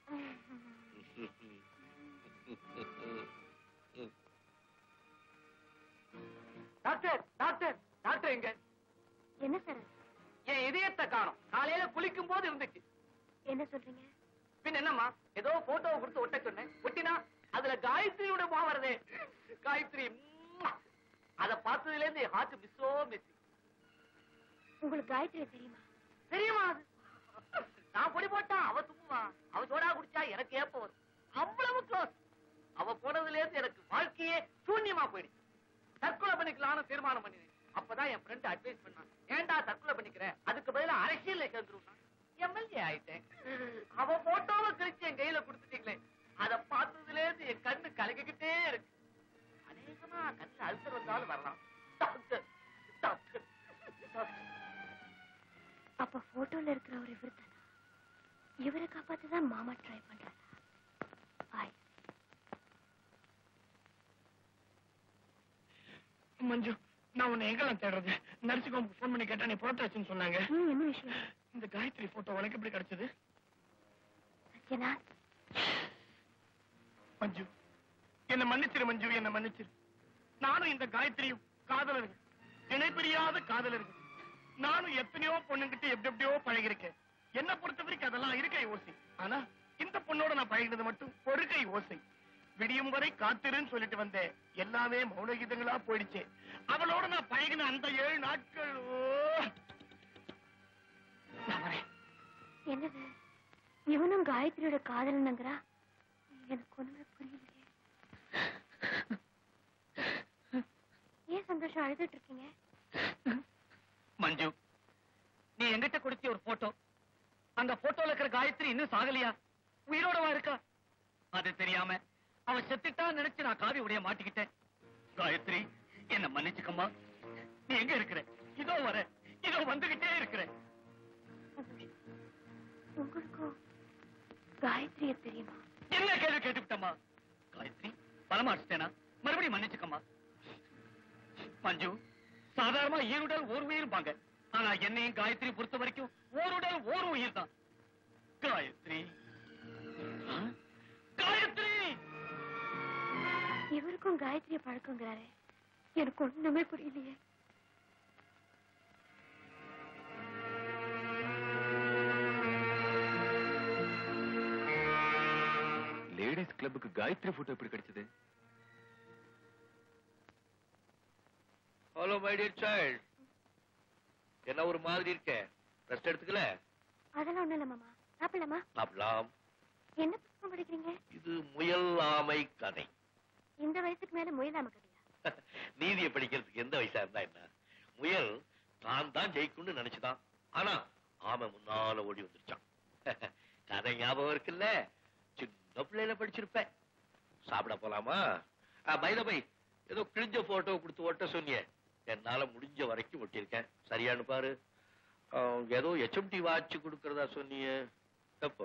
Speaker 4: doctor doctor doctor எங்க
Speaker 3: என்ன சார்
Speaker 4: என் இதயத்தை காணும் காலையில குளிக்கும் போது இருந்துச்சு
Speaker 3: என்ன சொல்றீங்க
Speaker 4: பின் என்னம்மா ஏதோ போட்டோவை கொடுத்து ஒட்ட சொன்னேன் ஒட்டினா அதுல காயத்ரியோட முகம் வருதே காயத்ரி ம்மா. அத பார்த்ததுல இருந்து ஹார்ட் மிஸ்ஸோ மிஸ்
Speaker 3: உங்களுக்கு காயத்ரி தெரியுமா
Speaker 4: தெரியுமா அது நான் பொடி போட்டா அவ தும்முவா அவ சோடா குடிச்சா எனக்கு ஏப்ப வரும் அவ்வளவு க்ளோஸ் அவ போனதுல இருந்து எனக்கு வாழ்க்கையே சூன்யமா போயிடுச்சு தற்கொலை பண்ணிக்கலாம்னு தீர்மானம் பண்ணினேன் அப்பதான் என் ஃப்ரெண்ட் அட்வைஸ் பண்ணான் ஏன்டா தற்கொலை பண்ணிக்கிற அதுக்கு பதிலா அரசியல்ல சேர்ந்துருவான் எம்எல்ஏ ஆயிட்டேன் அவ போட்டோவை கிழிச்சு என் கையில கொடுத்துட்டீங்களே அத பார்த்ததுல இருந்து என் கண்ணு கலக்கிக்கிட்டே இருக்கு அநேகமா கண்ணு அல்சர் வந்தாலும் வரலாம் டாக்டர் டாக்டர் டாக்டர்
Speaker 3: அப்ப போட்டோல இருக்கிறவர் இவர் தானா இவரை காப்பாத்ததான் மாமா ட்ரை பண்றாரு பாய்
Speaker 6: மஞ்சு நான் உன்னை எங்கெல்லாம் தேடுறது நர்ஸுக்கு ஃபோன் பண்ணி கேட்டா நீ புறத்தாச்சுன்னு சொன்னாங்க
Speaker 3: ம், என்ன விஷயம்
Speaker 6: இந்த காயத்ரி போட்டோ உனக்கு எப்படி கிடைச்சது
Speaker 3: சத்யனா
Speaker 6: மஞ்சு என்ன மன்னிச்சிரு மஞ்சு என்ன மன்னிச்சிரு நானும் இந்த காயத்ரியும் காதலர்கள் இணைப்பிரியாத காதலர்கள் நானும் எத்தனையோ பொண்ணுங்கிட்ட எப்படி எப்படியோ பழகிருக்கேன் என்ன பொறுத்த வரைக்கும் அதெல்லாம் இருக்கை ஓசை ஆனா இந்த பொண்ணோட நான் பழகினது மட்டும் ஒரு கை ஓசை விடியும் வரை காத்திருன்னு சொல்லிட்டு வந்தேன் எல்லாமே மௌன கீதங்களா போயிடுச்சு அவளோட நான் பழகின அந்த ஏழு நாட்கள் ஓ நான் வரேன்
Speaker 3: என்னது இவனும் காயத்ரியோட காதலனுங்கிறா எனக்கு ஒண்ணுமே புரியலையே ஏன் சந்தோஷம் அழுதுட்டு இருக்கீங்க
Speaker 4: மஞ்சு நீ எங்கிட்ட கொடுத்த ஒரு போட்டோ அந்த போட்டோல இருக்கிற காயத்ரி இன்னும் சாகலையா உயிரோடவா இருக்கா அது தெரியாம அவ செத்துட்டா நினைச்சு நான் காவி உடைய மாட்டிக்கிட்டேன் காயத்ரி என்ன மன்னிச்சுக்கம்மா நீ எங்க இருக்கிற இதோ வர இதோ வந்துகிட்டே இருக்கிற
Speaker 3: சந்தோஷம் உங்களுக்கும் காயத்ரிய தெரியுமா
Speaker 4: என்ன கேள்வி கேட்டுவிட்டம்மா காயத்ரி பலமாடிச்சிட்டேனா மறுபடியும் மன்னிச்சுக்கம்மா மஞ்சு சாதாரணமா ஈருடல் ஒரு உயிர்பாங்க ஆனா என்னையும் காயத்ரி பொறுத்த வரைக்கும் ஓருடல் ஓர் உயிர் தான் காயத்ரி ஆ? காயத்ரி
Speaker 3: இவருக்கும் காயத்ரிய பழக்கங்கிறாரே எனக்கு ஒண்ணுமே புரியலையே
Speaker 7: லேடிஸ் கிளப்புக்கு காயத்ரி போட்டோ எப்படி கிடைச்சது
Speaker 1: ஹலோ மை டியர் சைல்ட் என்ன ஒரு மாதிரி இருக்க ரெஸ்ட் எடுத்துக்கல
Speaker 3: அதெல்லாம் ஒண்ணும் இல்ல மாமா சாப்பிடலாமா
Speaker 1: சாப்பிடலாம்
Speaker 3: என்ன புத்தகம் படிக்கிறீங்க
Speaker 1: இது முயல் ஆமை கதை
Speaker 3: இந்த வயசுக்கு மேல முயலாம கதையா
Speaker 1: நீதியை படிக்கிறதுக்கு எந்த வயசா இருந்தா என்ன முயல் தான் தான் ஜெயிக்கும்னு நினைச்சுதான் ஆனா ஆமை முன்னால ஓடி வந்துருச்சான் கதை ஞாபகம் இருக்குல்ல சின்ன பிள்ளையில படிச்சிருப்பேன் சாப்பிட போலாமா பை பை ஏதோ கிழிஞ்ச போட்டோ கொடுத்து ஒட்ட சொன்னியே என்னால முடிஞ்ச வரைக்கும் ஒட்டியிருக்கேன் சரியானு பாரு ஆ, ஏதோ HMT வாட்ச் கொடுக்கறதா சொன்னியே எப்போ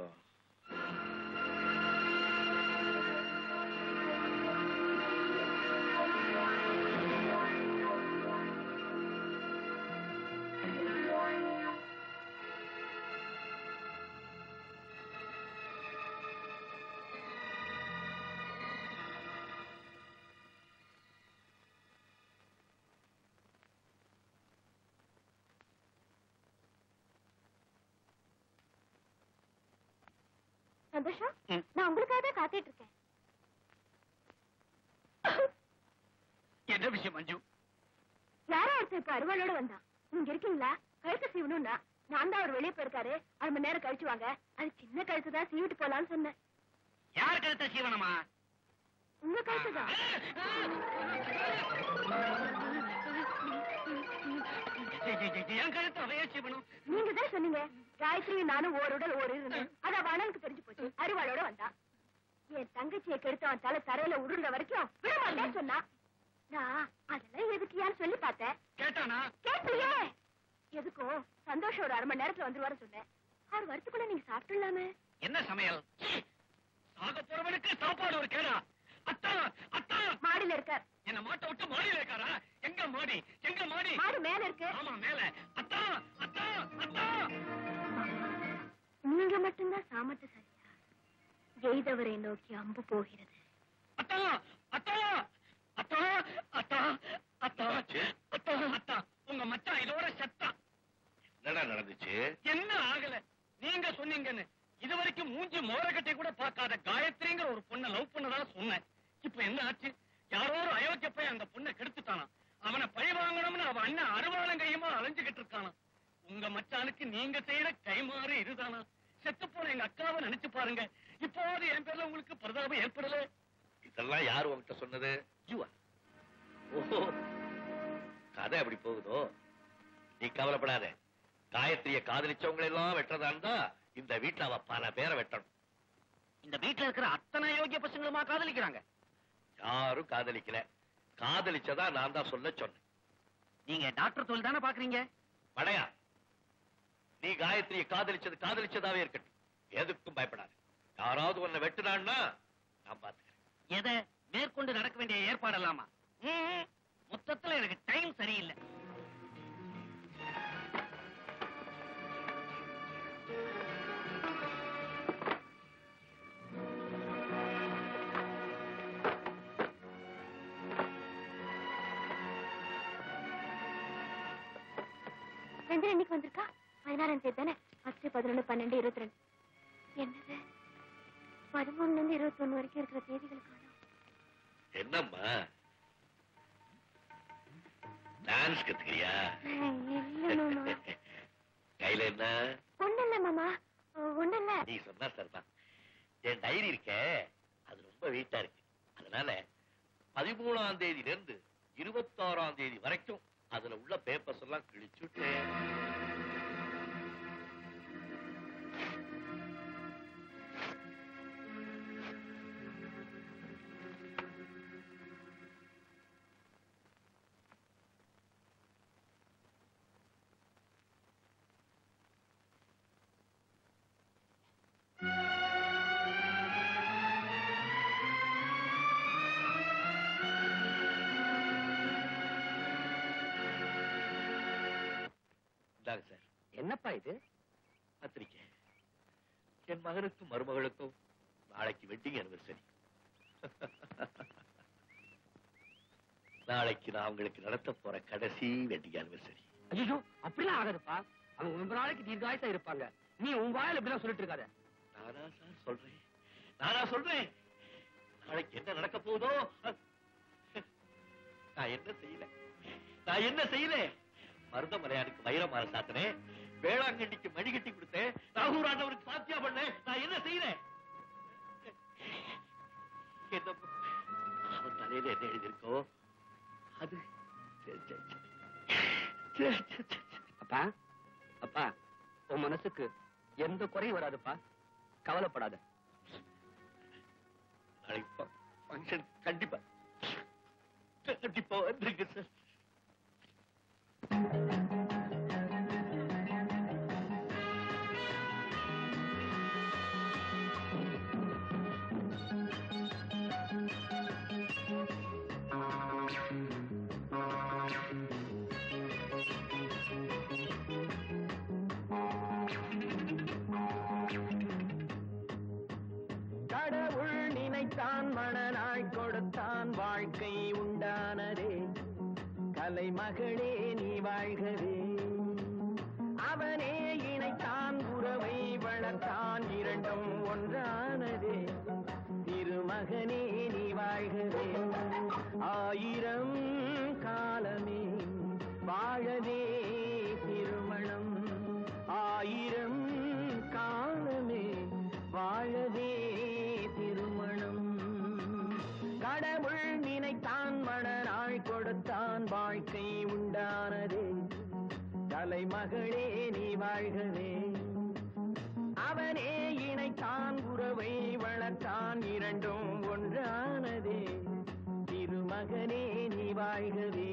Speaker 3: சந்தோஷம்
Speaker 1: ம்.
Speaker 3: நான் உங்களுக்காக தான் காத்துட்டு இருக்கேன்
Speaker 4: என்ன விஷயம் மஞ்சு
Speaker 3: யாரோ ஒருத்தர் இப்ப அருவாளோட வந்தான் நீங்க இருக்கீங்களா கழுத்து சீவணும்னா நான் தான் அவர் வெளியே போயிருக்காரு அரை மணி நேரம் கழிச்சு வாங்க அது சின்ன கழுத்து தான் சீவிட்டு போலான்னு சொன்னேன்
Speaker 6: யார் கழுத்த சீவனமா
Speaker 3: உங்க கழுத்து தான்
Speaker 6: என் கழுத்து அவையே சீவனம்
Speaker 3: நீங்க தான் சொன்னீங்க காயத்ரி நானும் ஒரு உடல் ஒரு இருந்தேன் அது அவ அண்ணனுக்கு தெரிஞ்சு போச்சு அருவாளோட வந்தான் என் தங்கச்சியை கெடுத்து அவன் தலை தரையில உருண்ட வரைக்கும் விட மாட்டேன்னு சொன்னா நான் அதெல்லாம் எதுக்கியான்னு சொல்லி பார்த்தேன்
Speaker 6: கேட்டானா
Speaker 3: கேட்கலையே எதுக்கும் சந்தோஷம் ஒரு அரை மணி நேரத்துல வந்துருவாரு சொன்னேன் அவர் வரத்துக்குள்ள நீங்க சாப்பிட்டுலாமே
Speaker 6: என்ன சமையல் சாக போறவனுக்கு சாப்பாடு ஒரு கேடா அத்தா அத்தா
Speaker 3: மாடியில இருக்கார்
Speaker 6: என்ன மாட்ட விட்டு மாடியில இருக்காரா எங்க மாடி எங்க மாடி
Speaker 3: மாடு மேல இருக்கு
Speaker 6: ஆமா மேல அத்தா அத்தா அத்தா
Speaker 3: நீங்க மட்டும்தான் சாமர்த்த சரியா எய்தவரை நோக்கி அம்பு போகிறது
Speaker 6: அத்தா அத்தா அத்தா அத்தா அத்தா அத்தா அத்தா உங்க மச்சான் இதோட செத்தா
Speaker 1: என்னடா நடந்துச்சு
Speaker 6: என்ன ஆகல நீங்க சொன்னீங்கன்னு இது வரைக்கும் மூஞ்சி மோரக்கட்டை கூட பார்க்காத காயத்ரிங்கிற ஒரு பொண்ணை லவ் பண்ணதா சொன்னேன் இப்ப என்ன ஆச்சு யாரோ ஒரு அயோக்கிய போய் அந்த பொண்ணை கெடுத்துட்டானா அவனை பழி வாங்கணும்னு அவன் அண்ணன் அருவாளம் கையுமா அலைஞ்சுகிட்டு இருக்கானா உங்க மச்சானுக்கு நீங்க செய்யற கைமாறு இதுதானா செத்து போன எங்க அக்காவை நினைச்சு பாருங்க இப்போது என் பேர்ல உங்களுக்கு பரிதாபம் ஏற்படல
Speaker 1: இதெல்லாம் யார் உன்கிட்ட சொன்னது ஜுவா ஓஹோ கதை அப்படி போகுதோ நீ கவலைப்படாத காயத்ரிய காதலிச்சவங்களை எல்லாம் வெட்டுறதா இருந்தா இந்த வீட்டுல அவ பல பேரை வெட்டணும்
Speaker 4: இந்த வீட்டுல இருக்கிற அத்தனை யோகிய பசங்களுமா காதலிக்கிறாங்க
Speaker 1: யாரும் காதலிக்கல காதலிச்சதா நான் தான் சொல்ல சொன்னேன்
Speaker 4: நீங்க டாக்டர் தொழில் தானே பாக்குறீங்க
Speaker 1: படையா நீ காயத்ரியை காதலிச்சது காதலிச்சதாவே இருக்கட்டும் எதுக்கும் பயப்படாது யாராவது உன்னை வெட்டுனான்னா நான் பாத்துக்கிறேன்
Speaker 4: எதை மேற்கொண்டு நடக்க வேண்டிய ஏற்பாடெல்லாமா ம்ம். மொத்தத்துல எனக்கு டைம் சரியில்லை
Speaker 3: ரெண்டு என்னைக்கு வந்திருக்கா பதினாறாம் தேதி தானே பத்து பதினொன்று பன்னெண்டு இருபத்தி ரெண்டு என்னது பதிமூணுல இருந்து இருபத்தி ஒண்ணு வரைக்கும் இருக்கிற தேதிகள் காணும்
Speaker 1: என்னம்மா டான்ஸ் கத்துக்கிறியா
Speaker 3: இல்ல மாமா
Speaker 1: கையில என்ன
Speaker 3: ஒண்ணு இல்ல மாமா ஒண்ணு இல்ல
Speaker 1: நீ சொன்னா சரிதான் என் டைரி இருக்கே அது ரொம்ப வெயிட்டா இருக்கு அதனால பதிமூணாம் தேதியில இருந்து இருபத்தாறாம் தேதி வரைக்கும் அதுல உள்ள பேப்பர்ஸ் எல்லாம் கிழிச்சுட்டேன் இந்தாங்க சார்
Speaker 4: என்னப்பா இது
Speaker 1: பத்திரிக்கை என் மகனுக்கும் மருமகளுக்கும் நாளைக்கு வெட்டிங் அனிவர்சரி நாளைக்கு நான் அவங்களுக்கு நடத்த போற கடைசி வெட்டிங் அனிவர்சரி
Speaker 4: ஐயோ அப்படிலாம் ஆகாதுப்பா அவங்க ரொம்ப நாளைக்கு தீர்காயசா இருப்பாங்க நீ உன் வாயில இப்படிலாம் சொல்லிட்டு இருக்காத
Speaker 1: நானா சார் சொல்றேன் நானா சொல்றேன் நாளைக்கு என்ன நடக்க போகுதோ அ- நான் என்ன செய்யல நான் என்ன செய்யல மருதமலையானுக்கு வைரமால சாத்தினேன் வேளாங்கண்ணிக்கு மணி கட்டி கொடுத்தேன் ராகூர் ஆண்டவருக்கு சாத்தியா பண்ணேன் நான் என்ன செய்யறேன் என்ன அவன் தலையில என்ன எழுதியிருக்கோ அது சரி, சரி, சரி. சரி, சரி, சரி.
Speaker 4: அப்பா அப்பா உன் மனசுக்கு எந்த குறையும் வராதுப்பா கவலைப்படாத
Speaker 1: நாளைக்கு ஃபங்க்ஷன் கண்டிப்பா கண்டிப்பா வந்துருங்க சார்
Speaker 9: கடவுள் நினைத்தான் மணநாள் கொடுத்தான் வாழ்க்கை உண்டானதே கலைமகளே நீ வாழ்கவே அவனே இணைத்தான் உறவை வளர்த்தான் இரண்டும் ஒன்றானதே திருமகனே நீ வாழ்கவே ஆயிரம் காலமே வாழவே திருமணம் ஆயிரம் காலமே வாழவே திருமணம் கடவுள் நினைத்தான் மணநாள் கொடுத்தான் வாழ்க்கை உண்டானதே தலைமகளே நீ வாழ்கவே அவனே இணைத்தான் உறவை வளர்த்தான் இரண்டும் ஒன்றானதே திருமகனே நீ வாழ்கவே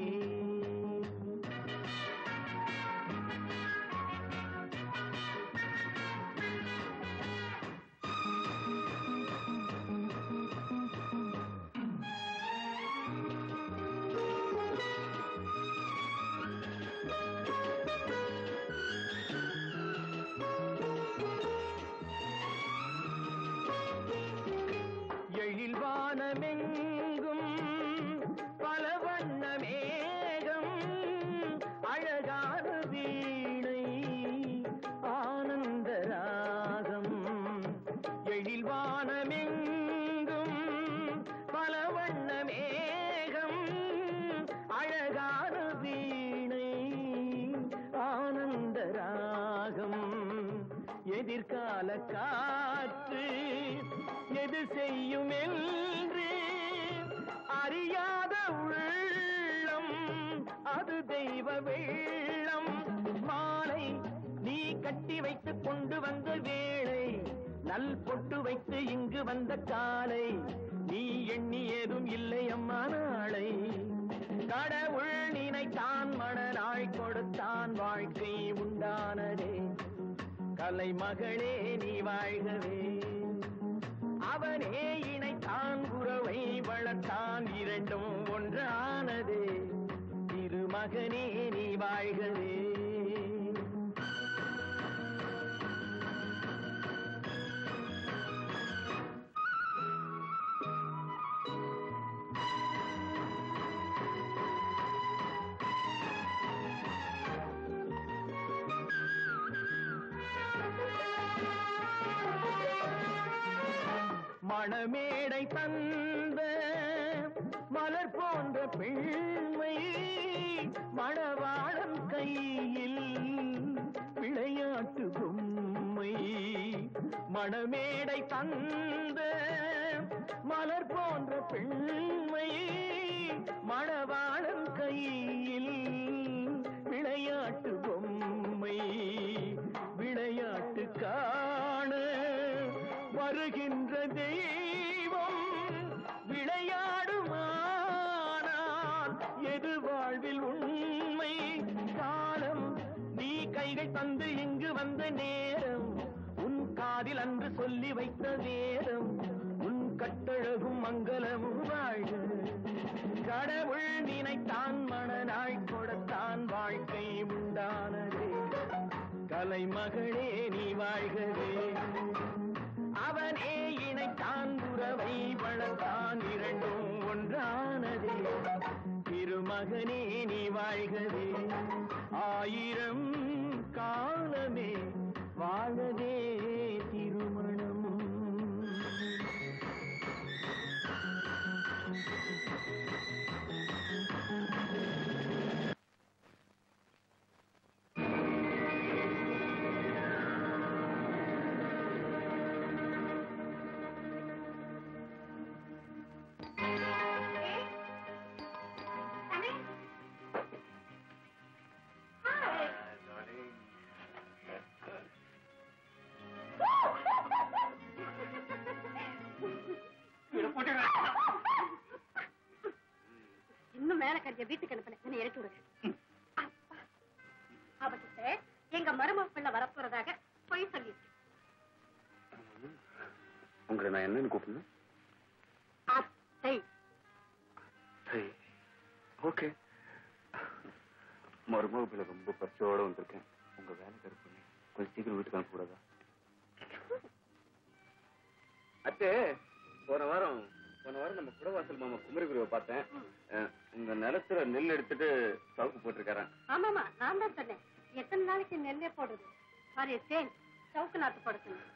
Speaker 9: எழில் வானமெங்கும் பல வண்ண மேகம் அழகான வீணை ஆனந்த ராகம் எழில் வானமெங்கும் பல வண்ண மேகம் அழகான வீணை ஆனந்த ராகம் எதிர்கால காற்று எது செய்யும் என்று அறியாத உள்ளம் அது தெய்வ வெள்ளம் மாலை நீ கட்டி வைத்துக் கொண்டு வந்த வேளை நல் பொட்டு வைத்து இங்கு வந்த காலை நீ எண்ணி ஏதும் இல்லை அம்மா நாளை கடவுள் நினைத்தான் மணநாள் கொடுத்தான் வாழ்க்கை உண்டானதே கலை மகளே நீ வாழ்கவே அவனே இணைத்தான் உறவை வளர்த்தான் இரண்டும் ஒன்றானதே திருமகனே நீ வாழ்கவே மணமேடை தந்த மலர் போன்ற பெண்மை மணவாளன் கையில் விளையாட்டு பொம்மை மணமேடை தந்த மலர் போன்ற பெண்மை மணவாளன் கையில் விளையாட்டு பொம்மை விளையாட்டு காண வருகின்ற தெய்வம் விளையாடுமானால் எது வாழ்வில் உண்மை காலம் நீ கைகள் தந்து இங்கு வந்த நேரம் உன் காதில் அன்று சொல்லி வைத்த நேரம் உன் கட்டழகும் மங்களமும் வாழ்க கடவுள் நினைத்தான் மணநாள் கொடுத்தான் வாழ்க்கை உண்டானதே கலைமகளே நீ வாழ்கவே அவனே இணைத்தான் உறவை வளர்த்தான் இரண்டும் ஒன்றானதே திருமகனே நீ வாழ்கவே ஆயிரம் காலமே வாழதே திருமணம்
Speaker 3: இன்னும் மேல கறிய வீட்டுக்கு அனுப்பல என்ன இறக்கி விடுங்க அப்பா. அவகிட்ட எங்க மருமக பிள்ளை வரப்போறதாக பொய் சொல்லிட்டு
Speaker 7: உங்களை நான் என்னன்னு கூப்பிடணும்
Speaker 3: அத்தை
Speaker 7: சரி ஓகே மருமக பிள்ளை ரொம்ப பரிச்சோட வந்திருக்கேன் உங்க வேலை கருப்பு கொஞ்சம் சீக்கிரம் வீட்டுக்கு அனுப்பக்கூடாதா அத்தே போன வாரம் போன வாரம் நம்ம குடவாசல் மாமா குமரிகுருவை பார்த்தேன் அஹ், உங்க நிலத்துல நெல் எடுத்துட்டு சவுக்கு போட்டிருக்காரன்
Speaker 3: ஆமாமா நான் தான் சொன்னேன் எத்தனை நாளைக்கு நெல்லே போடுறது சாரி தேன் சவுக்கு நாட்டு போடுறது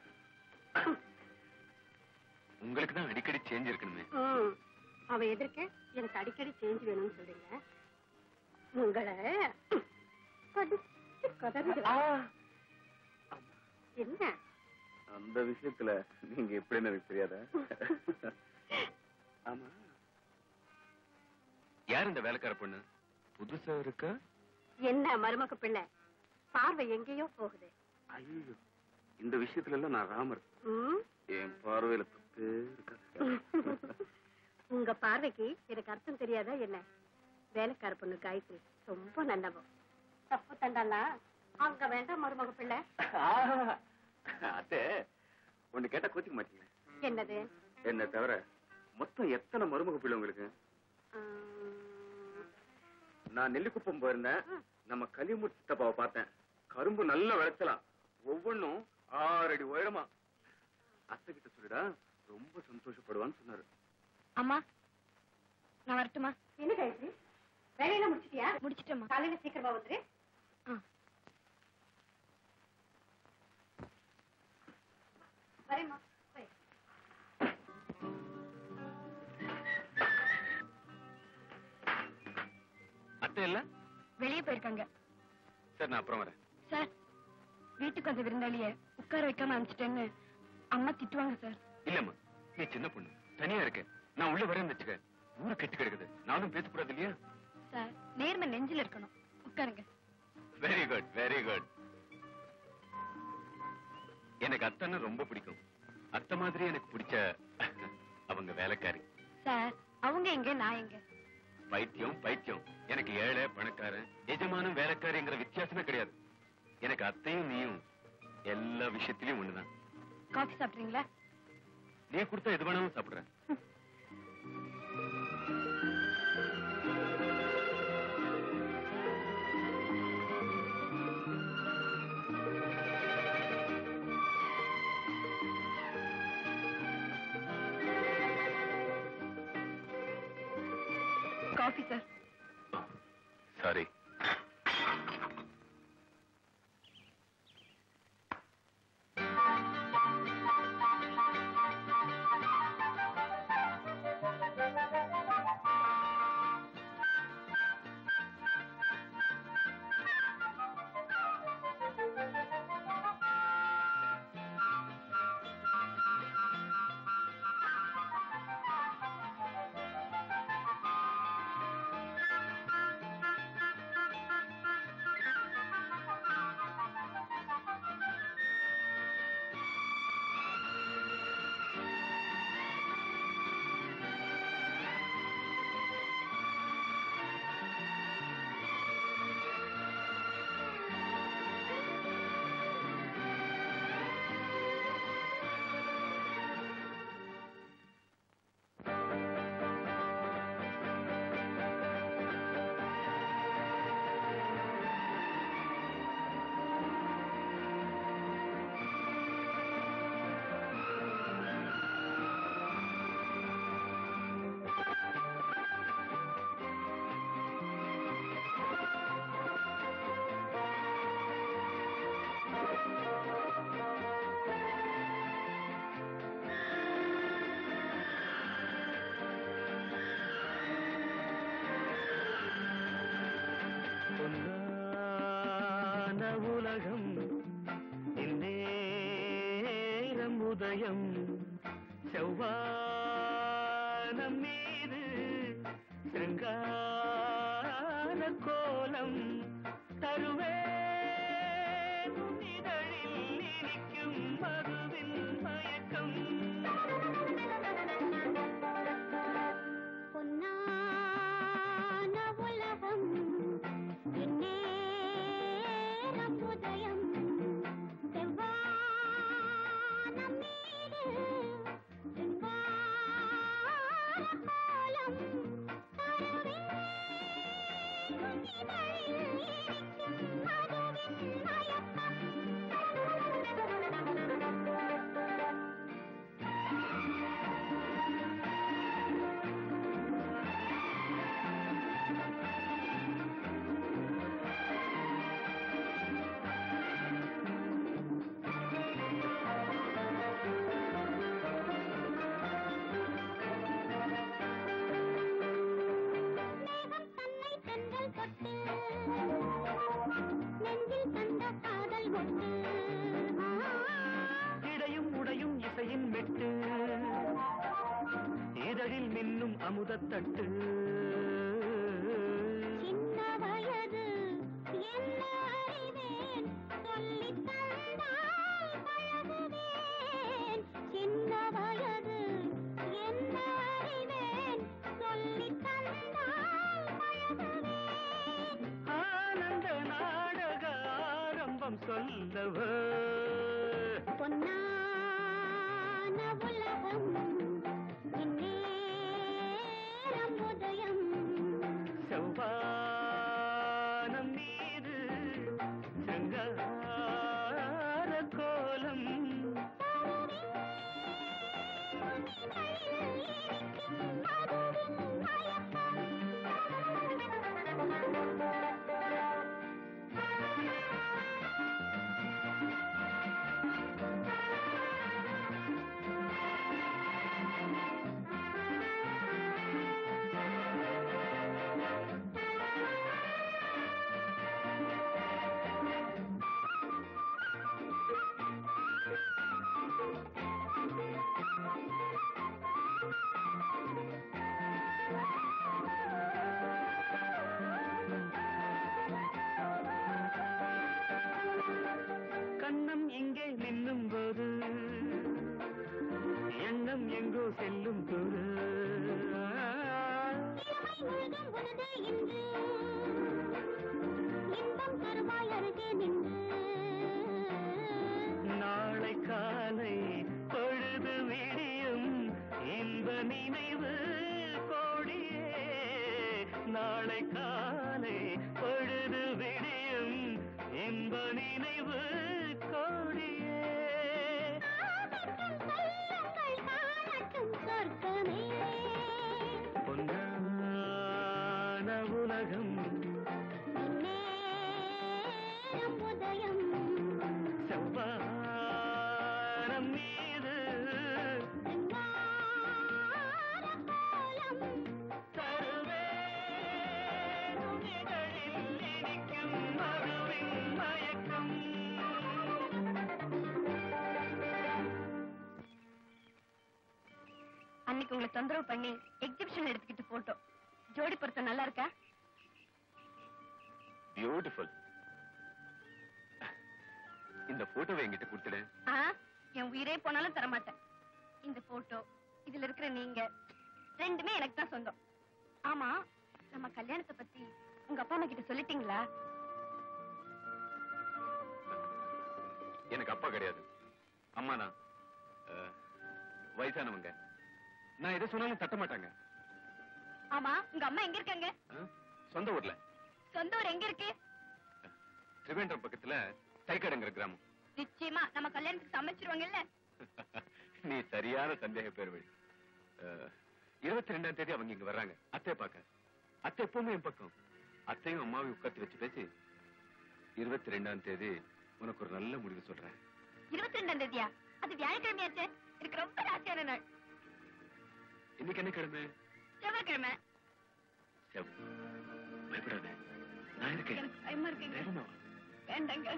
Speaker 7: உங்களுக்கு தான் அடிக்கடி சேஞ்ச் இருக்கணுமே
Speaker 3: ம். அவ எதிர்க்க எனக்கு அடிக்கடி சேஞ்ச் வேணும்னு சொல்றீங்க உங்களை கடிச்சு கதறுகிறா. என்ன
Speaker 7: அந்த விஷயத்துல நீங்க எப்படின்னு எனக்கு தெரியாதா ஆமா யார் இந்த வேலைக்கார பொண்ணு புதுசா இருக்கா
Speaker 3: என்ன மருமக பிள்ளை பார்வை எங்கேயோ போகுது
Speaker 7: ஐயோ இந்த விஷயத்துல எல்லாம் நான் ராமர்
Speaker 3: ம்?
Speaker 7: என் பார்வையில தப்பே இருக்காது
Speaker 3: உங்க பார்வைக்கு எனக்கு அர்த்தம் தெரியாதா என்ன வேலைக்கார பொண்ணு காயத்ரி ரொம்ப நல்லவ தப்பு தண்டானா அங்க வேண்டாம் மருமக பிள்ளை
Speaker 7: அத்தே ஒண்ணு கேட்டா கோச்சிக்க மாட்டீங்க
Speaker 3: என்னது
Speaker 7: என்ன தவிர மொத்தம் எத்தனை மருமக பிள்ளை உங்களுக்கு
Speaker 3: ம்,
Speaker 7: நான் நெல்லிக்குப்பம் போயிருந்தேன் நம்ம கலிமுத்து சித்தப்பாவை பார்த்தேன் கரும்பு நல்ல விளைச்சலாம் ஒவ்வொன்றும் ஆறு அடி உயரமா அத்தை கிட்ட சொல்லிடா ரொம்ப சந்தோஷப்படுவான்னு சொன்னாரு
Speaker 3: அம்மா நான் வரட்டுமா என்ன காயத்ரி வேலையெல்லாம் முடிச்சிட்டியா முடிச்சிட்டேம்மா காலையில சீக்கிரமா வந்துரு வரேம்மா போய்
Speaker 7: அத்தை இல்ல
Speaker 3: வெளியே போயிருக்காங்க
Speaker 7: சரி நான் அப்புறம் வரேன்
Speaker 3: சார் வீட்டுக்கு வந்த விருந்தாளிய உட்கார வைக்காம அனுப்பிச்சிட்டேன்னு அம்மா திட்டுவாங்க சார்
Speaker 7: இல்லம்மா நீ சின்ன பொண்ணு தனியா இருக்க நான் உள்ள வரேன்னு வச்சுக்க ஊரு கெட்டு கிடக்குது நானும் பேசக்கூடாது இல்லையா
Speaker 3: சார் நேர்மை நெஞ்சில் இருக்கணும் உட்காருங்க
Speaker 7: வெரி குட் வெரி குட் எனக்கு அத்தனை ரொம்ப பிடிக்கும் அத்தை மாதிரி எனக்கு பிடிச்ச அவங்க வேலைக்காரி
Speaker 3: சார் அவங்க எங்க நான் எங்க
Speaker 7: பைத்தியம் பைத்தியம் எனக்கு ஏழை பணக்காரன் எஜமானும் வேலைக்காரிங்கிற வித்தியாசமே கிடையாது எனக்கு அத்தையும் நீயும் எல்லா விஷயத்திலயும் ஒண்ணுதான்
Speaker 3: காஃபி சாப்பிடுறீங்களா
Speaker 7: நீ கொடுத்தா எது வேணாலும் சாப்பிடுறேன்
Speaker 3: காஃபி சார்
Speaker 7: சாரி
Speaker 9: பொன்னான உலகம் இந்நேரம் உதயம் செவ்வானம் மீது சிருங்கார கோலம் தருவேன் உன் இதழில் இனிக்கும் மதுவின் மயக்கம்
Speaker 3: பொன்னான உலகம் இந்நேரம் உதயம் செவ்வானம் மீது சிங்கார கோலம் தருவேன் உன் இதழில் இனிக்கும் மதுவின் மயக்கம் மேகம் தன்னை தென்றல் தொட்டு நெஞ்சில் தந்த காதல் கொண்டு
Speaker 9: இடையும் உடையும் இசையின் மெட்டு இதழில் மின்னும் அமுதத்தட்டு
Speaker 3: சின்ன வயது என்ன அறிவேன் சொல்லித் தந்தால் பழகுவேன் சின்ன வயது என்ன அறிவேன் சொல்லித் தந்தால் பழகுவேன்
Speaker 9: ஆனந்த நாடக ஆரம்பம் சொல்லவோ
Speaker 3: பொன்னான உலகம் இந்நேரம் உதயம்
Speaker 9: செவ்வானம் மீது சிருங்கார கோலம் செல்லும் குரு நாளை காலை பொழுது விடியும் இந்த நினைவு கோடியே நாளை காலை பொழுது விடியும் இந்த நினைவு கோடியே பொன்னான உலகம் செவ்வானம் மீது தருவேன் இதழில் இனிக்கும் மறுவின் மயக்கம்
Speaker 3: அன்னைக்கு உங்களை தொந்தரவு பண்ணி எக்ஸிபிஷன் எடுத்துக்கிட்டு போட்டோ ஜோடி பொருத்தம் நல்லா இருக்கா
Speaker 7: பியூட்டிஃபுல் இந்த போட்டோவை என்கிட்ட கொடுத்துடு
Speaker 3: ஆ என் உயிரே போனாலும் தர மாட்டேன் இந்த போட்டோ இதுல இருக்கிற நீங்க ரெண்டுமே எனக்கு தான் சொந்தம் ஆமா நம்ம கல்யாணத்தை பத்தி உங்க அப்பா அம்மா கிட்ட சொல்லிட்டீங்களா
Speaker 7: எனக்கு அப்பா கிடையாது அம்மா தான் அஹ், வயசானவங்க நான் எதை சொன்னாலும் தட்ட மாட்டாங்க
Speaker 3: ஆமா உங்க அம்மா எங்க இருக்காங்க
Speaker 7: அஹ், சொந்த ஊர்ல
Speaker 3: சொந்த ஊர் எங்க இருக்கு
Speaker 7: திருவேண்டரம் பக்கத்துல தைக்கடங்கிற கிராமம்
Speaker 3: நிச்சயமா நம்ம கல்யாணத்துக்கு சமைச்சிருவாங்கல்ல
Speaker 7: நீ சரியான சந்தேக பேர் வழி இருபத்தி ரெண்டாம் தேதி அவங்க இங்க வர்றாங்க அத்தை பார்க்க அத்தை எப்பவுமே என் பக்கம் அத்தையும் அம்மாவையும் உட்காந்து வச்சு பேசி இருபத்தி ரெண்டாம் தேதி உனக்கு ஒரு நல்ல முடிவு சொல்றேன்
Speaker 3: இருபத்தி ரெண்டாம் தேதியா அது வியாழக்கிழமையாச்சே எனக்கு ரொம்ப ராசியான நாள்
Speaker 7: இன்னைக்கு என்ன கிழமை
Speaker 3: செவ்வாய்க்கிழமை
Speaker 7: செவ். பயப்படாத நான் இருக்கேன்
Speaker 3: எனக்கு பயமா இருக்குங்க
Speaker 7: தைரியமா வா.
Speaker 3: வேண்டாங்க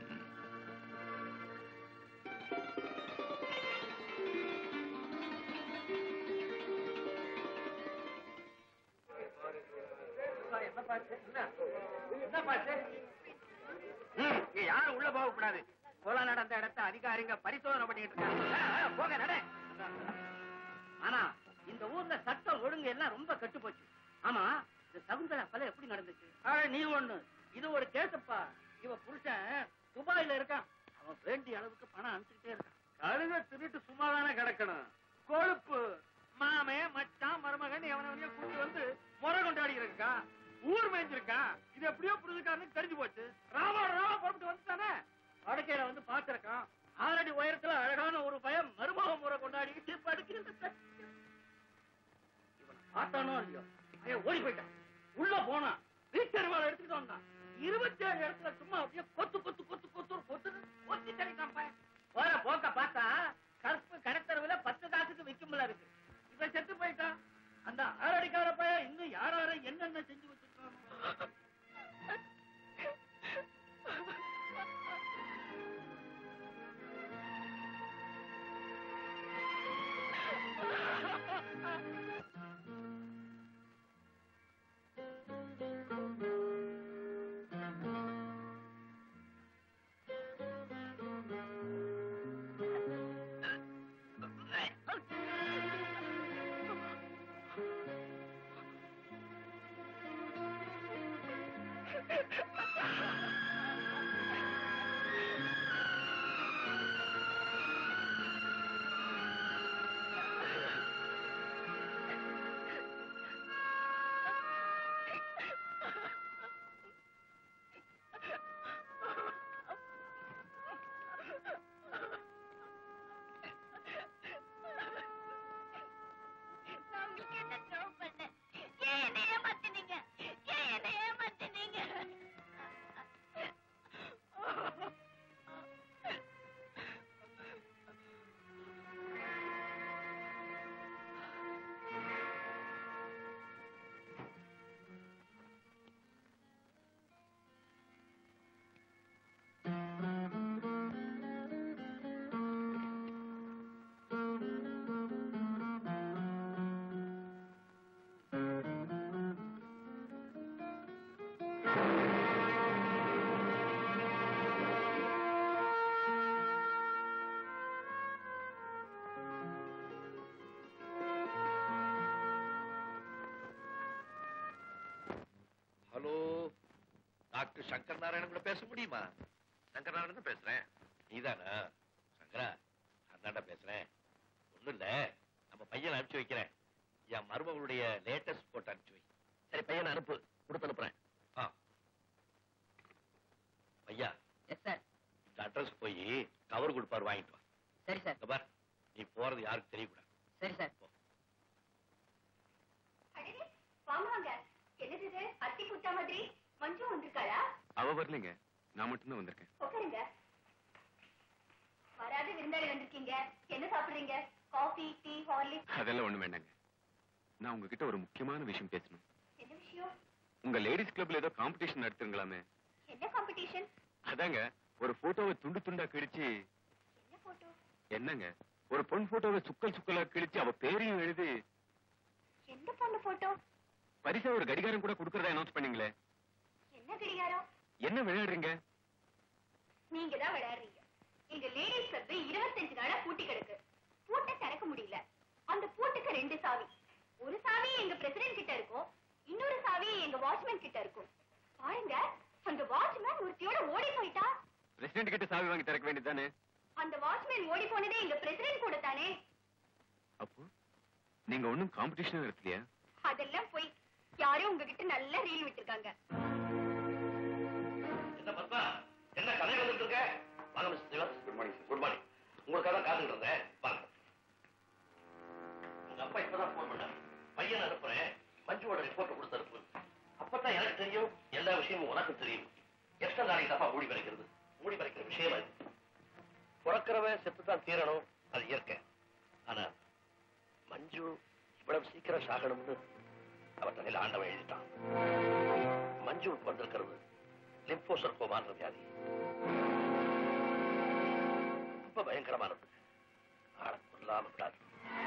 Speaker 4: என்ன பாச்சு என்ன என்ன பாச்சு ம், இங்க யாரும் உள்ள போக கூடாது கொலை நடந்த இடத்த அதிகாரிங்க பரிசோதனை பண்ணிட்டு இருக்காங்க ஆ, ஆ, போங்க நட ஆனா இந்த ஊர்ல சட்டம் ஒழுங்கு எல்லாம் ரொம்ப கெட்டு போச்சு ஆமா இந்த சகுந்தலா கொலை எப்படி நடந்துச்சு நீ ஒண்ணு இது ஒரு கேசப்பா இவ புருஷன் துபாயில இருக்கான் அவன் வேண்டிய அளவுக்கு பணம் அனுப்பிச்சுட்டே இருக்கான் கழுத திருட்டு சும்மாதானே கிடக்கணும் கொழுப்பு மாமே மச்சான் மருமகன் எவனவனையோ கூட்டு வந்து முறை கொண்டாடி இருக்கா ஊர் மேய்ஞ்சிருக்கா இது எப்படியோ புரிஞ்சுக்காரனுக்கு தெரிஞ்சு போச்சு ராவோட ராவா புறப்பட்டு வந்துட்டானே படுக்கையில வந்து பார்த்திருக்கான் ஆறடி உயரத்துல அழகான ஒரு பயம் மருமக முறை கொண்டாடிக்கிட்டு படுக்கிறது இவனை பார்த்தானோ இல்லையோ அவன் ஓடி போயிட்டான் உள்ள போனான் வீட்டருவாள் எடுத்துட்டு வந்தான் இருபத்தி ஏழு இடத்துல சும்மா அப்படியே கொத்து கொத்து கொத்து கொத்து கொத்து கொத்தி தள்ளிட்டான் பையன் போற போக்க பார்த்தா கருப்பு கடத்தரவுல பத்து காசுக்கு விக்கும்ல இருக்கு இவன் செத்து போயிட்டான் அந்த ஆறடிக்கார பையன் இன்னும் யார் யாரை என்னென்ன செஞ்சு வச்சிருக்கானோ
Speaker 3: நான் உங்களுக்கு என்ன துரோகம் பண்ணேன்? ஏன் என்னை ஏமாத்தினீங்க? ஏன் என்னை ஏமாத்தினீங்க?
Speaker 1: டாக்டர் சங்கர் நாராயணன் கூட பேச முடியுமா சங்கர் நாராயணன் தான் பேசுறேன் நீதானா சங்கரா அதான்டா பேசுறேன் ஒண்ணும் இல்ல நம்ம பையனை அனுப்பிச்சு வைக்கிறேன் என் மருமகளுடைய லேட்டஸ்ட் போட்டோ அனுப்பிச்சு வை
Speaker 8: சரி பையனை அனுப்பு கொடுத்து அனுப்புறேன்
Speaker 1: ஆ ஐயா
Speaker 4: எஸ் சார்
Speaker 1: இந்த அட்ரஸ் போய் கவர் கொடுப்பாரு வாங்கிட்டு வா
Speaker 4: சரி சார்
Speaker 1: இந்த பார் நீ போறது யாருக்கு தெரியக்கூடாது
Speaker 4: சரி சார்
Speaker 3: அடடே, வாங்க வாங்க என்னது இது அத்தி குட்டா மாதிரி மஞ்சு வந்திருக்காளா
Speaker 7: அவ வரலைங்க நான் மட்டும்தான் வந்திருக்கேன்
Speaker 3: உட்காருங்க வராத விருந்தாளி வந்திருக்கீங்க என்ன சாப்பிடுறீங்க காஃபி டீ ஹார்லிக்ஸ்
Speaker 7: அதெல்லாம் ஒண்ணு வேண்டாங்க நான் உங்ககிட்ட ஒரு முக்கியமான விஷயம் பேசணும்
Speaker 3: என்ன விஷயம்
Speaker 7: உங்க லேடிஸ் கிளப்ல ஏதோ காம்படிஷன் நடத்துங்களாமே
Speaker 3: என்ன காம்படிஷன்
Speaker 7: அதாங்க ஒரு போட்டோவை துண்டு துண்டா கிழிச்சு
Speaker 3: என்ன போட்டோ
Speaker 7: என்னங்க ஒரு பொன் போட்டோவை சுக்கல் சுக்கலா கிழிச்சு அவ பேரையும் எழுதி
Speaker 3: எந்த பொண்ணு போட்டோ
Speaker 7: பரிசா ஒரு கடிகாரம் கூட கொடுக்கறதா அனௌன்ஸ் பண்ணீங்களே
Speaker 3: என்ன கடிகாரம்
Speaker 7: என்ன விளையாடுறீங்க
Speaker 3: நீங்க தான் விளையாடுறீங்க எங்க லேடிஸ் கிளப் இருபத்தஞ்சு நாளா பூட்டி கிடக்கு பூட்டை திறக்க முடியல அந்த பூட்டுக்கு ரெண்டு சாவி ஒரு சாவி எங்க பிரசிடென்ட் கிட்ட இருக்கும் இன்னொரு சாவி எங்க வாட்ச்மேன் கிட்ட இருக்கும் பாருங்க அந்த வாட்ச்மேன் ஒருத்தியோட ஓடி போயிட்டா
Speaker 7: பிரசிடென்ட் கிட்ட சாவி வாங்கி திறக்க வேண்டியதானே
Speaker 3: அந்த வாட்ச்மேன் ஓடி போனதே எங்க பிரசிடென்ட் கூட தானே
Speaker 7: அப்போ நீங்க ஒண்ணும் காம்படிஷன் நடத்தலையா
Speaker 3: அதெல்லாம் போய் யாரோ உங்ககிட்ட நல்ல ரீல் விட்டுருக்காங்க
Speaker 1: என்ன பத்மா என்ன கதை வந்துட்டு இருக்க வாங்க mister Shiva good morning good morning உங்களுக்காக தான் காத்துட்டு இருந்தேன் வாங்க உங்க அப்பா இப்பதான் போன் பண்ணாரு பையன் அனுப்புறேன் மஞ்சுவோட ரிப்போர்ட் கொடுத்து அனுப்பு அப்பதான் எனக்கு தெரியும் எல்லா விஷயமும் உனக்கு தெரியும் எத்தனை நாளைக்கு தப்பா மூடி மறைக்கிறது மூடி மறைக்கிற விஷயம் அது பிறக்கிறவன் செத்துதான் தீரணும் அது இயற்கை ஆனா மஞ்சு இவ்வளவு சீக்கிரம் சாகணும்னு அவன் தலையில ஆண்டவன் எழுதிட்டான் மஞ்சுவுக்கு வந்திருக்கிறது லிம்போசர்கோமான்ற வியாதி ரொம்ப பயங்கரமானது ஆளை கொல்லாம விடாது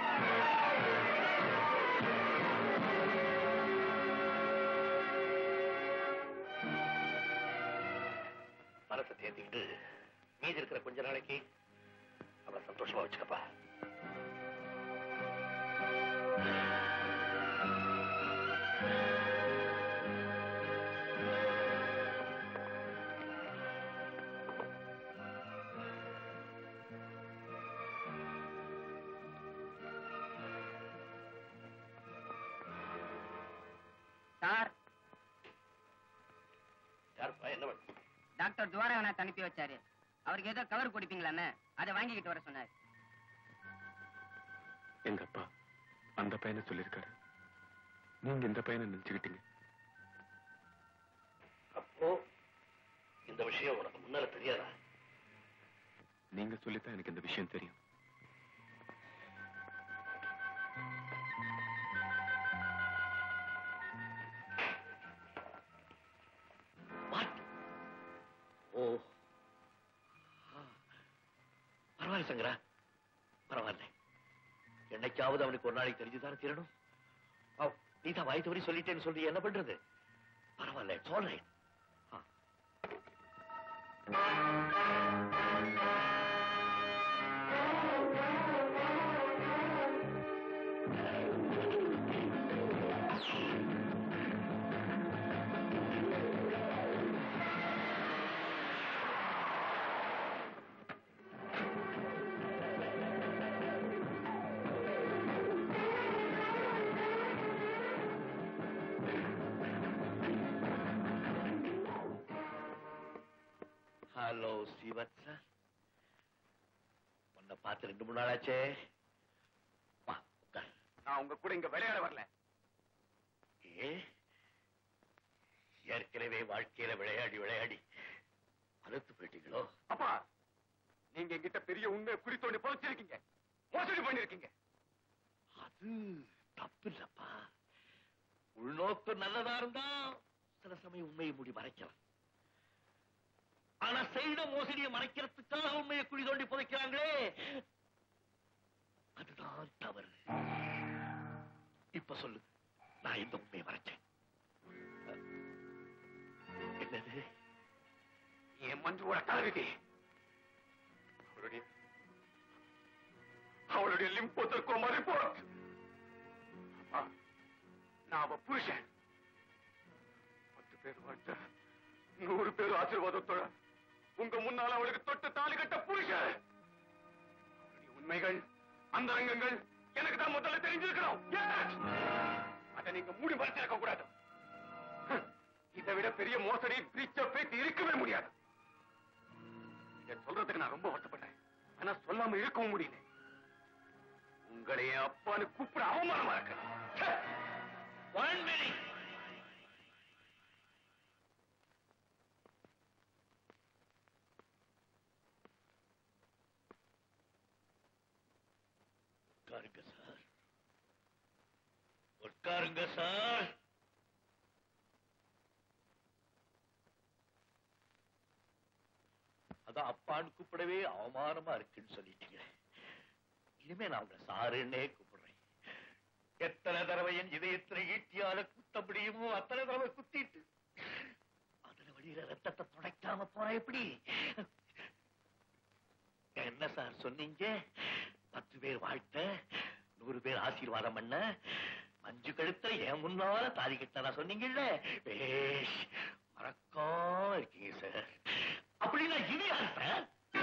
Speaker 1: மனசை தேத்திக்கிட்டு மீதி இருக்கிற கொஞ்ச நாளைக்கு அவளை சந்தோஷமா வச்சுக்கப்பா
Speaker 4: சார்
Speaker 1: யாருப்பா என்ன வேணும்
Speaker 4: டாக்டர் துவாரகநாத் அனுப்பி வச்சாரு அவருக்கு ஏதோ கவர் கொடுப்பீங்களாமே அதை வாங்கிக்கிட்டு வர சொன்னார்
Speaker 7: எங்க அப்பா அந்த பையனை சொல்லியிருக்காரு நீங்க இந்த பையனை நினைச்சுக்கிட்டீங்க
Speaker 1: அப்போ இந்த விஷயம் உனக்கு முன்னால தெரியாதா
Speaker 7: நீங்க சொல்லித்தான் எனக்கு இந்த விஷயம் தெரியும்
Speaker 1: What? ஓ ஆ. பரவாயில்ல சங்கரா பரவாயில்ல என்னைக்காவது அவனுக்கு ஒரு நாளைக்கு தெரிஞ்சுதானே தீரணும் அவ், நீ தான் வாய் தவறி சொல்லிட்டேன்னு சொல்லி என்ன பண்றது பரவாயில்ல it's all right hello Sivath sir உன்னை பார்த்து ரெண்டு மூணு நாள் ஆச்சே வா உட்கார்
Speaker 7: நான் உங்க கூட இங்க விளையாட வரல
Speaker 1: ஏ ஏற்கனவே வாழ்க்கையில விளையாடி விளையாடி அழுத்து போயிட்டீங்களோ
Speaker 7: அப்பா நீங்க என்கிட்ட பெரிய உண்மையை குறி தோண்டி புதைச்சிருக்கீங்க மோசடி பண்ணிருக்கீங்க
Speaker 1: அது தப்பு இல்லப்பா உள்நோக்கு நல்லதா இருந்தா சில சமயம் உண்மையை மூடி மறைக்கலாம் ஆனா செய்த மோசடியை மறைக்கிறதுக்காக உண்மையை குழி தோண்டி புதைக்கிறாங்களே அதுதான் தவறு இப்ப சொல்லு நான் இந்த உண்மையை மறைச்சேன் என்னது
Speaker 7: என் மஞ்சுவோட கலவிக்கு அவளுடைய அவளுடைய லிம்போத்திற்கும் ரிப்போர்ட் நான் அவ புருஷன் பத்து பேர் வாழ்த்த நூறு பேர் ஆசீர்வாதத்தோட உங்க முன்னால அவளுக்கு தொட்டு தாலி கட்ட புருஷ உண்மைகள் அந்தரங்கங்கள் எனக்கு தான் முதல்ல தெரிஞ்சிருக்கணும் Yes! அதை நீங்க மூடி மறைச்சிருக்க கூடாது ஹம், இதை விட பெரிய மோசடி பிரீச் ஆஃப் ஃபேத் இருக்கவே முடியாது இதை சொல்றதுக்கு நான் ரொம்ப வருத்தப்பட்டேன் ஆனா சொல்லாம இருக்கவும் முடியல உங்களை என் அப்பான்னு கூப்பிட அவமானமா இருக்கு ச்சே!
Speaker 5: ஒன் மினிட்
Speaker 8: உட்காருங்க சார் உட்காருங்க சார் அதான் அப்பான்னு கூப்பிடவே அவமானமா இருக்குன்னு சொல்லிட்டீங்க இனிமே நான் உங்க சாருன்னே கூப்பிடுறேன் எத்தனை தடவை என் இதயத்துல ஈட்டியால குத்த முடியுமோ அத்தனை தடவை குத்திட்டு அதுல வழியில ரத்தத்தை துடைக்காம போற எப்படி என்ன சார் சொன்னீங்க பத்து பேர் வாழ்த்த நூறு பேர் ஆசீர்வாதம் பண்ண மஞ்சு கழுத்த என் முன்னால தாலி கட்டா சொன்னீங்கல்ல பேஷ் மறக்காம இருக்கீங்க சார் அப்படின்னா இது யார் சார்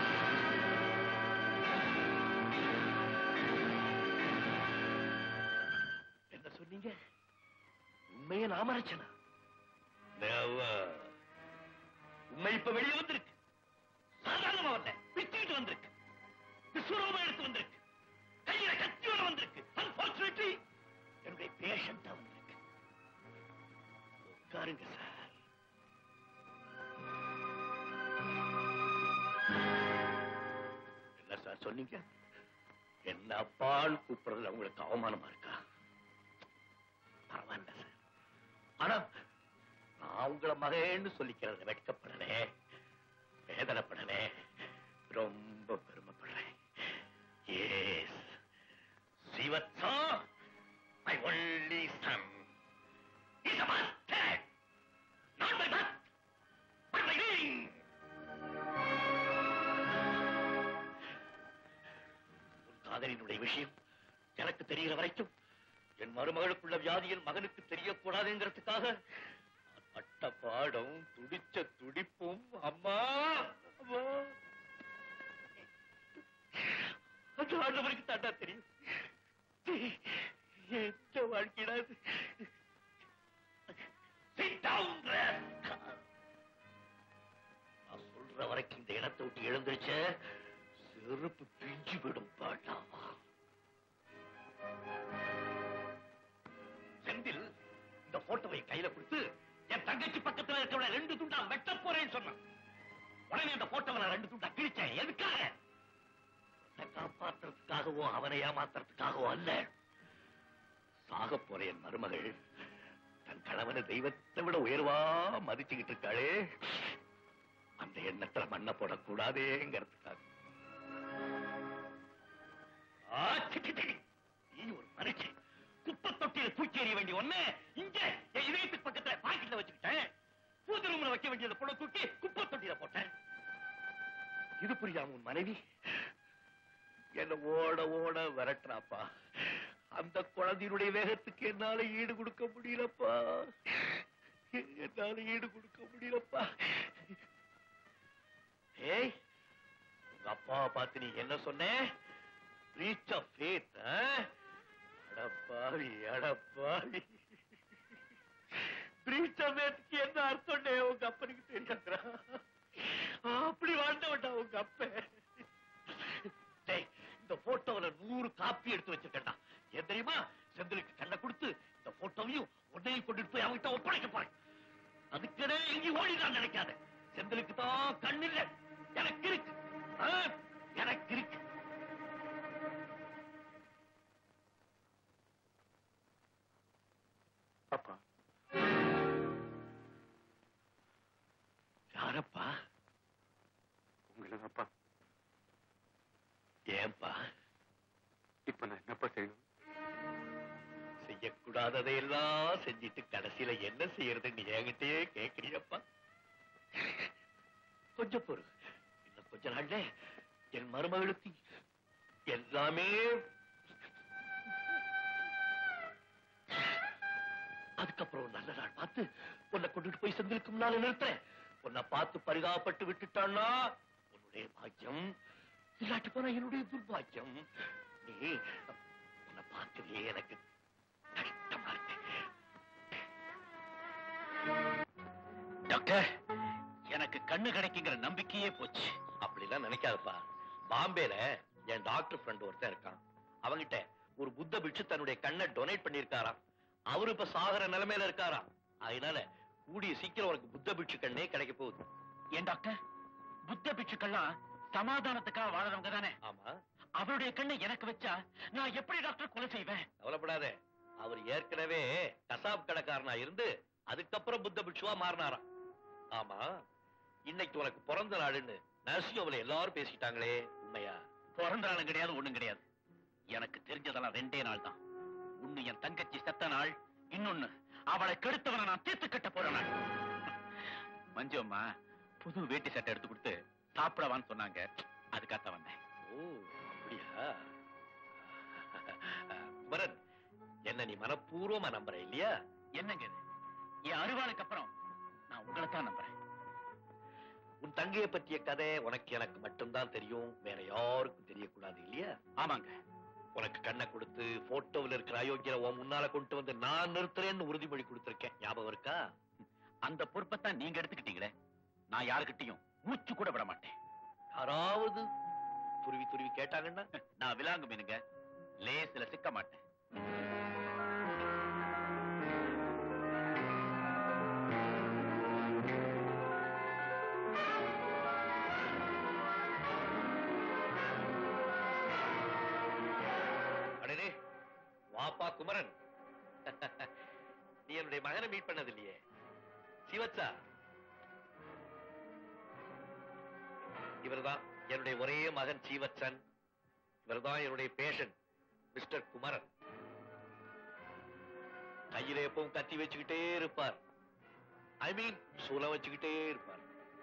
Speaker 8: என்ன சொன்னீங்க உண்மையை நான் மறைச்சனா Never. உண்மை இப்ப வெளியே வந்திருக்கு சாதாரணமா வரல பிச்சுக்கிட்டு வந்திருக்கு விஸ்வரூபம் எடுத்து வந்திருக்கு கையில கத்தியோட வந்திருக்கு அன்பார்ச்சுனேட்லி என்னுடைய பேஷண்டா வந்திருக்கு உட்காருங்க சார் என்ன சார் சொன்னீங்க என்ன அப்பான்னு கூப்பிடுறதுல உங்களுக்கு அவமானமா இருக்கா பரவாயில்ல சார் ஆனா நான் உங்களை மகன்னு சொல்லிக்கிறது வெட்கப்படலே வேதனைப்படலே ரொம்ப பெருமைப்படுறேன் எஸ் சிவத்தா my only son is a master not my birth but my being உன் காதலினுடைய விஷயம் எனக்கு தெரிகிற வரைக்கும் என் மருமகளுக்குள்ள வியாதியில் மகனுக்கு தெரியக்கூடாதுங்கிறதுக்காக நான் பட்ட பாடம் துடிச்ச துடிப்பும் அம்மா அம்மா அந்த ஆண்டவருக்கு தாண்டா தெரியும் எந்த வாழ்க்கையில இது? Sit down, rascal. நான் சொல்ற வரைக்கும் இந்த இடத்தை விட்டு எழுந்திருச்ச செருப்பு பிஞ்சு விடும் பாட்டாமா செந்தில் இந்த போட்டோவை கையில கொடுத்து என் தங்கச்சி பக்கத்துல இருக்கிற ரெண்டு துண்டா வெட்ட போறேன்னு சொன்னான் உடனே அந்த போட்டோவை நான் ரெண்டு துண்டா கிழிச்சேன் எதுக்காக என்னை காப்பாத்துறதுக்காகவோ அவனை ஏமாத்துறதுக்காகவோ அல்ல சாக போற என் மருமகள் தன் கணவனை தெய்வத்தை விட உயர்வா மதிச்சுக்கிட்டு இருக்காளே அந்த எண்ணத்துல மண்ணை போடக்கூடாதேங்கிறதுக்காக ஆ, சி, சி, சி. நீ ஒரு மனுஷன் குப்பை தொட்டியில தூக்கி எறிய வேண்டிய ஒண்ணு இங்க என் இதயத்துக்கு பக்கத்துல பாக்கெட்ல வச்சுக்கிட்டேன் பூஜை ரூம்ல வைக்க வேண்டியத புள்ள தூக்கி குப்பை தொட்டியில போட்டேன் இது புரியாம உன் மனைவி என்ன ஓட ஓட விரட்டுறாப்பா அந்த குழந்தையினுடைய வேகத்துக்கு என்னால ஈடு கொடுக்க முடியலப்பா என்னால ஈடு கொடுக்க முடியலப்பா ஏய் உங்க அப்பாவை பார்த்து நீ என்ன சொன்ன ரீச் ஆஃப் ஃபேத் அடப்பாவி அடப்பாவி பிரீச் ஆஃப் ஃபேத்க்கு என்ன அர்த்தம் உங்க அப்பனுக்கு தெரியாதுடா அப்படி வாழ்ந்தவன்டா உங்க அப்பன் டேய் இந்த போட்டோல நூறு காப்பி எடுத்து வச்சிருக்கேன்டா ஏன் தெரியுமா செந்திலுக்கு கண்ணை கொடுத்து இந்த போட்டோவையும் உன்னையும் கொண்டுட்டு போய் அவன்கிட்ட ஒப்படைக்க போறேன் அதுக்கிடையே எங்கேயும் ஓடிதான் நினைக்காத செந்திலுக்கு தான் கண் இல்ல எனக்கு இருக்கு ஆ, எனக்கு இருக்கு
Speaker 7: அப்பா
Speaker 8: யாரப்பா
Speaker 7: உங்களை அப்பா
Speaker 8: ஏன்பா
Speaker 7: இப்ப நான் என்னப்பா செய்யணும்
Speaker 8: செய்யக்கூடாததையெல்லாம் செஞ்சிட்டு கடைசியில என்ன செய்யறதுன்னு என்கிட்டயே கேக்குறியப்பா கொஞ்சம் பொறு இன்னும் கொஞ்ச நாள்ல என் மருமகளுக்கு எல்லாமே அதுக்கப்புறம் ஒரு நல்ல நாள் பார்த்து உன்னை கொண்டுட்டு போய் செந்திருக்கு முன்னால நிறுத்துறேன்
Speaker 1: உன்னை பார்த்து பரிதாபப்பட்டு விட்டுட்டான்னா உன்னுடைய பாக்கியம் இல்லாட்டி போனா என்னுடைய துர்பாக்கியம் நீ உன்னை பார்க்கவே எனக்கு கஷ்டமா இருக்கு
Speaker 5: டாக்டர் எனக்கு கண்ணு கிடைக்குங்கிற நம்பிக்கையே போச்சு
Speaker 1: அப்படிலாம் நினைக்காதப்பா பாம்பேல என் டாக்டர் ஃப்ரெண்ட் ஒருத்தன் இருக்கான் அவங்கிட்ட ஒரு புத்த பிட்சு தன்னுடைய கண்ணை டொனேட் பண்ணிருக்காராம் அவரு இப்ப சாகர நிலைமையில இருக்காராம் அதனால கூடிய சீக்கிரம் உனக்கு புத்த பிட்சு கண்ணே கிடைக்க போகுது
Speaker 5: ஏன் டாக்டர் புத்த பிட்சுக்கெல்லாம் சமாதானத்துக்காக வாழறவங்க தானே
Speaker 1: ஆமா
Speaker 5: அவருடைய கண்ணை எனக்கு வச்சா நான் எப்படி டாக்டர் கொலை செய்வேன்
Speaker 1: கவலைப்படாத அவர் ஏற்கனவே கசாப் கடைக்காரனா இருந்து அதுக்கப்புறம் புத்த பிட்சுவா மாறினாராம் ஆமா இன்னைக்கு உனக்கு பிறந்த நாளுன்னு நரசிங்கோவில எல்லாரும் பேசிட்டாங்களே உண்மையா
Speaker 5: பிறந்த நாளும் கிடையாது ஒண்ணும் கிடையாது எனக்கு தெரிஞ்சதெல்லாம் ரெண்டே நாள் தான் ஒண்ணு என் தங்கச்சி செத்த நாள் இன்னொன்னு அவளை கெடுத்தவனை நான் தீர்த்து கட்ட போற நாள் மஞ்சு அம்மா புது வேட்டி சட்டை எடுத்து கொடுத்து சாப்பிடவான்னு சொன்னாங்க அதுக்காக வந்தேன்
Speaker 1: ஓ அப்படியா குமரன் என்ன நீ மனப்பூர்வமா நம்புற இல்லையா
Speaker 5: என்னங்க இது என் அறுவாளுக்கு அப்புறம் நான் உங்களை தான் நம்புறேன்
Speaker 1: உன் தங்கையை பற்றிய கதை உனக்கு எனக்கு மட்டும்தான் தெரியும் வேற யாருக்கும் தெரியக்கூடாது இல்லையா
Speaker 5: ஆமாங்க
Speaker 1: உனக்கு கண்ணை கொடுத்து போட்டோவில் இருக்கிற அயோக்கியரை உன் முன்னால கொண்டு வந்து நான் நிறுத்துறேன்னு உறுதிமொழி கொடுத்திருக்கேன் ஞாபகம் இருக்கா
Speaker 5: அந்த பொறுப்பை தான் நீங்க எடுத்துக்கிட்டீங்களே நான் யாருக்கிட்டையும் மூச்சு கூட விட மாட்டேன்
Speaker 1: யாராவது துருவி துருவி கேட்டாங்கன்னா
Speaker 5: நான் விலாங்கு மீனுங்க லேசில சிக்க மாட்டேன்
Speaker 1: அடடே வாப்பா குமரன் நீ என்னுடைய மகனை மீட் பண்ணது இல்லையே சிவச்சா இவர்தான் என்னுடைய ஒரே மகன் சீவச்சன் இவர்தான் என்னுடைய பேஷண்ட் மிஸ்டர் குமரன் கையில எப்பவும் கத்தி வச்சுக்கிட்டே இருப்பார் ஐ மீன் சூலம் வச்சுக்கிட்டே இருப்பார்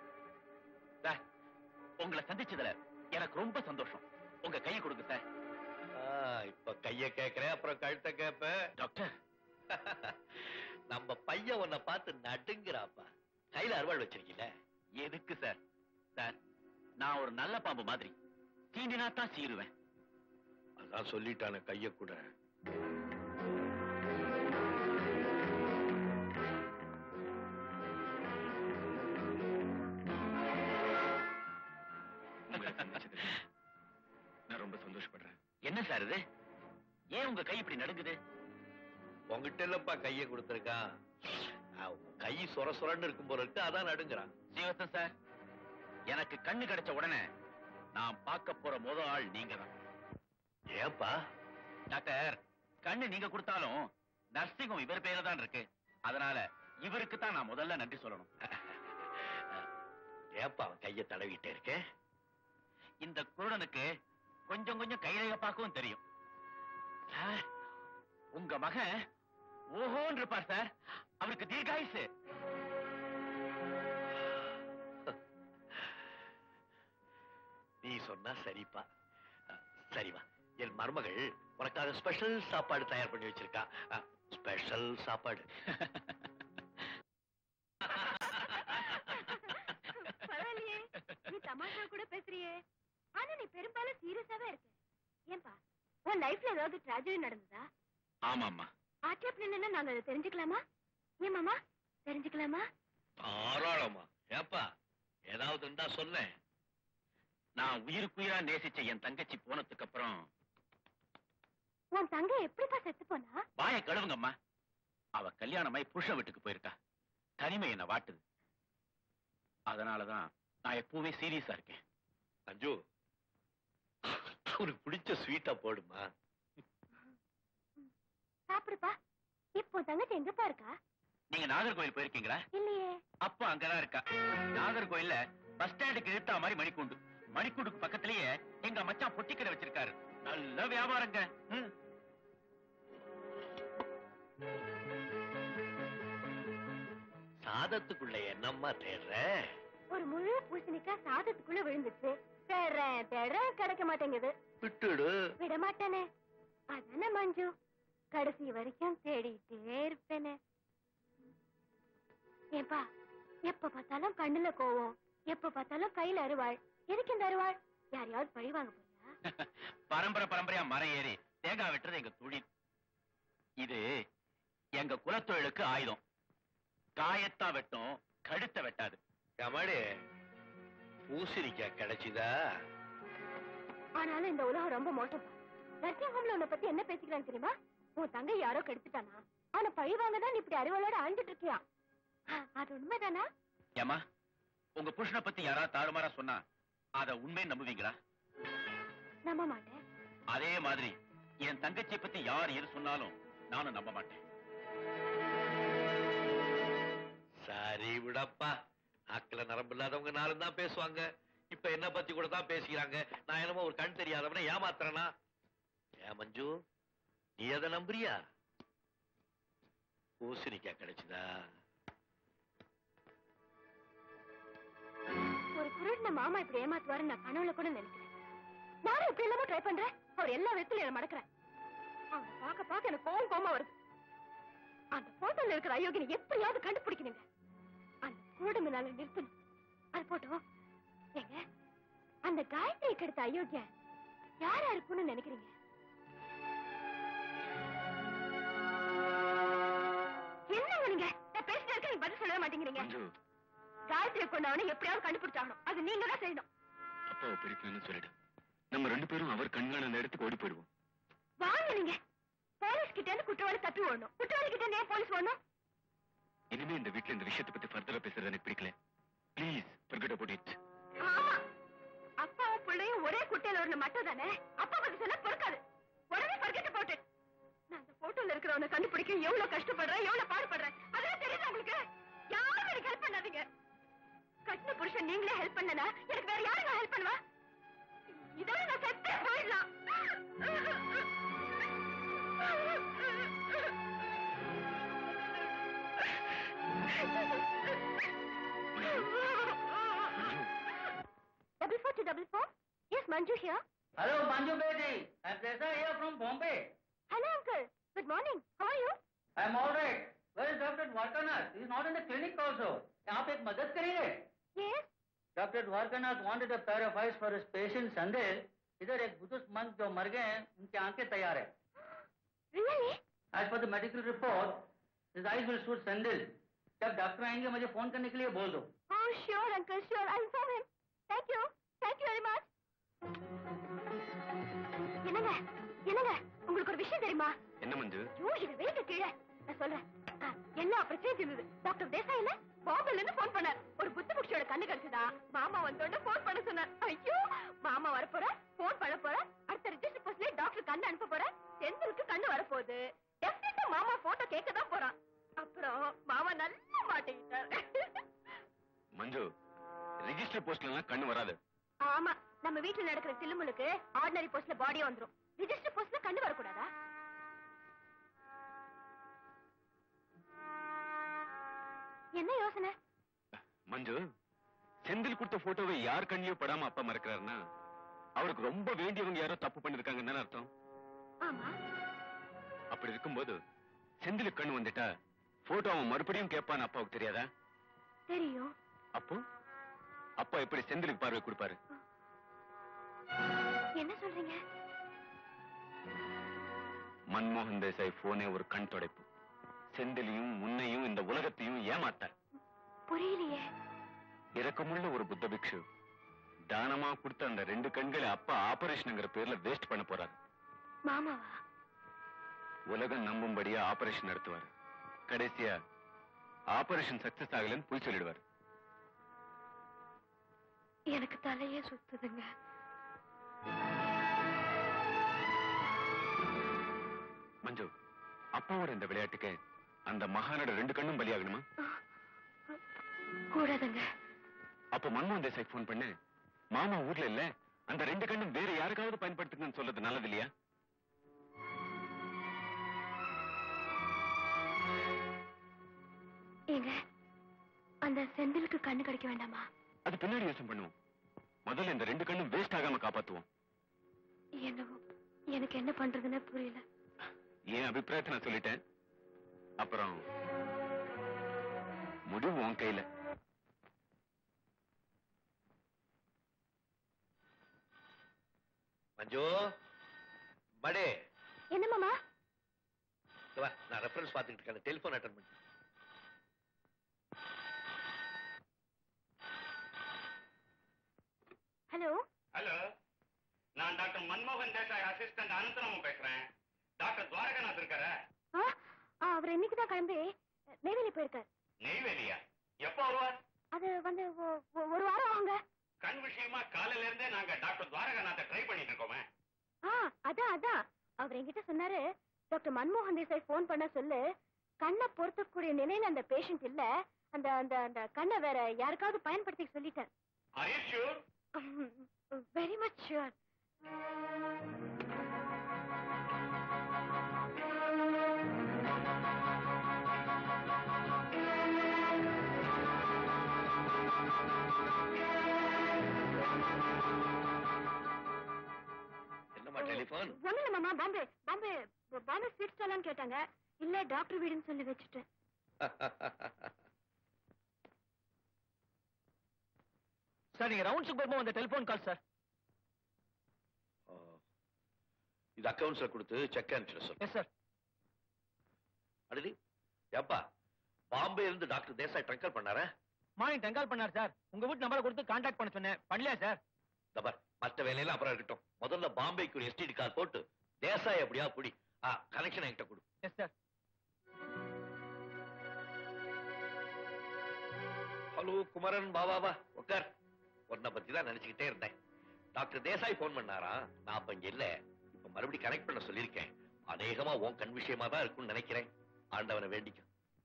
Speaker 5: உங்களை சந்திச்சதுல எனக்கு ரொம்ப சந்தோஷம் உங்க கையை கொடுங்க சார்
Speaker 1: ஆ, இப்ப கைய கேக்குறேன் அப்புறம் கழுத்தை கேப்ப
Speaker 5: டாக்டர்
Speaker 1: நம்ம பையன் உன்னை பார்த்து நடுங்கிறாப்பா கையில அறுவாள் வச்சிருக்கீல
Speaker 5: எதுக்கு சார் சார் நான் ஒரு நல்ல பாம்பு மாதிரி சீண்டினா தான் சீருவேன்
Speaker 1: அதான் சொல்லிட்டானே கைய கூட
Speaker 7: உங்களை சந்திச்சதுல நான் ரொம்ப சந்தோஷப்படுறேன்
Speaker 5: என்ன சார் இது ஏன் உங்க கை இப்படி நடுங்குது
Speaker 1: உங்ககிட்ட இல்லப்பா கைய கொடுத்திருக்கான் ஆ, உன் கை சொர சொரன்னு இருக்கும் போல இருக்கு அதான் நடுங்கிறான்
Speaker 5: சீவத்தன் சார் எனக்கு கண்ணு கிடைச்ச உடனே நான் பார்க்க போற முதல் ஆள் நீங்க தான்
Speaker 1: ஏன்பா
Speaker 5: டாக்டர் கண்ணு நீங்க கொடுத்தாலும் நர்சிங்கும் இவர் பேர்ல தான் இருக்கு அதனால இவருக்கு தான் நான் முதல்ல நன்றி சொல்லணும்
Speaker 1: ஏன்பா அவன் கைய தடவிட்டே இருக்கேன்
Speaker 5: இந்த குருடனுக்கு கொஞ்சம் கொஞ்சம் கைரேக பார்க்கவும் தெரியும் சார் உங்க மகன் ஓஹோன்னு இருப்பார் சார் அவருக்கு தீர்காயுசு
Speaker 1: நீ சொன்னா சரிப்பா அ, சரிவா என் மருமகள் உனக்காக ஸ்பெஷல் சாப்பாடு தயார் பண்ணி வச்சிருக்கா அ, ஸ்பெஷல் சாப்பாடு
Speaker 3: பரவாயில்லையே நீ தமாஷா கூட பேசுறியே ஆனா நீ பெரும்பாலும் சீரியஸாவே இருக்க ஏன்பா உன் லைஃப்ல ஏதாவது ட்ராஜடி நடந்ததா
Speaker 5: ஆமாம்மா
Speaker 3: ஆட்சேப் நின்னா நாங்க அதை தெரிஞ்சுக்கலாமா ஏன் மாமா தெரிஞ்சுக்கலாமா
Speaker 1: தாராளமா ஏப்பா ஏதாவது இருந்தா சொன்னேன்
Speaker 5: நான் உயிருக்குயிரா நேசிச்ச என் தங்கச்சி போனதுக்கு அப்புறம்
Speaker 3: உன் தங்கை எப்படிப்பா செத்து போனா
Speaker 5: வாய கழுவுங்கம்மா அவ கல்யாணமாய் புருஷன் வீட்டுக்கு போயிருக்கா தனிமை என்ன வாட்டுது அதனாலதான் நான் எப்பவுமே சீரியஸா இருக்கேன்
Speaker 1: அஞ்சு உனக்கு பிடிச்ச ஸ்வீட்டா போடுமா
Speaker 3: சாப்பிடுப்பா இப்போ உன் தங்கச்சி எங்கப்பா இருக்கா
Speaker 5: நீங்க நாகர்கோயில் போயிருக்கீங்களா
Speaker 3: இல்லையே
Speaker 5: அப்ப அங்கதான் இருக்கா நாகர்கோயில்ல பஸ் ஸ்டாண்டுக்கு இழுத்தா மாதிரி மணிக்கூண்டு மணிக்கூண்டுக்கு பக்கத்திலேயே எங்க மச்சான் பொட்டிக்கடை வச்சிருக்காரு நல்ல வியாபாரங்க ம்.
Speaker 1: சாதத்துக்குள்ள என்னம்மா தேடுற
Speaker 3: ஒரு முழு பூசணிக்காய் சாதத்துக்குள்ள விழுந்துச்சு தேடுறேன் தேடுறேன் கிடைக்க மாட்டேங்குது
Speaker 1: விட்டுடு
Speaker 3: விட மாட்டேனே அதானே மஞ்சு கடைசி வரைக்கும் தேடிட்டே இருப்பேனே ஏன்பா எப்ப பார்த்தாலும் கண்ணுல கோவம் எப்ப பார்த்தாலும் கையில அருவாள் எதுக்கு இந்த அருவாள் யாரையாவது பழி வாங்க போறியா
Speaker 5: பரம்பரை பரம்பரையா மரம் ஏறி தேங்காய் வெட்டுறது எங்க தொழில் இது எங்க குலத்தொழிலுக்கு ஆயுதம் காயத்தா வெட்டும் கழுத்தை வெட்டாது
Speaker 1: கமாடி பூசணிக்காய் கிடைச்சுதா
Speaker 3: ஆனாலும் இந்த உலகம் ரொம்ப மோசம் நர்சிங் ஹோம்ல உன்னை பத்தி என்ன பேசிக்கிறான்னு தெரியுமா உன் தங்கை யாரோ கெடுத்துட்டானா அவனை பழி வாங்க தான் இப்படி அறிவாளோட ஆழ்ந்துட்டு இருக்கியா ஆ, அது உண்மைதானா
Speaker 5: ஏமா உங்க புருஷனை பத்தி யாராவது தாறுமாறா சொன்னா அத உண்மை நம்புவீங்களா
Speaker 3: நம்ப மாட்டேன்
Speaker 5: அதே மாதிரி என் தங்கச்சியை பத்தி யார் எது சொன்னாலும் நானும் நம்ப மாட்டேன்
Speaker 1: சரி விடப்பா நாக்குல நரம்பு இல்லாதவங்க நாளும் தான் பேசுவாங்க இப்ப என்ன பத்தி கூட தான் பேசிக்கிறாங்க நான் என்னமோ ஒரு கண் தெரியாதவனை ஏமாத்துறேனா ஏன் மஞ்சு நீ எதை நம்புறியா பூசணிக்காய் கிடைச்சுதா
Speaker 3: ஒரு குருடின மாமா இப்படி ஏமாத்துவாருன்னு நான் கனவுல கூட நினைக்கிறேன் நானும் இப்படி எல்லாமே ட்ரை பண்றேன் அவர் எல்லா விதத்திலும் என்ன மடக்கிறேன் அவனை பார்க்க பார்க்க எனக்கு கோவம் கோவமா வருது அந்த போட்டோல இருக்கிற அயோக்கியனை எப்படியாவது கண்டுபிடிக்கணுங்க அந்த கூடு முன்னால நிறுத்தணும் அது போட்டோம் ஏங்க அந்த காயத்ரி கெடுத்த அயோக்கியன் யாரா இருக்கும்னு நினைக்கிறீங்க என்னங்க நீங்க நான் பேசிட்டு இருக்க நீங்க பதில் சொல்லவே மாட்டேங்கிறீங்க
Speaker 7: மஞ்சு
Speaker 3: காயத்ரி கொண்டவனை எப்படியாவது கண்டுபிடிச்சாகணும் அது நீங்க தான் செய்யணும்
Speaker 7: அப்பாவை பிரிக்கணும்னு சொல்லிடு நம்ம ரெண்டு பேரும் அவர் கண்காண அந்த இடத்துக்கு ஓடி போயிடுவோம்
Speaker 3: வாங்க நீங்க போலீஸ் கிட்ட இருந்து குற்றவாளி தப்பி ஓடணும் குற்றவாளி கிட்ட இருந்து ஏன் போலீஸ் ஓடணும்
Speaker 7: இனிமே இந்த வீட்ல இந்த விஷயத்தை பத்தி ஃபர்தரா பேசுறது எனக்கு பிடிக்கல ப்ளீஸ் forget about it
Speaker 3: ஆமா அப்பாவும் பிள்ளையும் ஒரே குட்டையில ஒரு மட்டும் தானே அப்பா பத்தி சொன்னா பொறுக்காது உடனே பர்கெட்ட போட்டு நான் அந்த போட்டோல இருக்கிறவனை கண்டுபிடிக்க எவ்வளவு கஷ்டப்படுறேன் எவ்வளவு பாடுபடுறேன் அதெல்லாம் தெரியுது உங்களுக்கு யாரும் எனக்கு ஹெல்ப் பண்ணாதீங்க கட்டின புருஷன் நீங்களே ஹெல்ப் பண்ணனா எனக்கு வேற யாருங்க ஹெல்ப் பண்ணுவா இதோட நான் செத்தே போயிடலாம் Double four to double four? Yes, Manju here.
Speaker 4: Hello, Manju Bedi. I'm Presa here from Bombay.
Speaker 3: Hello, uncle. Good morning. How are you?
Speaker 4: I'm all right. Where is Dr. Dwarkanath? He's not in the clinic also. आप एक मदद करिए
Speaker 3: Yes.
Speaker 4: Doctor Dwarakanath wanted a pair of eyes for his patient संदेश इधर एक बुजुर्ग monk जो मर गए हैं उनकी आंखें तैयार है
Speaker 3: Really?
Speaker 4: As per the medical report, his eyes will suit संदिल जब डॉक्टर आएंगे मुझे फोन करने के लिए बोल दो
Speaker 3: Oh, sure, uncle. Sure. I'll inform him. Thank you. Thank you very much. என்னங்க என்னங்க உங்களுக்கு ஒரு விஷயம் தெரியுமா
Speaker 7: என்ன மஞ்சு
Speaker 3: ஐயோ இது வெயிட்டு கீழே நான் சொல்றேன் ஆ, எல்லா பிரச்சனையும் தீர்ந்தது டாக்டர் தேசாய் இல்ல பாம்பேல இருந்து போன் பண்ணார் ஒரு புத்த புக்ஷியோட கண்ணு கிடைச்சதா மாமா வந்தோட போன் பண்ண சொன்னார் ஐயோ மாமா வரப்போற போன் பண்ண போற அடுத்த ரிஜிஸ்டர் போஸ்ட்லயே டாக்டர் கண்ணு அனுப்ப போற செந்திலுக்கு கண்ணு வரப்போகுது டெஃபினட்டா மாமா போட்டோ கேட்க தான் போறான் அப்புறம் மாமா நல்லா மாட்டிக்கிட்டார்
Speaker 7: மஞ்சு ரிஜிஸ்டர் போஸ்ட்ல எல்லாம் கண்ணு வராது
Speaker 3: ஆமா நம்ம வீட்டுல நடக்கிற சில்லுமுலுக்கு ஆர்டினரி போஸ்ட்ல பாடி வந்துரும் ரிஜிஸ்டர் போஸ்ட்ல கண்ணு வரக்கூடாதா என்ன யோசனை
Speaker 7: மஞ்சு செந்தில் கொடுத்த போட்டோவை யார் கண்ணிலயும் படாம அப்பா மறக்கிறாருன்னா அவருக்கு ரொம்ப வேண்டியவங்க யாரோ தப்பு பண்ணிருக்காங்கன்னு தானே அர்த்தம்
Speaker 3: ஆமா
Speaker 7: அப்படி இருக்கும்போது செந்திலுக்கு கண்ணு வந்துட்டா போட்டோ அவன் மறுபடியும் கேட்பான்னு அப்பாவுக்கு தெரியாதா
Speaker 3: தெரியும்
Speaker 7: அப்போ அப்பா எப்படி செந்திலுக்கு பார்வை கொடுப்பாரு
Speaker 3: என்ன சொல்றீங்க
Speaker 7: மன்மோகன் தேசாய் போனே ஒரு கண் துடைப்பு செந்திலையும் முன்னையும் இந்த உலகத்தையும் ஏமாத்தார்
Speaker 3: புரியலையே
Speaker 7: இரக்கமுள்ள ஒரு புத்த பிக்ஷு தானமா கொடுத்த அந்த ரெண்டு கண்களை அப்பா ஆபரேஷன்ங்கிற பேர்ல வேஸ்ட் பண்ண போறாரு
Speaker 3: மாமாவா
Speaker 7: உலகம் நம்பும்படியா ஆபரேஷன் நடத்துவார் கடைசியா ஆபரேஷன் சக்சஸ் ஆகலன்னு பொய் சொல்லிடுவார்
Speaker 3: எனக்கு தலையே சுத்துதுங்க
Speaker 7: மஞ்சு அப்பாவோட இந்த விளையாட்டுக்கு அந்த மகானோட ரெண்டு கண்ணும் பலியாகணுமா
Speaker 3: கூடாதுங்க
Speaker 7: அப்ப மன்மோகன் தேசாய் போன் பண்ணு மாமா ஊர்ல இல்ல அந்த ரெண்டு கண்ணும் வேற யாருக்காவது பயன்படுத்துங்கன்னு சொல்றது நல்லது இல்லையா
Speaker 3: ஏங்க அந்த செந்திலுக்கு கண்ணு கிடைக்க வேண்டாமா
Speaker 7: அது பின்னாடி யோசனை பண்ணுவோம் முதல்ல இந்த ரெண்டு கண்ணும் வேஸ்ட் ஆகாம காப்பாத்துவோம்
Speaker 3: என்னவோ எனக்கு என்ன பண்றதுன்னு புரியல
Speaker 7: என் அபிப்பிராயத்தை நான் சொல்லிட்டேன் அப்புறம் முடிவு உன் கையில
Speaker 1: மஞ்சு மடே
Speaker 3: என்ன மாமா
Speaker 1: இங்க வா நான் ரெஃபரன்ஸ் பார்த்துக்கிட்டு இருக்கேன் டெலிஃபோன் அட்டன் பண்ணி
Speaker 3: ஹலோ
Speaker 7: ஹலோ நான் டாக்டர் மன்மோகன் தேசாய் அசிஸ்டன்ட் அனந்தனமும் பேசுறேன் டாக்டர் துவாரகநாத் இருக்கார
Speaker 3: ஆ ஆ, அவர் இன்னைக்கு தான் கிளம்பி நெய்வேலி போயிருக்கார்
Speaker 7: நெய்வேலியா எப்போ வருவார்
Speaker 3: அது வந்து ஒ- ஒ- ஒரு வாரம் ஆகுங்க
Speaker 7: கண் விஷயமா காலையில இருந்தே நாங்க டாக்டர் துவாரகநாத்தை ட்ரை பண்ணிட்டு இருக்கோமே
Speaker 3: ஆ அதான் அதான் அவர் என்கிட்ட சொன்னாரு டாக்டர் மன்மோகன் தேசாய் ஃபோன் பண்ண சொல்லு கண்ணை பொருத்தக்கூடிய நிலையில அந்த பேஷண்ட் இல்ல அந்த அந்த அந்த கண்ணை வேற யாருக்காவது பயன்படுத்தி சொல்லிட்டார்
Speaker 7: Are you sure?
Speaker 3: Very much sure
Speaker 1: என்னம்மா டெலிஃபோன்
Speaker 3: ஒண்ணு இல்ல மாமா பாம்பே பாம்பே பாம்பே ஸ்வீட் ஸ்டாலான்னு கேட்டாங்க இல்ல டாக்டர் வீடுன்னு சொல்லி வச்சுட்டேன்
Speaker 4: சார் நீங்க ரவுண்ட்ஸுக்கு போகும்போது அந்த டெலிபோன் கால் சார்
Speaker 1: இது அக்கவுண்ட்ஸ்ல கொடுத்து செக் அனுப்பிச்சிட சொல்லு
Speaker 4: எஸ் சார்
Speaker 1: அடுதி ஏப்பா பாம்பே இருந்து டாக்டர் தேசாய் ட்ரங்கல் பண்ணாரா
Speaker 4: மார்னிங் டெங்கால் பண்ணார் சார் உங்க வீட்டு நம்பரை கொடுத்து கான்டாக்ட் பண்ண சொன்னேன் பண்ணலையா சார்
Speaker 1: தபர் மத்த வேலையெல்லாம் அப்புறம் இருக்கட்டும் முதல்ல பாம்பேக்கு ஒரு எஸ்டிடி கால் போட்டு தேசாய் அப்படியா புடி ஆ கனெக்ஷன் என்கிட்ட கொடு
Speaker 4: எஸ் சார்
Speaker 1: ஹலோ குமரன் பாபா வா உட்கார் உன்னை பத்தி தான் நினைச்சுக்கிட்டே இருந்தேன் டாக்டர் தேசாய் போன் பண்ணாரா நான் அப்ப இங்க இல்ல இப்ப மறுபடியும் கனெக்ட் பண்ண சொல்லியிருக்கேன் அநேகமா உன் கண் விஷயமா தான் இருக்கும்னு நினைக்கிறேன் ஆண்டவனை வேண்டிக்க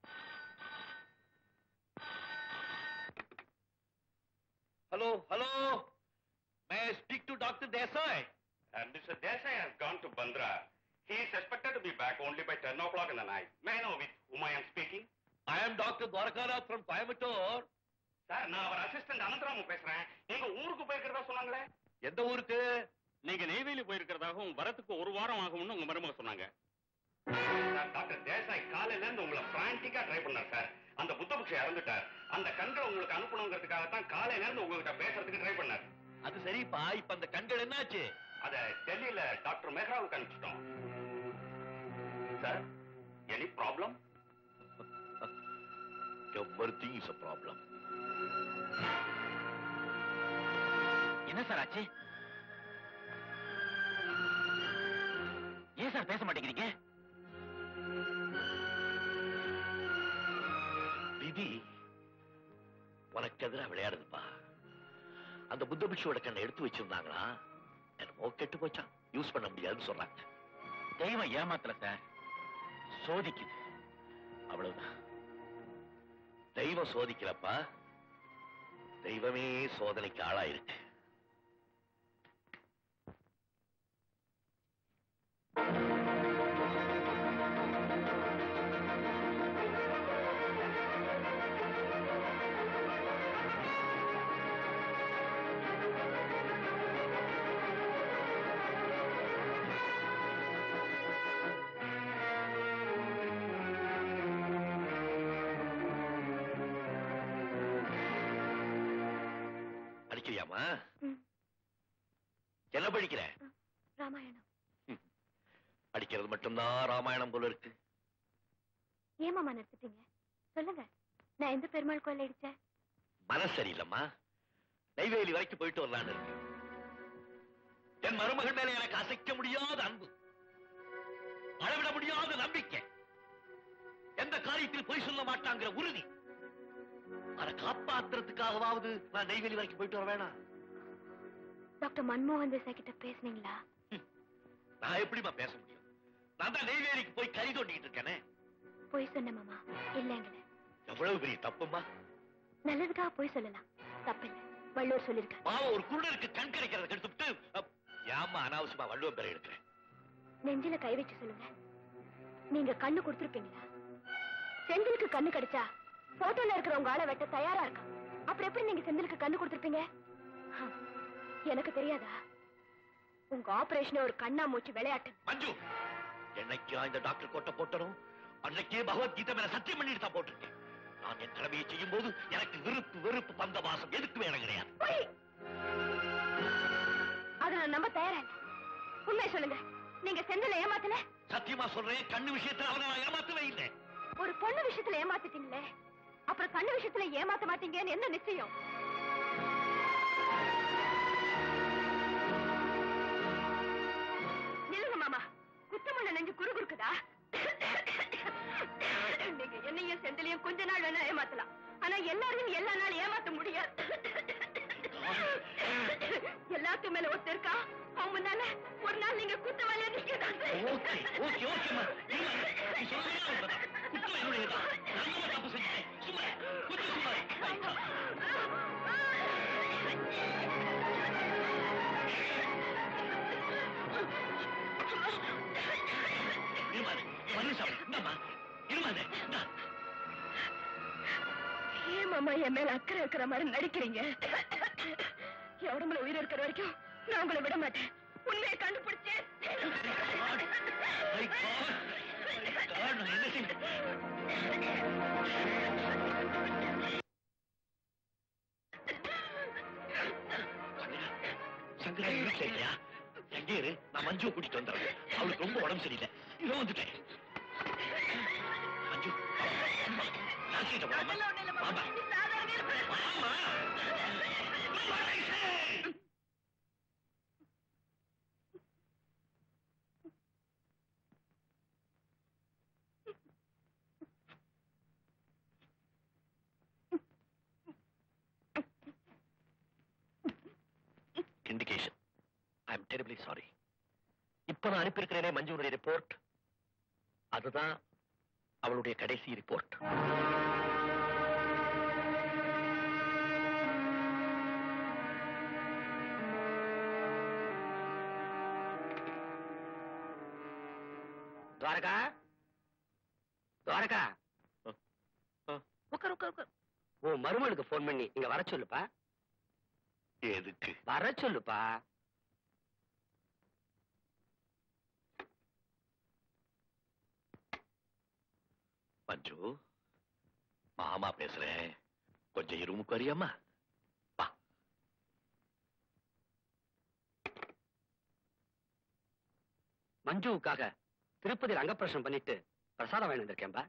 Speaker 1: hello hello may speak to doctor Desai
Speaker 7: And Mr. Desai has gone to Bandra. He is expected to be back only by 10 o'clock in the night. May I know with whom I am speaking?
Speaker 1: I am doctor Dwarakanath from Coimbatore
Speaker 7: sir நான் அவர் assistant Anantharaman பேசுறேன் நீங்க ஊருக்கு போயிருக்கிறதா சொன்னாங்களே
Speaker 1: எந்த ஊருக்கு
Speaker 7: நீங்க நெய்வேலி போயிருக்கிறதாகவும் வரத்துக்கு ஒரு வாரம் ஆகும்னு உங்க மருமக சொன்னாங்க டாக்டர் தேசாய் காலையில இருந்து உங்களை பிரான்டிக்கா ட்ரை பண்ணார் சார் அந்த புத்தபுக்ஷ இறந்துட்டார் அந்த கண்களை உங்களுக்கு அனுப்பணுங்கிறதுக்காக தான் காலையில இருந்து உங்ககிட்ட பேசுறதுக்கு ட்ரை பண்ணார்
Speaker 1: அது சரிப்பா இப்ப அந்த கண்கள் என்னாச்சு
Speaker 7: அத டெல்லியில டாக்டர் மெஹ்ராவுக்கு அனுப்பிச்சிட்டோம் sir any problem
Speaker 1: everything is a problem
Speaker 5: என்ன சார் ஆச்சு ஏன் சார் பேச மாட்டேங்கிறீங்க
Speaker 1: விதி உனக்கு எதிராக விளையாடுதுப்பா அந்த புத்த பிக்ஷுவோட கண்ணை எடுத்து வச்சிருந்தாங்களா என்னமோ கெட்டு போச்சான் யூஸ் பண்ண முடியாதுன்னு சொல்றாங்க
Speaker 5: தெய்வம் ஏமாத்தல சார் சோதிக்குது
Speaker 1: அவ்வளவுதான் தெய்வம் சோதிக்கலப்பா தெய்வமே சோதனைக்கு ஆளாயிருக்கு படிக்கிறியாமா
Speaker 3: ம்.
Speaker 1: என்ன படிக்கிற
Speaker 3: ராமாயணம்
Speaker 1: படிக்கிறது மட்டும்தான் ராமாயணம் போல இருக்கு
Speaker 3: ஏமாமா நிறுத்திட்டீங்க சொல்லுங்க நான் எந்த பெருமாள் கோயில் அடிச்சேன்
Speaker 1: மனசு சரியில்லம்மா நெய்வேலி வரைக்கும் போயிட்டு வரலான்னு இருக்கு என் மருமகன் மேல எனக்கு அசைக்க முடியாத அன்பு அளவிட முடியாத நம்பிக்கை எந்த காரியத்தில் பொய் சொல்ல மாட்டாங்கிற உறுதி அதை காப்பாத்துறதுக்காகவாவது நான் நெய்வேலி வரைக்கும் போயிட்டு வர வேணாம்
Speaker 3: டாக்டர் மன்மோகன் தேசாய் கிட்ட பேசுனீங்களா
Speaker 1: நான் எப்படிம்மா பேச முடியும் நான் தான் நெய்வேலிக்கு போய் கறி தோண்டிக்கிட்டு இருக்கேனே
Speaker 3: பொய் சொன்ன மாமா இல்லைங்களே
Speaker 1: எவ்வளவு பெரிய தப்புமா
Speaker 3: நல்லதுக்காக பொய் சொல்லலாம் தப்பில்லை வள்ளுவர் சொல்லிருக்காரு
Speaker 1: பாவம் ஒரு குருடருக்கு கண் கிடைக்கிறத கெடுத்துட்டு அப், ஏம்மா அனாவசியமா வள்ளுவம் பெற எடுக்கிறேன்
Speaker 3: நெஞ்சில கை வச்சு சொல்லுங்க நீங்க கண்ணு கொடுத்திருப்பீங்களா செந்திலுக்கு கண்ணு கிடைச்சா போட்டோல இருக்கிற உங்க ஆளை வெட்ட தயாரா இருக்கான் அப்புறம் எப்படி நீங்க செந்திலுக்கு கண்ணு கொடுத்திருப்பீங்க ஹம், எனக்கு தெரியாதா உங்க ஆபரேஷன் ஒரு கண்ணா மூச்சு விளையாட்டு
Speaker 1: மஞ்சு என்னைக்கா இந்த டாக்டர் கோட்டை போட்டனும் அன்னைக்கே பகவத்கீதை மேல சத்தியம் பண்ணிட்டு தான் போட்டிருக்கேன் நான் என் கடமையை செய்யும் போது எனக்கு விருப்பு வெறுப்பு பந்த வாசம் எதுக்கு வேணும் கிடையாது
Speaker 3: பொய்! அதை நான் நம்ப தயாரா இல்ல உண்மையை சொல்லுங்க நீங்க செந்தில ஏமாத்தல
Speaker 1: சத்தியமா சொல்றேன் கண்ணு விஷயத்துல அவனை நான் ஏமாத்தவே இல்லை
Speaker 3: ஒரு பொண்ணு விஷயத்துல ஏமாத்திட்டீங்களே அப்புறம் கண்ணு விஷயத்துல ஏமாத்த மாட்டீங்கன்னு என்ன நிச்சயம் நில்லுங்க மாமா குத்தமுள்ள நெஞ்சு குறுகுறுக்குதா நீங்க என்னையும் செந்திலையும் கொஞ்ச நாள் வேணா ஏமாத்தலாம் ஆனா எல்லாரையும் எல்லா நாள் ஏமாத்த முடியாது எல்லாத்துக்கும் மேல ஒருத்தர் இருக்கா அவன் முன்னால ஒரு நாள் நீங்க குத்தவாளியா நீங்க தான்
Speaker 1: ஓகே ஓகே ஓகேம்மா நீ நீ சொல்றதே உண்மைதான். குற்றம் என்னுடையதுதான். நான் தான் தப்பு செஞ்சேன். சும்மா, கொஞ்சம் சும்மா. ரைட்டா. இருமாது, பழனிசாமி, இந்தாம்மா. இருமாது, இந்தா.
Speaker 3: ஏன் மாமா என் மேல அக்கறை இருக்கிற மாதிரி நடிக்கிறீங்க என் உடம்புல உயிர் இருக்கிற வரைக்கும் நான் உங்களை விட மாட்டேன் உண்மையை கண்டுபிடிச்சேன்
Speaker 1: My God. My God, நான் என்ன செய்வேன்? சங்கரா, சங்கரா நீ வீட்டுல இல்லையா எங்கே இரு நான் மஞ்சுவை கூட்டிட்டு வந்துடுறேன் அவளுக்கு ரொம்ப உடம்பு சரியில்லை இதோ வந்துட்டேன் மஞ்சு டாக்டர்கிட்ட போலாமா வாமா வாமா indication I am terribly sorry இப்ப நான் அனுப்பியிருக்கிறேனே மஞ்சுனுடைய ரிப்போர்ட் அதுதான் அவளுடைய கடைசி ரிப்போர்ட்
Speaker 4: துவாரகா துவாரகா
Speaker 1: ஆ, ஆ.
Speaker 4: உட்கார் உட்கார் உட்கார் உன் மருமனுக்கு போன் பண்ணி இங்க வர சொல்லுப்பா
Speaker 1: எதுக்கு
Speaker 4: வர சொல்லுப்பா
Speaker 1: மஞ்சு மாமா பேசுறேன் கொஞ்சம் இருமுக்கு வரியாமா வா
Speaker 4: மஞ்சுவுக்காக திருப்பதி ரங்கப்பிரசனம் பண்ணிட்டு பிரசாதம் வாங்கி வந்திருக்கேன்பா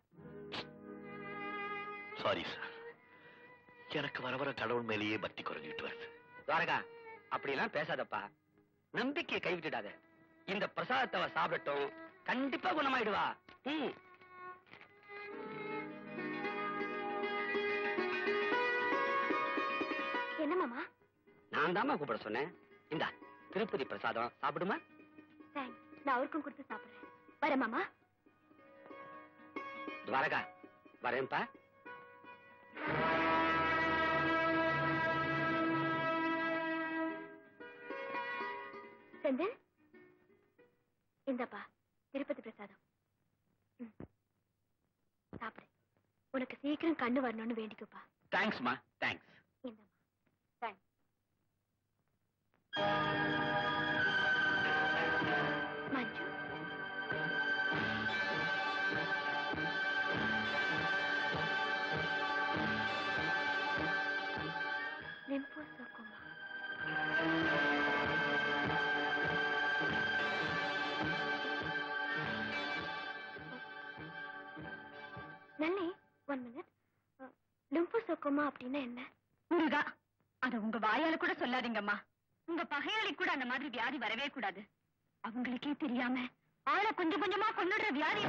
Speaker 1: சாரி சார் எனக்கு வர வர கடவுள் மேலேயே பக்தி குறைஞ்சிட்டு வருது
Speaker 4: துவாரகா அப்படியெல்லாம் பேசாதப்பா நம்பிக்கையை கைவிட்டுடாத இந்த பிரசாதத்தை அவ சாப்பிடட்டும் கண்டிப்பா குணமாயிடுவா ம்
Speaker 3: என்ன மாமா
Speaker 4: நான் தாம்மா கூப்பிட சொன்னேன் இந்தா திருப்பதி பிரசாதம் சாப்பிடுமா
Speaker 3: தேங்க்ஸ் நான் அவருக்கும் கொடுத்து சாப்பிடுறேன் வரேன் மாமா
Speaker 4: துவாரகா வரேன்ப்பா
Speaker 3: செந்தில் இந்தப்பா திருப்பதி பிரசாதம் ம். சாப்பிடு உனக்கு சீக்கிரம் கண்ணு வரணும்னு வேண்டிக்கப்பா
Speaker 4: தேங்க்ஸ்மா தேங்க்ஸ்
Speaker 3: இந்தம்மா தேங்க்ஸ் மஞ்சு லிம்போசோகோமா நல்லி ஒன் மினிட் லிம்போசோகோமா அப்படின்னா என்ன
Speaker 2: முருகா அத உங்க வாயால கூட சொல்லாதீங்கம்மா உங்க பகையாளி கூட அந்த மாதிரி வியாதி வரவே கூடாது அவங்களுக்கே தெரியாம ஆளை கொஞ்சம் கொஞ்சமா கொண்டுடுற வியாதி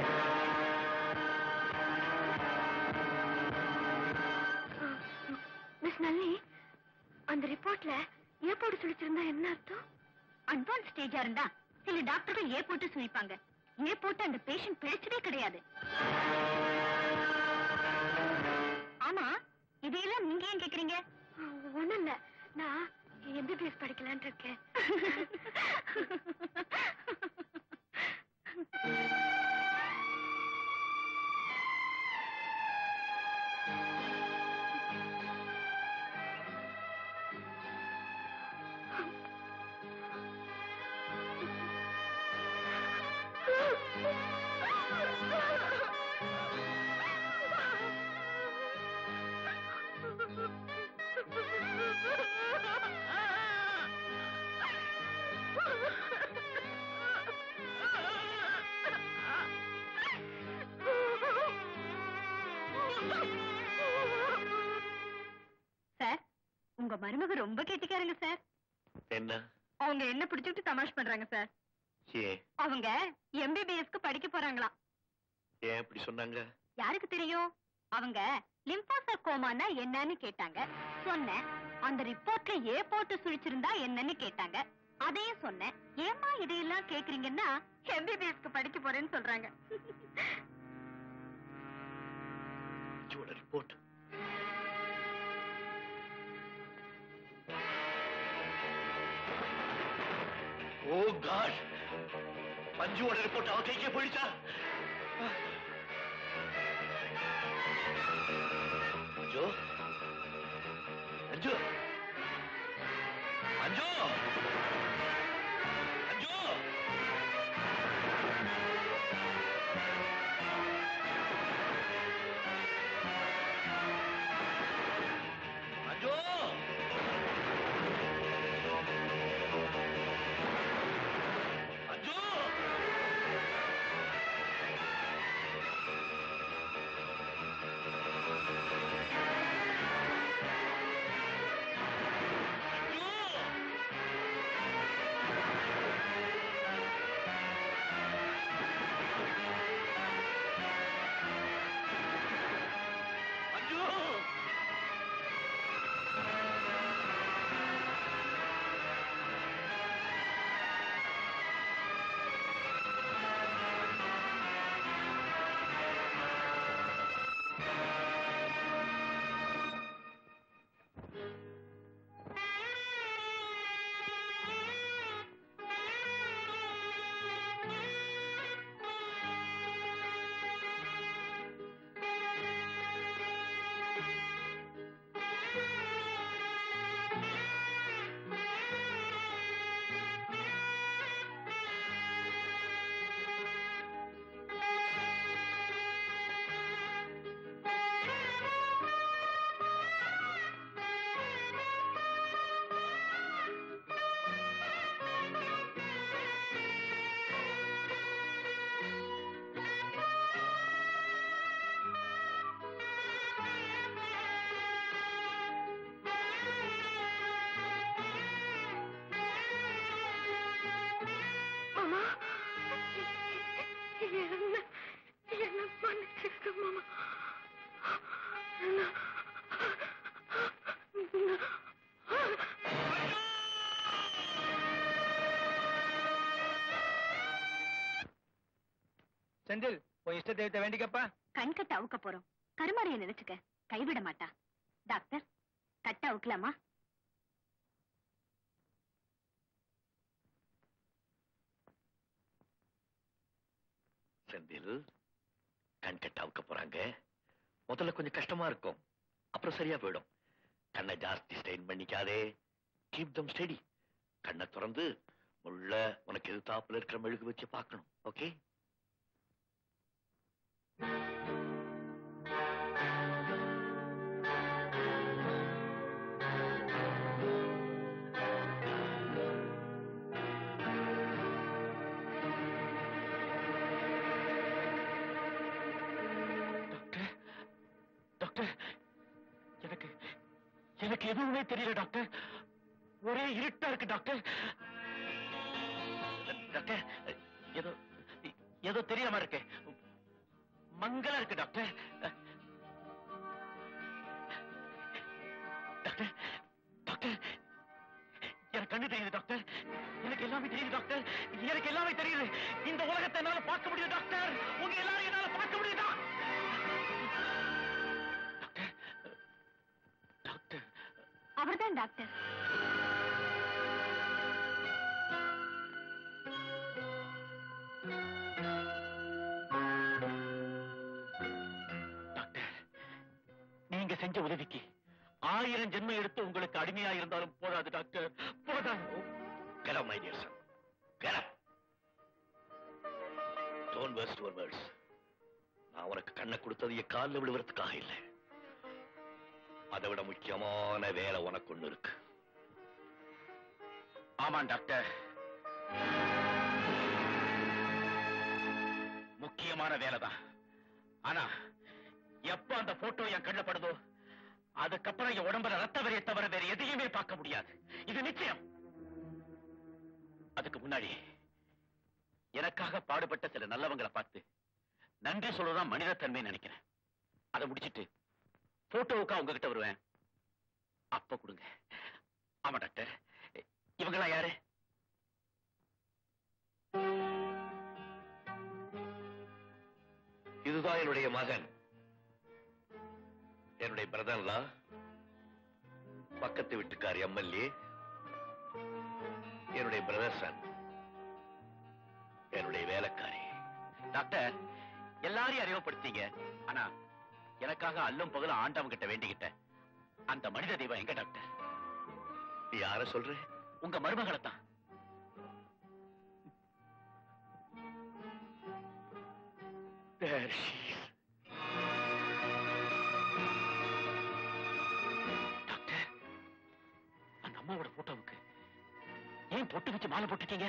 Speaker 3: மிஸ் நல்லி அந்த ரிப்போர்ட்ல ஏ போட்டு சொல்லிச்சிருந்தா என்ன அர்த்தம்
Speaker 2: அட்வான்ஸ் ஸ்டேஜா இருந்தா சில டாக்டர்கள் ஏ போட்டு சுழிப்பாங்க ஏ போட்டு அந்த பேஷண்ட் பிழைச்சதே கிடையாது ஆமா இதையெல்லாம் நீங்க ஏன் கேக்குறீங்க
Speaker 3: ஒண்ணும் இல்ல நான் எம்பிபிஎஸ் படிக்கலாம்னு இருக்கேன் மருமக ரொம்ப கெட்டிக்காரங்க சார்
Speaker 1: என்ன
Speaker 3: அவங்க என்ன பிடிச்சிட்டு தமாஷ் பண்றாங்க சார்
Speaker 1: ஏன்
Speaker 3: அவங்க எம்பிபிஎஸ்க்கு படிக்க போறாங்களாம்
Speaker 1: ஏன் இப்படி சொன்னாங்க
Speaker 3: யாருக்கு தெரியும் அவங்க லிம்போசர்கோமானா என்னன்னு கேட்டாங்க சொன்னேன் அந்த ரிப்போர்ட்ல ஏ போட்டு சுழிச்சிருந்தா என்னன்னு கேட்டாங்க அதையும் சொன்னேன் ஏமா இதையெல்லாம் கேக்குறீங்கன்னா எம்பிபிஎஸ்க்கு படிக்க போறேன்னு சொல்றாங்க
Speaker 1: இவட ரிப்போர்ட் ஓ காட் மஞ்சுவோட ரிப்போர்ட் அவ கைக்கே போயிடுச்சா மஞ்சு மஞ்சு மஞ்சு மஞ்சு மஞ்சு மஞ்சு மஞ்சு
Speaker 3: மாமா என்ன என்ன மன்னிச்சிருக்க மாமா
Speaker 6: செந்தில் உன் இஷ்ட தெய்வத்தை வேண்டிக்கப்பா
Speaker 3: கண்கட்ட அவுக்க போறோம் கருமாரிய நினைச்சுக்க கைவிட மாட்டா டாக்டர் கட்ட அவுக்கலாமா
Speaker 1: செந்தில் கண் கட்ட அவுக்க போறாங்க முதல்ல கொஞ்சம் கஷ்டமா இருக்கும் அப்புறம் சரியா போயிடும் கண்ணை ஜாஸ்தி ஸ்ட்ரெயின் பண்ணிக்காதே கீப் தம் ஸ்டெடி கண்ணை திறந்து உள்ள உனக்கு எதிர்த்தாப்புல இருக்கிற மெழுகு வச்சு பார்க்கணும் ஓகே
Speaker 8: டாக்டர் டாக்டர் எனக்கு எனக்கு எதுவுமே தெரியல டாக்டர் ஒரே இருட்டா இருக்கு டாக்டர் டாக்டர் ஏதோ ஏதோ தெரியாம இருக்கு மங்களா இருக்கு டாக்டர் டாக்டர் டாக்டர் எனக்கு கண்ணு தெரியுது டாக்டர் எனக்கு எல்லாமே தெரியுது டாக்டர் எனக்கு எல்லாமே தெரியுது இந்த உலகத்தை என்னால பார்க்க முடியுது டாக்டர் உங்க எல்லாரும் என்னால பார்க்க முடியுதா டாக்டர் டாக்டர்
Speaker 3: அவர்தான் டாக்டர்
Speaker 8: டாக்டர் நீங்க செஞ்ச உதவிக்கு ஆயிரம் ஜென்மம் எடுத்து உங்களுக்கு அடிமையா இருந்தாலும் போதாது டாக்டர் போதாது
Speaker 1: Get up, my dear son. Get up. Don't waste your words. நான் உனக்கு கண்ணை கொடுத்தது என் காலில் விழுவதற்காக இல்லை அதை விட முக்கியமான வேலை உனக்கு ஒண்ணு இருக்கு
Speaker 8: ஆமாம் டாக்டர் முக்கியமான வேலைதான் ஆனா எப்ப அந்த போட்டோ என் கண்ணுல படுதோ
Speaker 5: அதுக்கப்புறம் என் உடம்புல ரத்த வரையை தவிர வேற எதையுமே பார்க்க முடியாது இது நிச்சயம் அதுக்கு முன்னாடி எனக்காக பாடுபட்ட சில நல்லவங்களை பார்த்து நன்றி சொல்லதான் மனிதத்தன்மை நினைக்கிறேன் அதை முடிச்சிட்டு போட்டோவுக்கா உங்ககிட்ட வருவேன் அப்ப கொடுங்க ஆமா டாக்டர் இவங்கெல்லாம் யாரு
Speaker 1: இதுதான் என்னுடைய மகன் என்னுடைய பிரதர்லா பக்கத்து வீட்டுக்கார் எம்எல்ஏ என்னுடைய பிரதர் சன் என்னுடைய வேலைக்காரி
Speaker 5: டாக்டர் எல்லாரையும் அறிமுகப்படுத்தீங்க ஆனா எனக்காக அல்லும் பகலும் ஆண்டவன் கிட்ட வேண்டிக்கிட்டேன் அந்த மனித தெய்வம் எங்க டாக்டர்
Speaker 1: நீ யார சொல்ற
Speaker 5: உங்க மருமகளை தான்
Speaker 1: There she is.
Speaker 5: டாக்டர் அந்த அம்மாவோட போட்டோவுக்கு ஏன் பொட்டு வச்சு மாலை போட்டிருக்கீங்க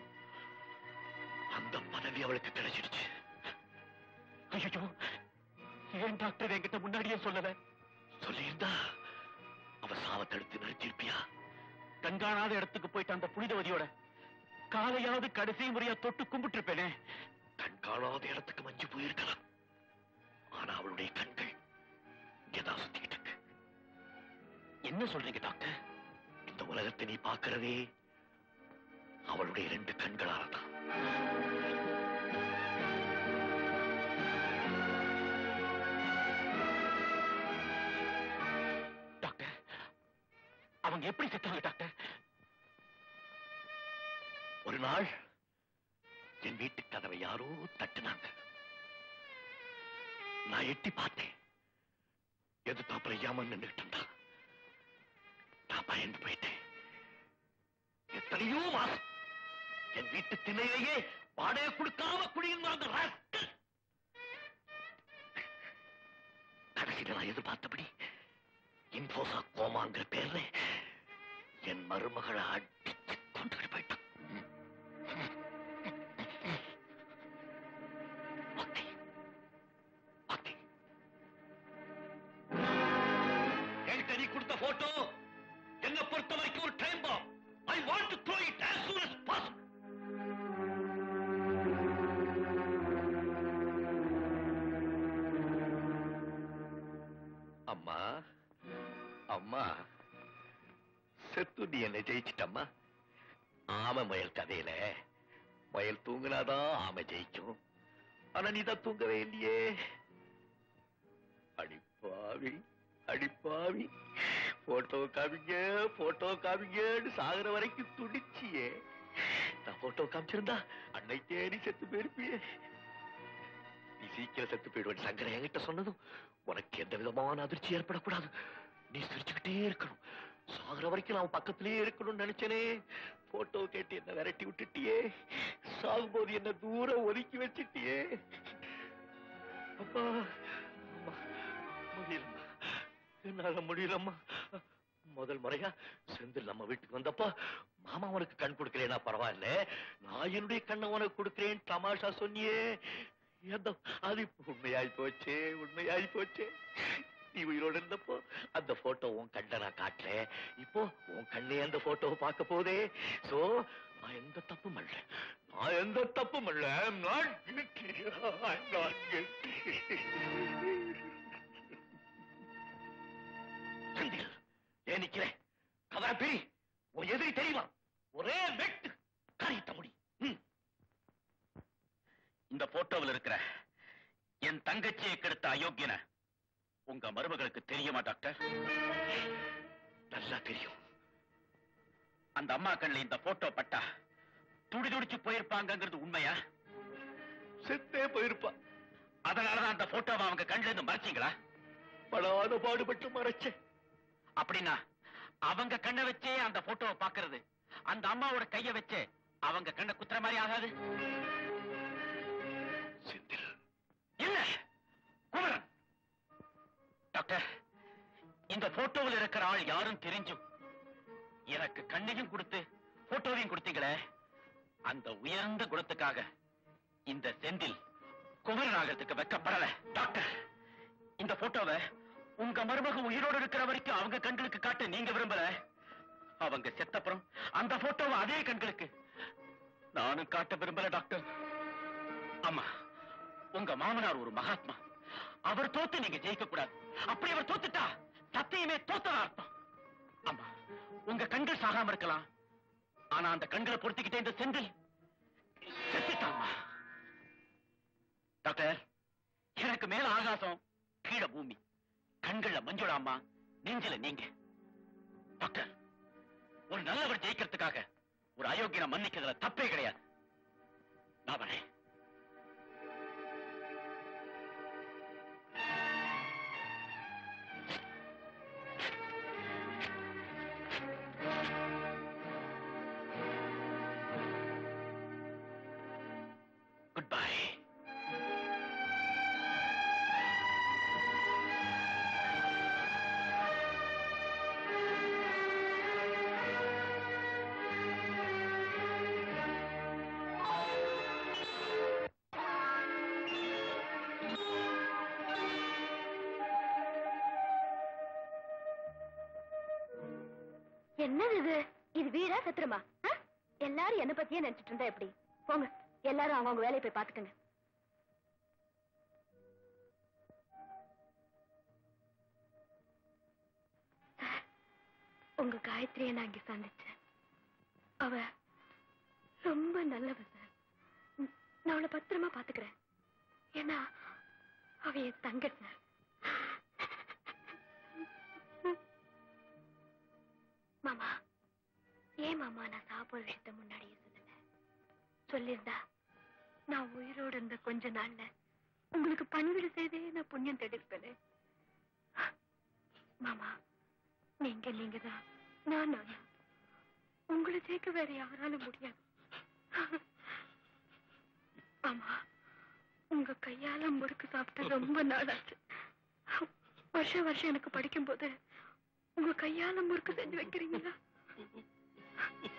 Speaker 1: அந்த பதவி அவளுக்கு கிடைச்சிடுச்சு
Speaker 5: ஐயோ ஏன் டாக்டர் என்கிட்ட முன்னாடியே சொல்லல
Speaker 1: சொல்லியிருந்தா அவ சாவ தடுத்து நிறுத்திருப்பியா
Speaker 5: கண்காணாத இடத்துக்கு போயிட்டு அந்த புனிதவதியோட காலையாவது கடைசி முறையா தொட்டு கும்பிட்டு இருப்பேனே
Speaker 1: கண் காணாத இடத்துக்கு மஞ்சு போயிருக்கலாம் ஆனா அவளுடைய கண்கள் இங்கதான் சுத்திக்கிட்டு இருக்கு
Speaker 5: என்ன சொல்றீங்க டாக்டர்
Speaker 1: இந்த உலகத்தை நீ பார்க்கிறதே அவளுடைய ரெண்டு கண்களால தான்
Speaker 5: டாக்டர் அவங்க எப்படி செத்தாங்க டாக்டர்
Speaker 1: ஒரு நாள் என் வீட்டு கதவை யாரோ தட்டுனாங்க நான் எட்டி பார்த்தேன் எதிர்த்தாப்புல ஏமாந்து நின்றுட்டு இருந்தா நான் பயந்து போயிட்டேன் எத்தனையோ மாசம் என் வீட்டு திண்ணையிலேயே வாடகை கொடுக்காம குடியிருந்தாங்க rascal. கடைசியில நான் எதிர்பார்த்தபடி இன்போசா கோமாங்கிற பேர்ல என் மருமகளை அடிச்சு கொண்டுகிட்டு போயிட்டான் பக்தி பக்தி என்கிட்ட நீ கொடுத்த போட்டோ என்ன பொறுத்த வரைக்கும் ஒரு time bomb I want to throw it as soon as possible அம்மா அம்மா செத்து நீ என்னை ஜெயிச்சிட்டம்மா ஆமை முயல் கதையில முயல் தூங்குனாதான் ஆமை ஜெயிக்கும் ஆனா நீ தான் தூங்கவே இல்லையே அடிப்பாவி அடிப்பாவி போட்டோ காமிங்க போட்டோ காமிங்கன்னு சாகுற வரைக்கும் துடிச்சியே நான் போட்டோ காமிச்சிருந்தா அன்னைக்கே நீ செத்து போயிருப்பியே நீ சீக்கிரம் செத்து போயிடுவேன் சங்கரை என்கிட்ட சொன்னதும் உனக்கு எந்த விதமான அதிர்ச்சி ஏற்படக்கூடாது நீ சிரிச்சுக்கிட்டே இருக்கணும் சாகுற வரைக்கும் நான் பக்கத்திலேயே இருக்கணும்னு நினைச்சனே போட்டோ கேட்டு என்ன விரட்டி விட்டுட்டியே சாகும்போது என்ன தூரம் ஒதுக்கி வச்சிட்டியே அப்பா அம்மா, முடியலம்மா என்னால முடியலம்மா முதல் முறையா செந்தில் நம்ம வீட்டுக்கு வந்தப்ப மாமா உனக்கு கண் கொடுக்கிறேனா பரவாயில்ல நான் என்னுடைய கண்ணை உனக்கு கொடுக்கிறேன் தமாஷா சொன்னியே ஏதோ அது இப்ப உண்மையாய் போச்சே உண்மையாய் போச்சே நீ உயிரோட இருந்தப்போ அந்த போட்டோ உன் கண்ணை நான் காட்டுறேன் இப்போ உன் கண்ணே அந்த போட்டோவை பார்க்க போதே சோ நான் எந்த தப்பும் இல்ல நான் எந்த தப்பும் இல்ல I'm not guilty. I'm not guilty. Senthil ஏன் நிக்கிற கதா பிரி உன் எதிரி தெரியுமா ஒரே வெட்டு காரியத்த முடி ம்.
Speaker 5: இந்த போட்டோவில் இருக்கிற என் தங்கச்சியை கெடுத்த அயோக்கியன உங்க மருமகளுக்கு தெரியுமா டாக்டர்
Speaker 1: நல்லா தெரியும்
Speaker 5: அந்த அம்மா கண்ணில் இந்த போட்டோ பட்டா துடி துடிச்சு போயிருப்பாங்கங்கிறது உண்மையா
Speaker 1: செத்தே போயிருப்பா
Speaker 5: அதனாலதான் அந்த போட்டோவை அவங்க கண்ணுல இருந்து மறைச்சீங்களா
Speaker 1: படாத பாடுபட்டு மறைச்சேன்
Speaker 5: அப்படின்னா அவங்க கண்ணை வச்சே அந்த போட்டோவை பாக்குறது அந்த அம்மாவோட கைய வச்சு அவங்க கண்ணை குத்துற மாதிரி ஆகாது
Speaker 1: செந்தில்
Speaker 5: இல்ல குமரன் டாக்டர் இந்த போட்டோவில் இருக்கிற ஆள் யாரும் தெரிஞ்சும் எனக்கு கண்ணையும் கொடுத்து போட்டோவையும் கொடுத்தீங்களே அந்த உயர்ந்த குணத்துக்காக இந்த செந்தில் குமரன் ஆகிறதுக்கு வெக்கப்படல டாக்டர் இந்த போட்டோவை உங்க மருமக உயிரோடு இருக்கிற வரைக்கும் அவங்க கண்களுக்கு காட்ட நீங்க விரும்பல அவங்க செத்தப்புறம் அந்த போட்டோவை அதே கண்களுக்கு நானும் காட்ட விரும்பல டாக்டர் ஆமா உங்க மாமனார் ஒரு மகாத்மா அவர் தோத்து நீங்க ஜெயிக்க கூடாது அப்படி அவர் தோத்துட்டா சத்தியமே தோத்ததா அர்த்தம் ஆமா உங்க கண்கள் சாகாம இருக்கலாம் ஆனா அந்த கண்களை பொறுத்துக்கிட்டே இந்த செந்தில் செத்துட்டாமா டாக்டர் எனக்கு மேல ஆகாசம் கீழே பூமி கண்கள்ல மஞ்சள் அம்மா நெஞ்சில நீங்க டாக்டர் ஒரு நல்லவர் ஜெயிக்கிறதுக்காக ஒரு அயோக்கியனை மன்னிக்கிறதுல தப்பே கிடையாது நான் வரேன் குட் பை
Speaker 3: என்னது இது இது வீடா சத்திரமா ஆ? எல்லாரும் என்ன பத்தியே நினைச்சிட்டு இருந்தா எப்படி போங்க எல்லாரும் அவங்க வேலையை போய் பாத்துக்கங்க சார், உங்க காயத்ரியை நான் இங்க சந்திச்சேன் அவ ரொம்ப நல்லவ சார் ம், நான் அவளை பத்திரமா பாத்துக்கிறேன் ஏன்னா அவ என் தங்க சார் மாமா ஏன் மாமா நான் சாப்பிடுற விஷயத்த முன்னாடியே சொல்லல சொல்லியிருந்தா நான் உயிரோடு இருந்த கொஞ்ச நாள்ல உங்களுக்கு பணிவிட செய்தே நான் புண்ணியம் தேடிருப்பேனே மாமா நீங்க நீங்க தான் நான் நான் தான். உங்களை ஜெயிக்க வேற யாராலும் முடியாது ஆமா உங்க கையால முறுக்கு சாப்பிட்டு ரொம்ப நாளாச்சு வருஷம் வருஷம் எனக்கு படிக்கும்போது உங்க கையால முறுக்கு செஞ்சு வைக்கிறீங்களா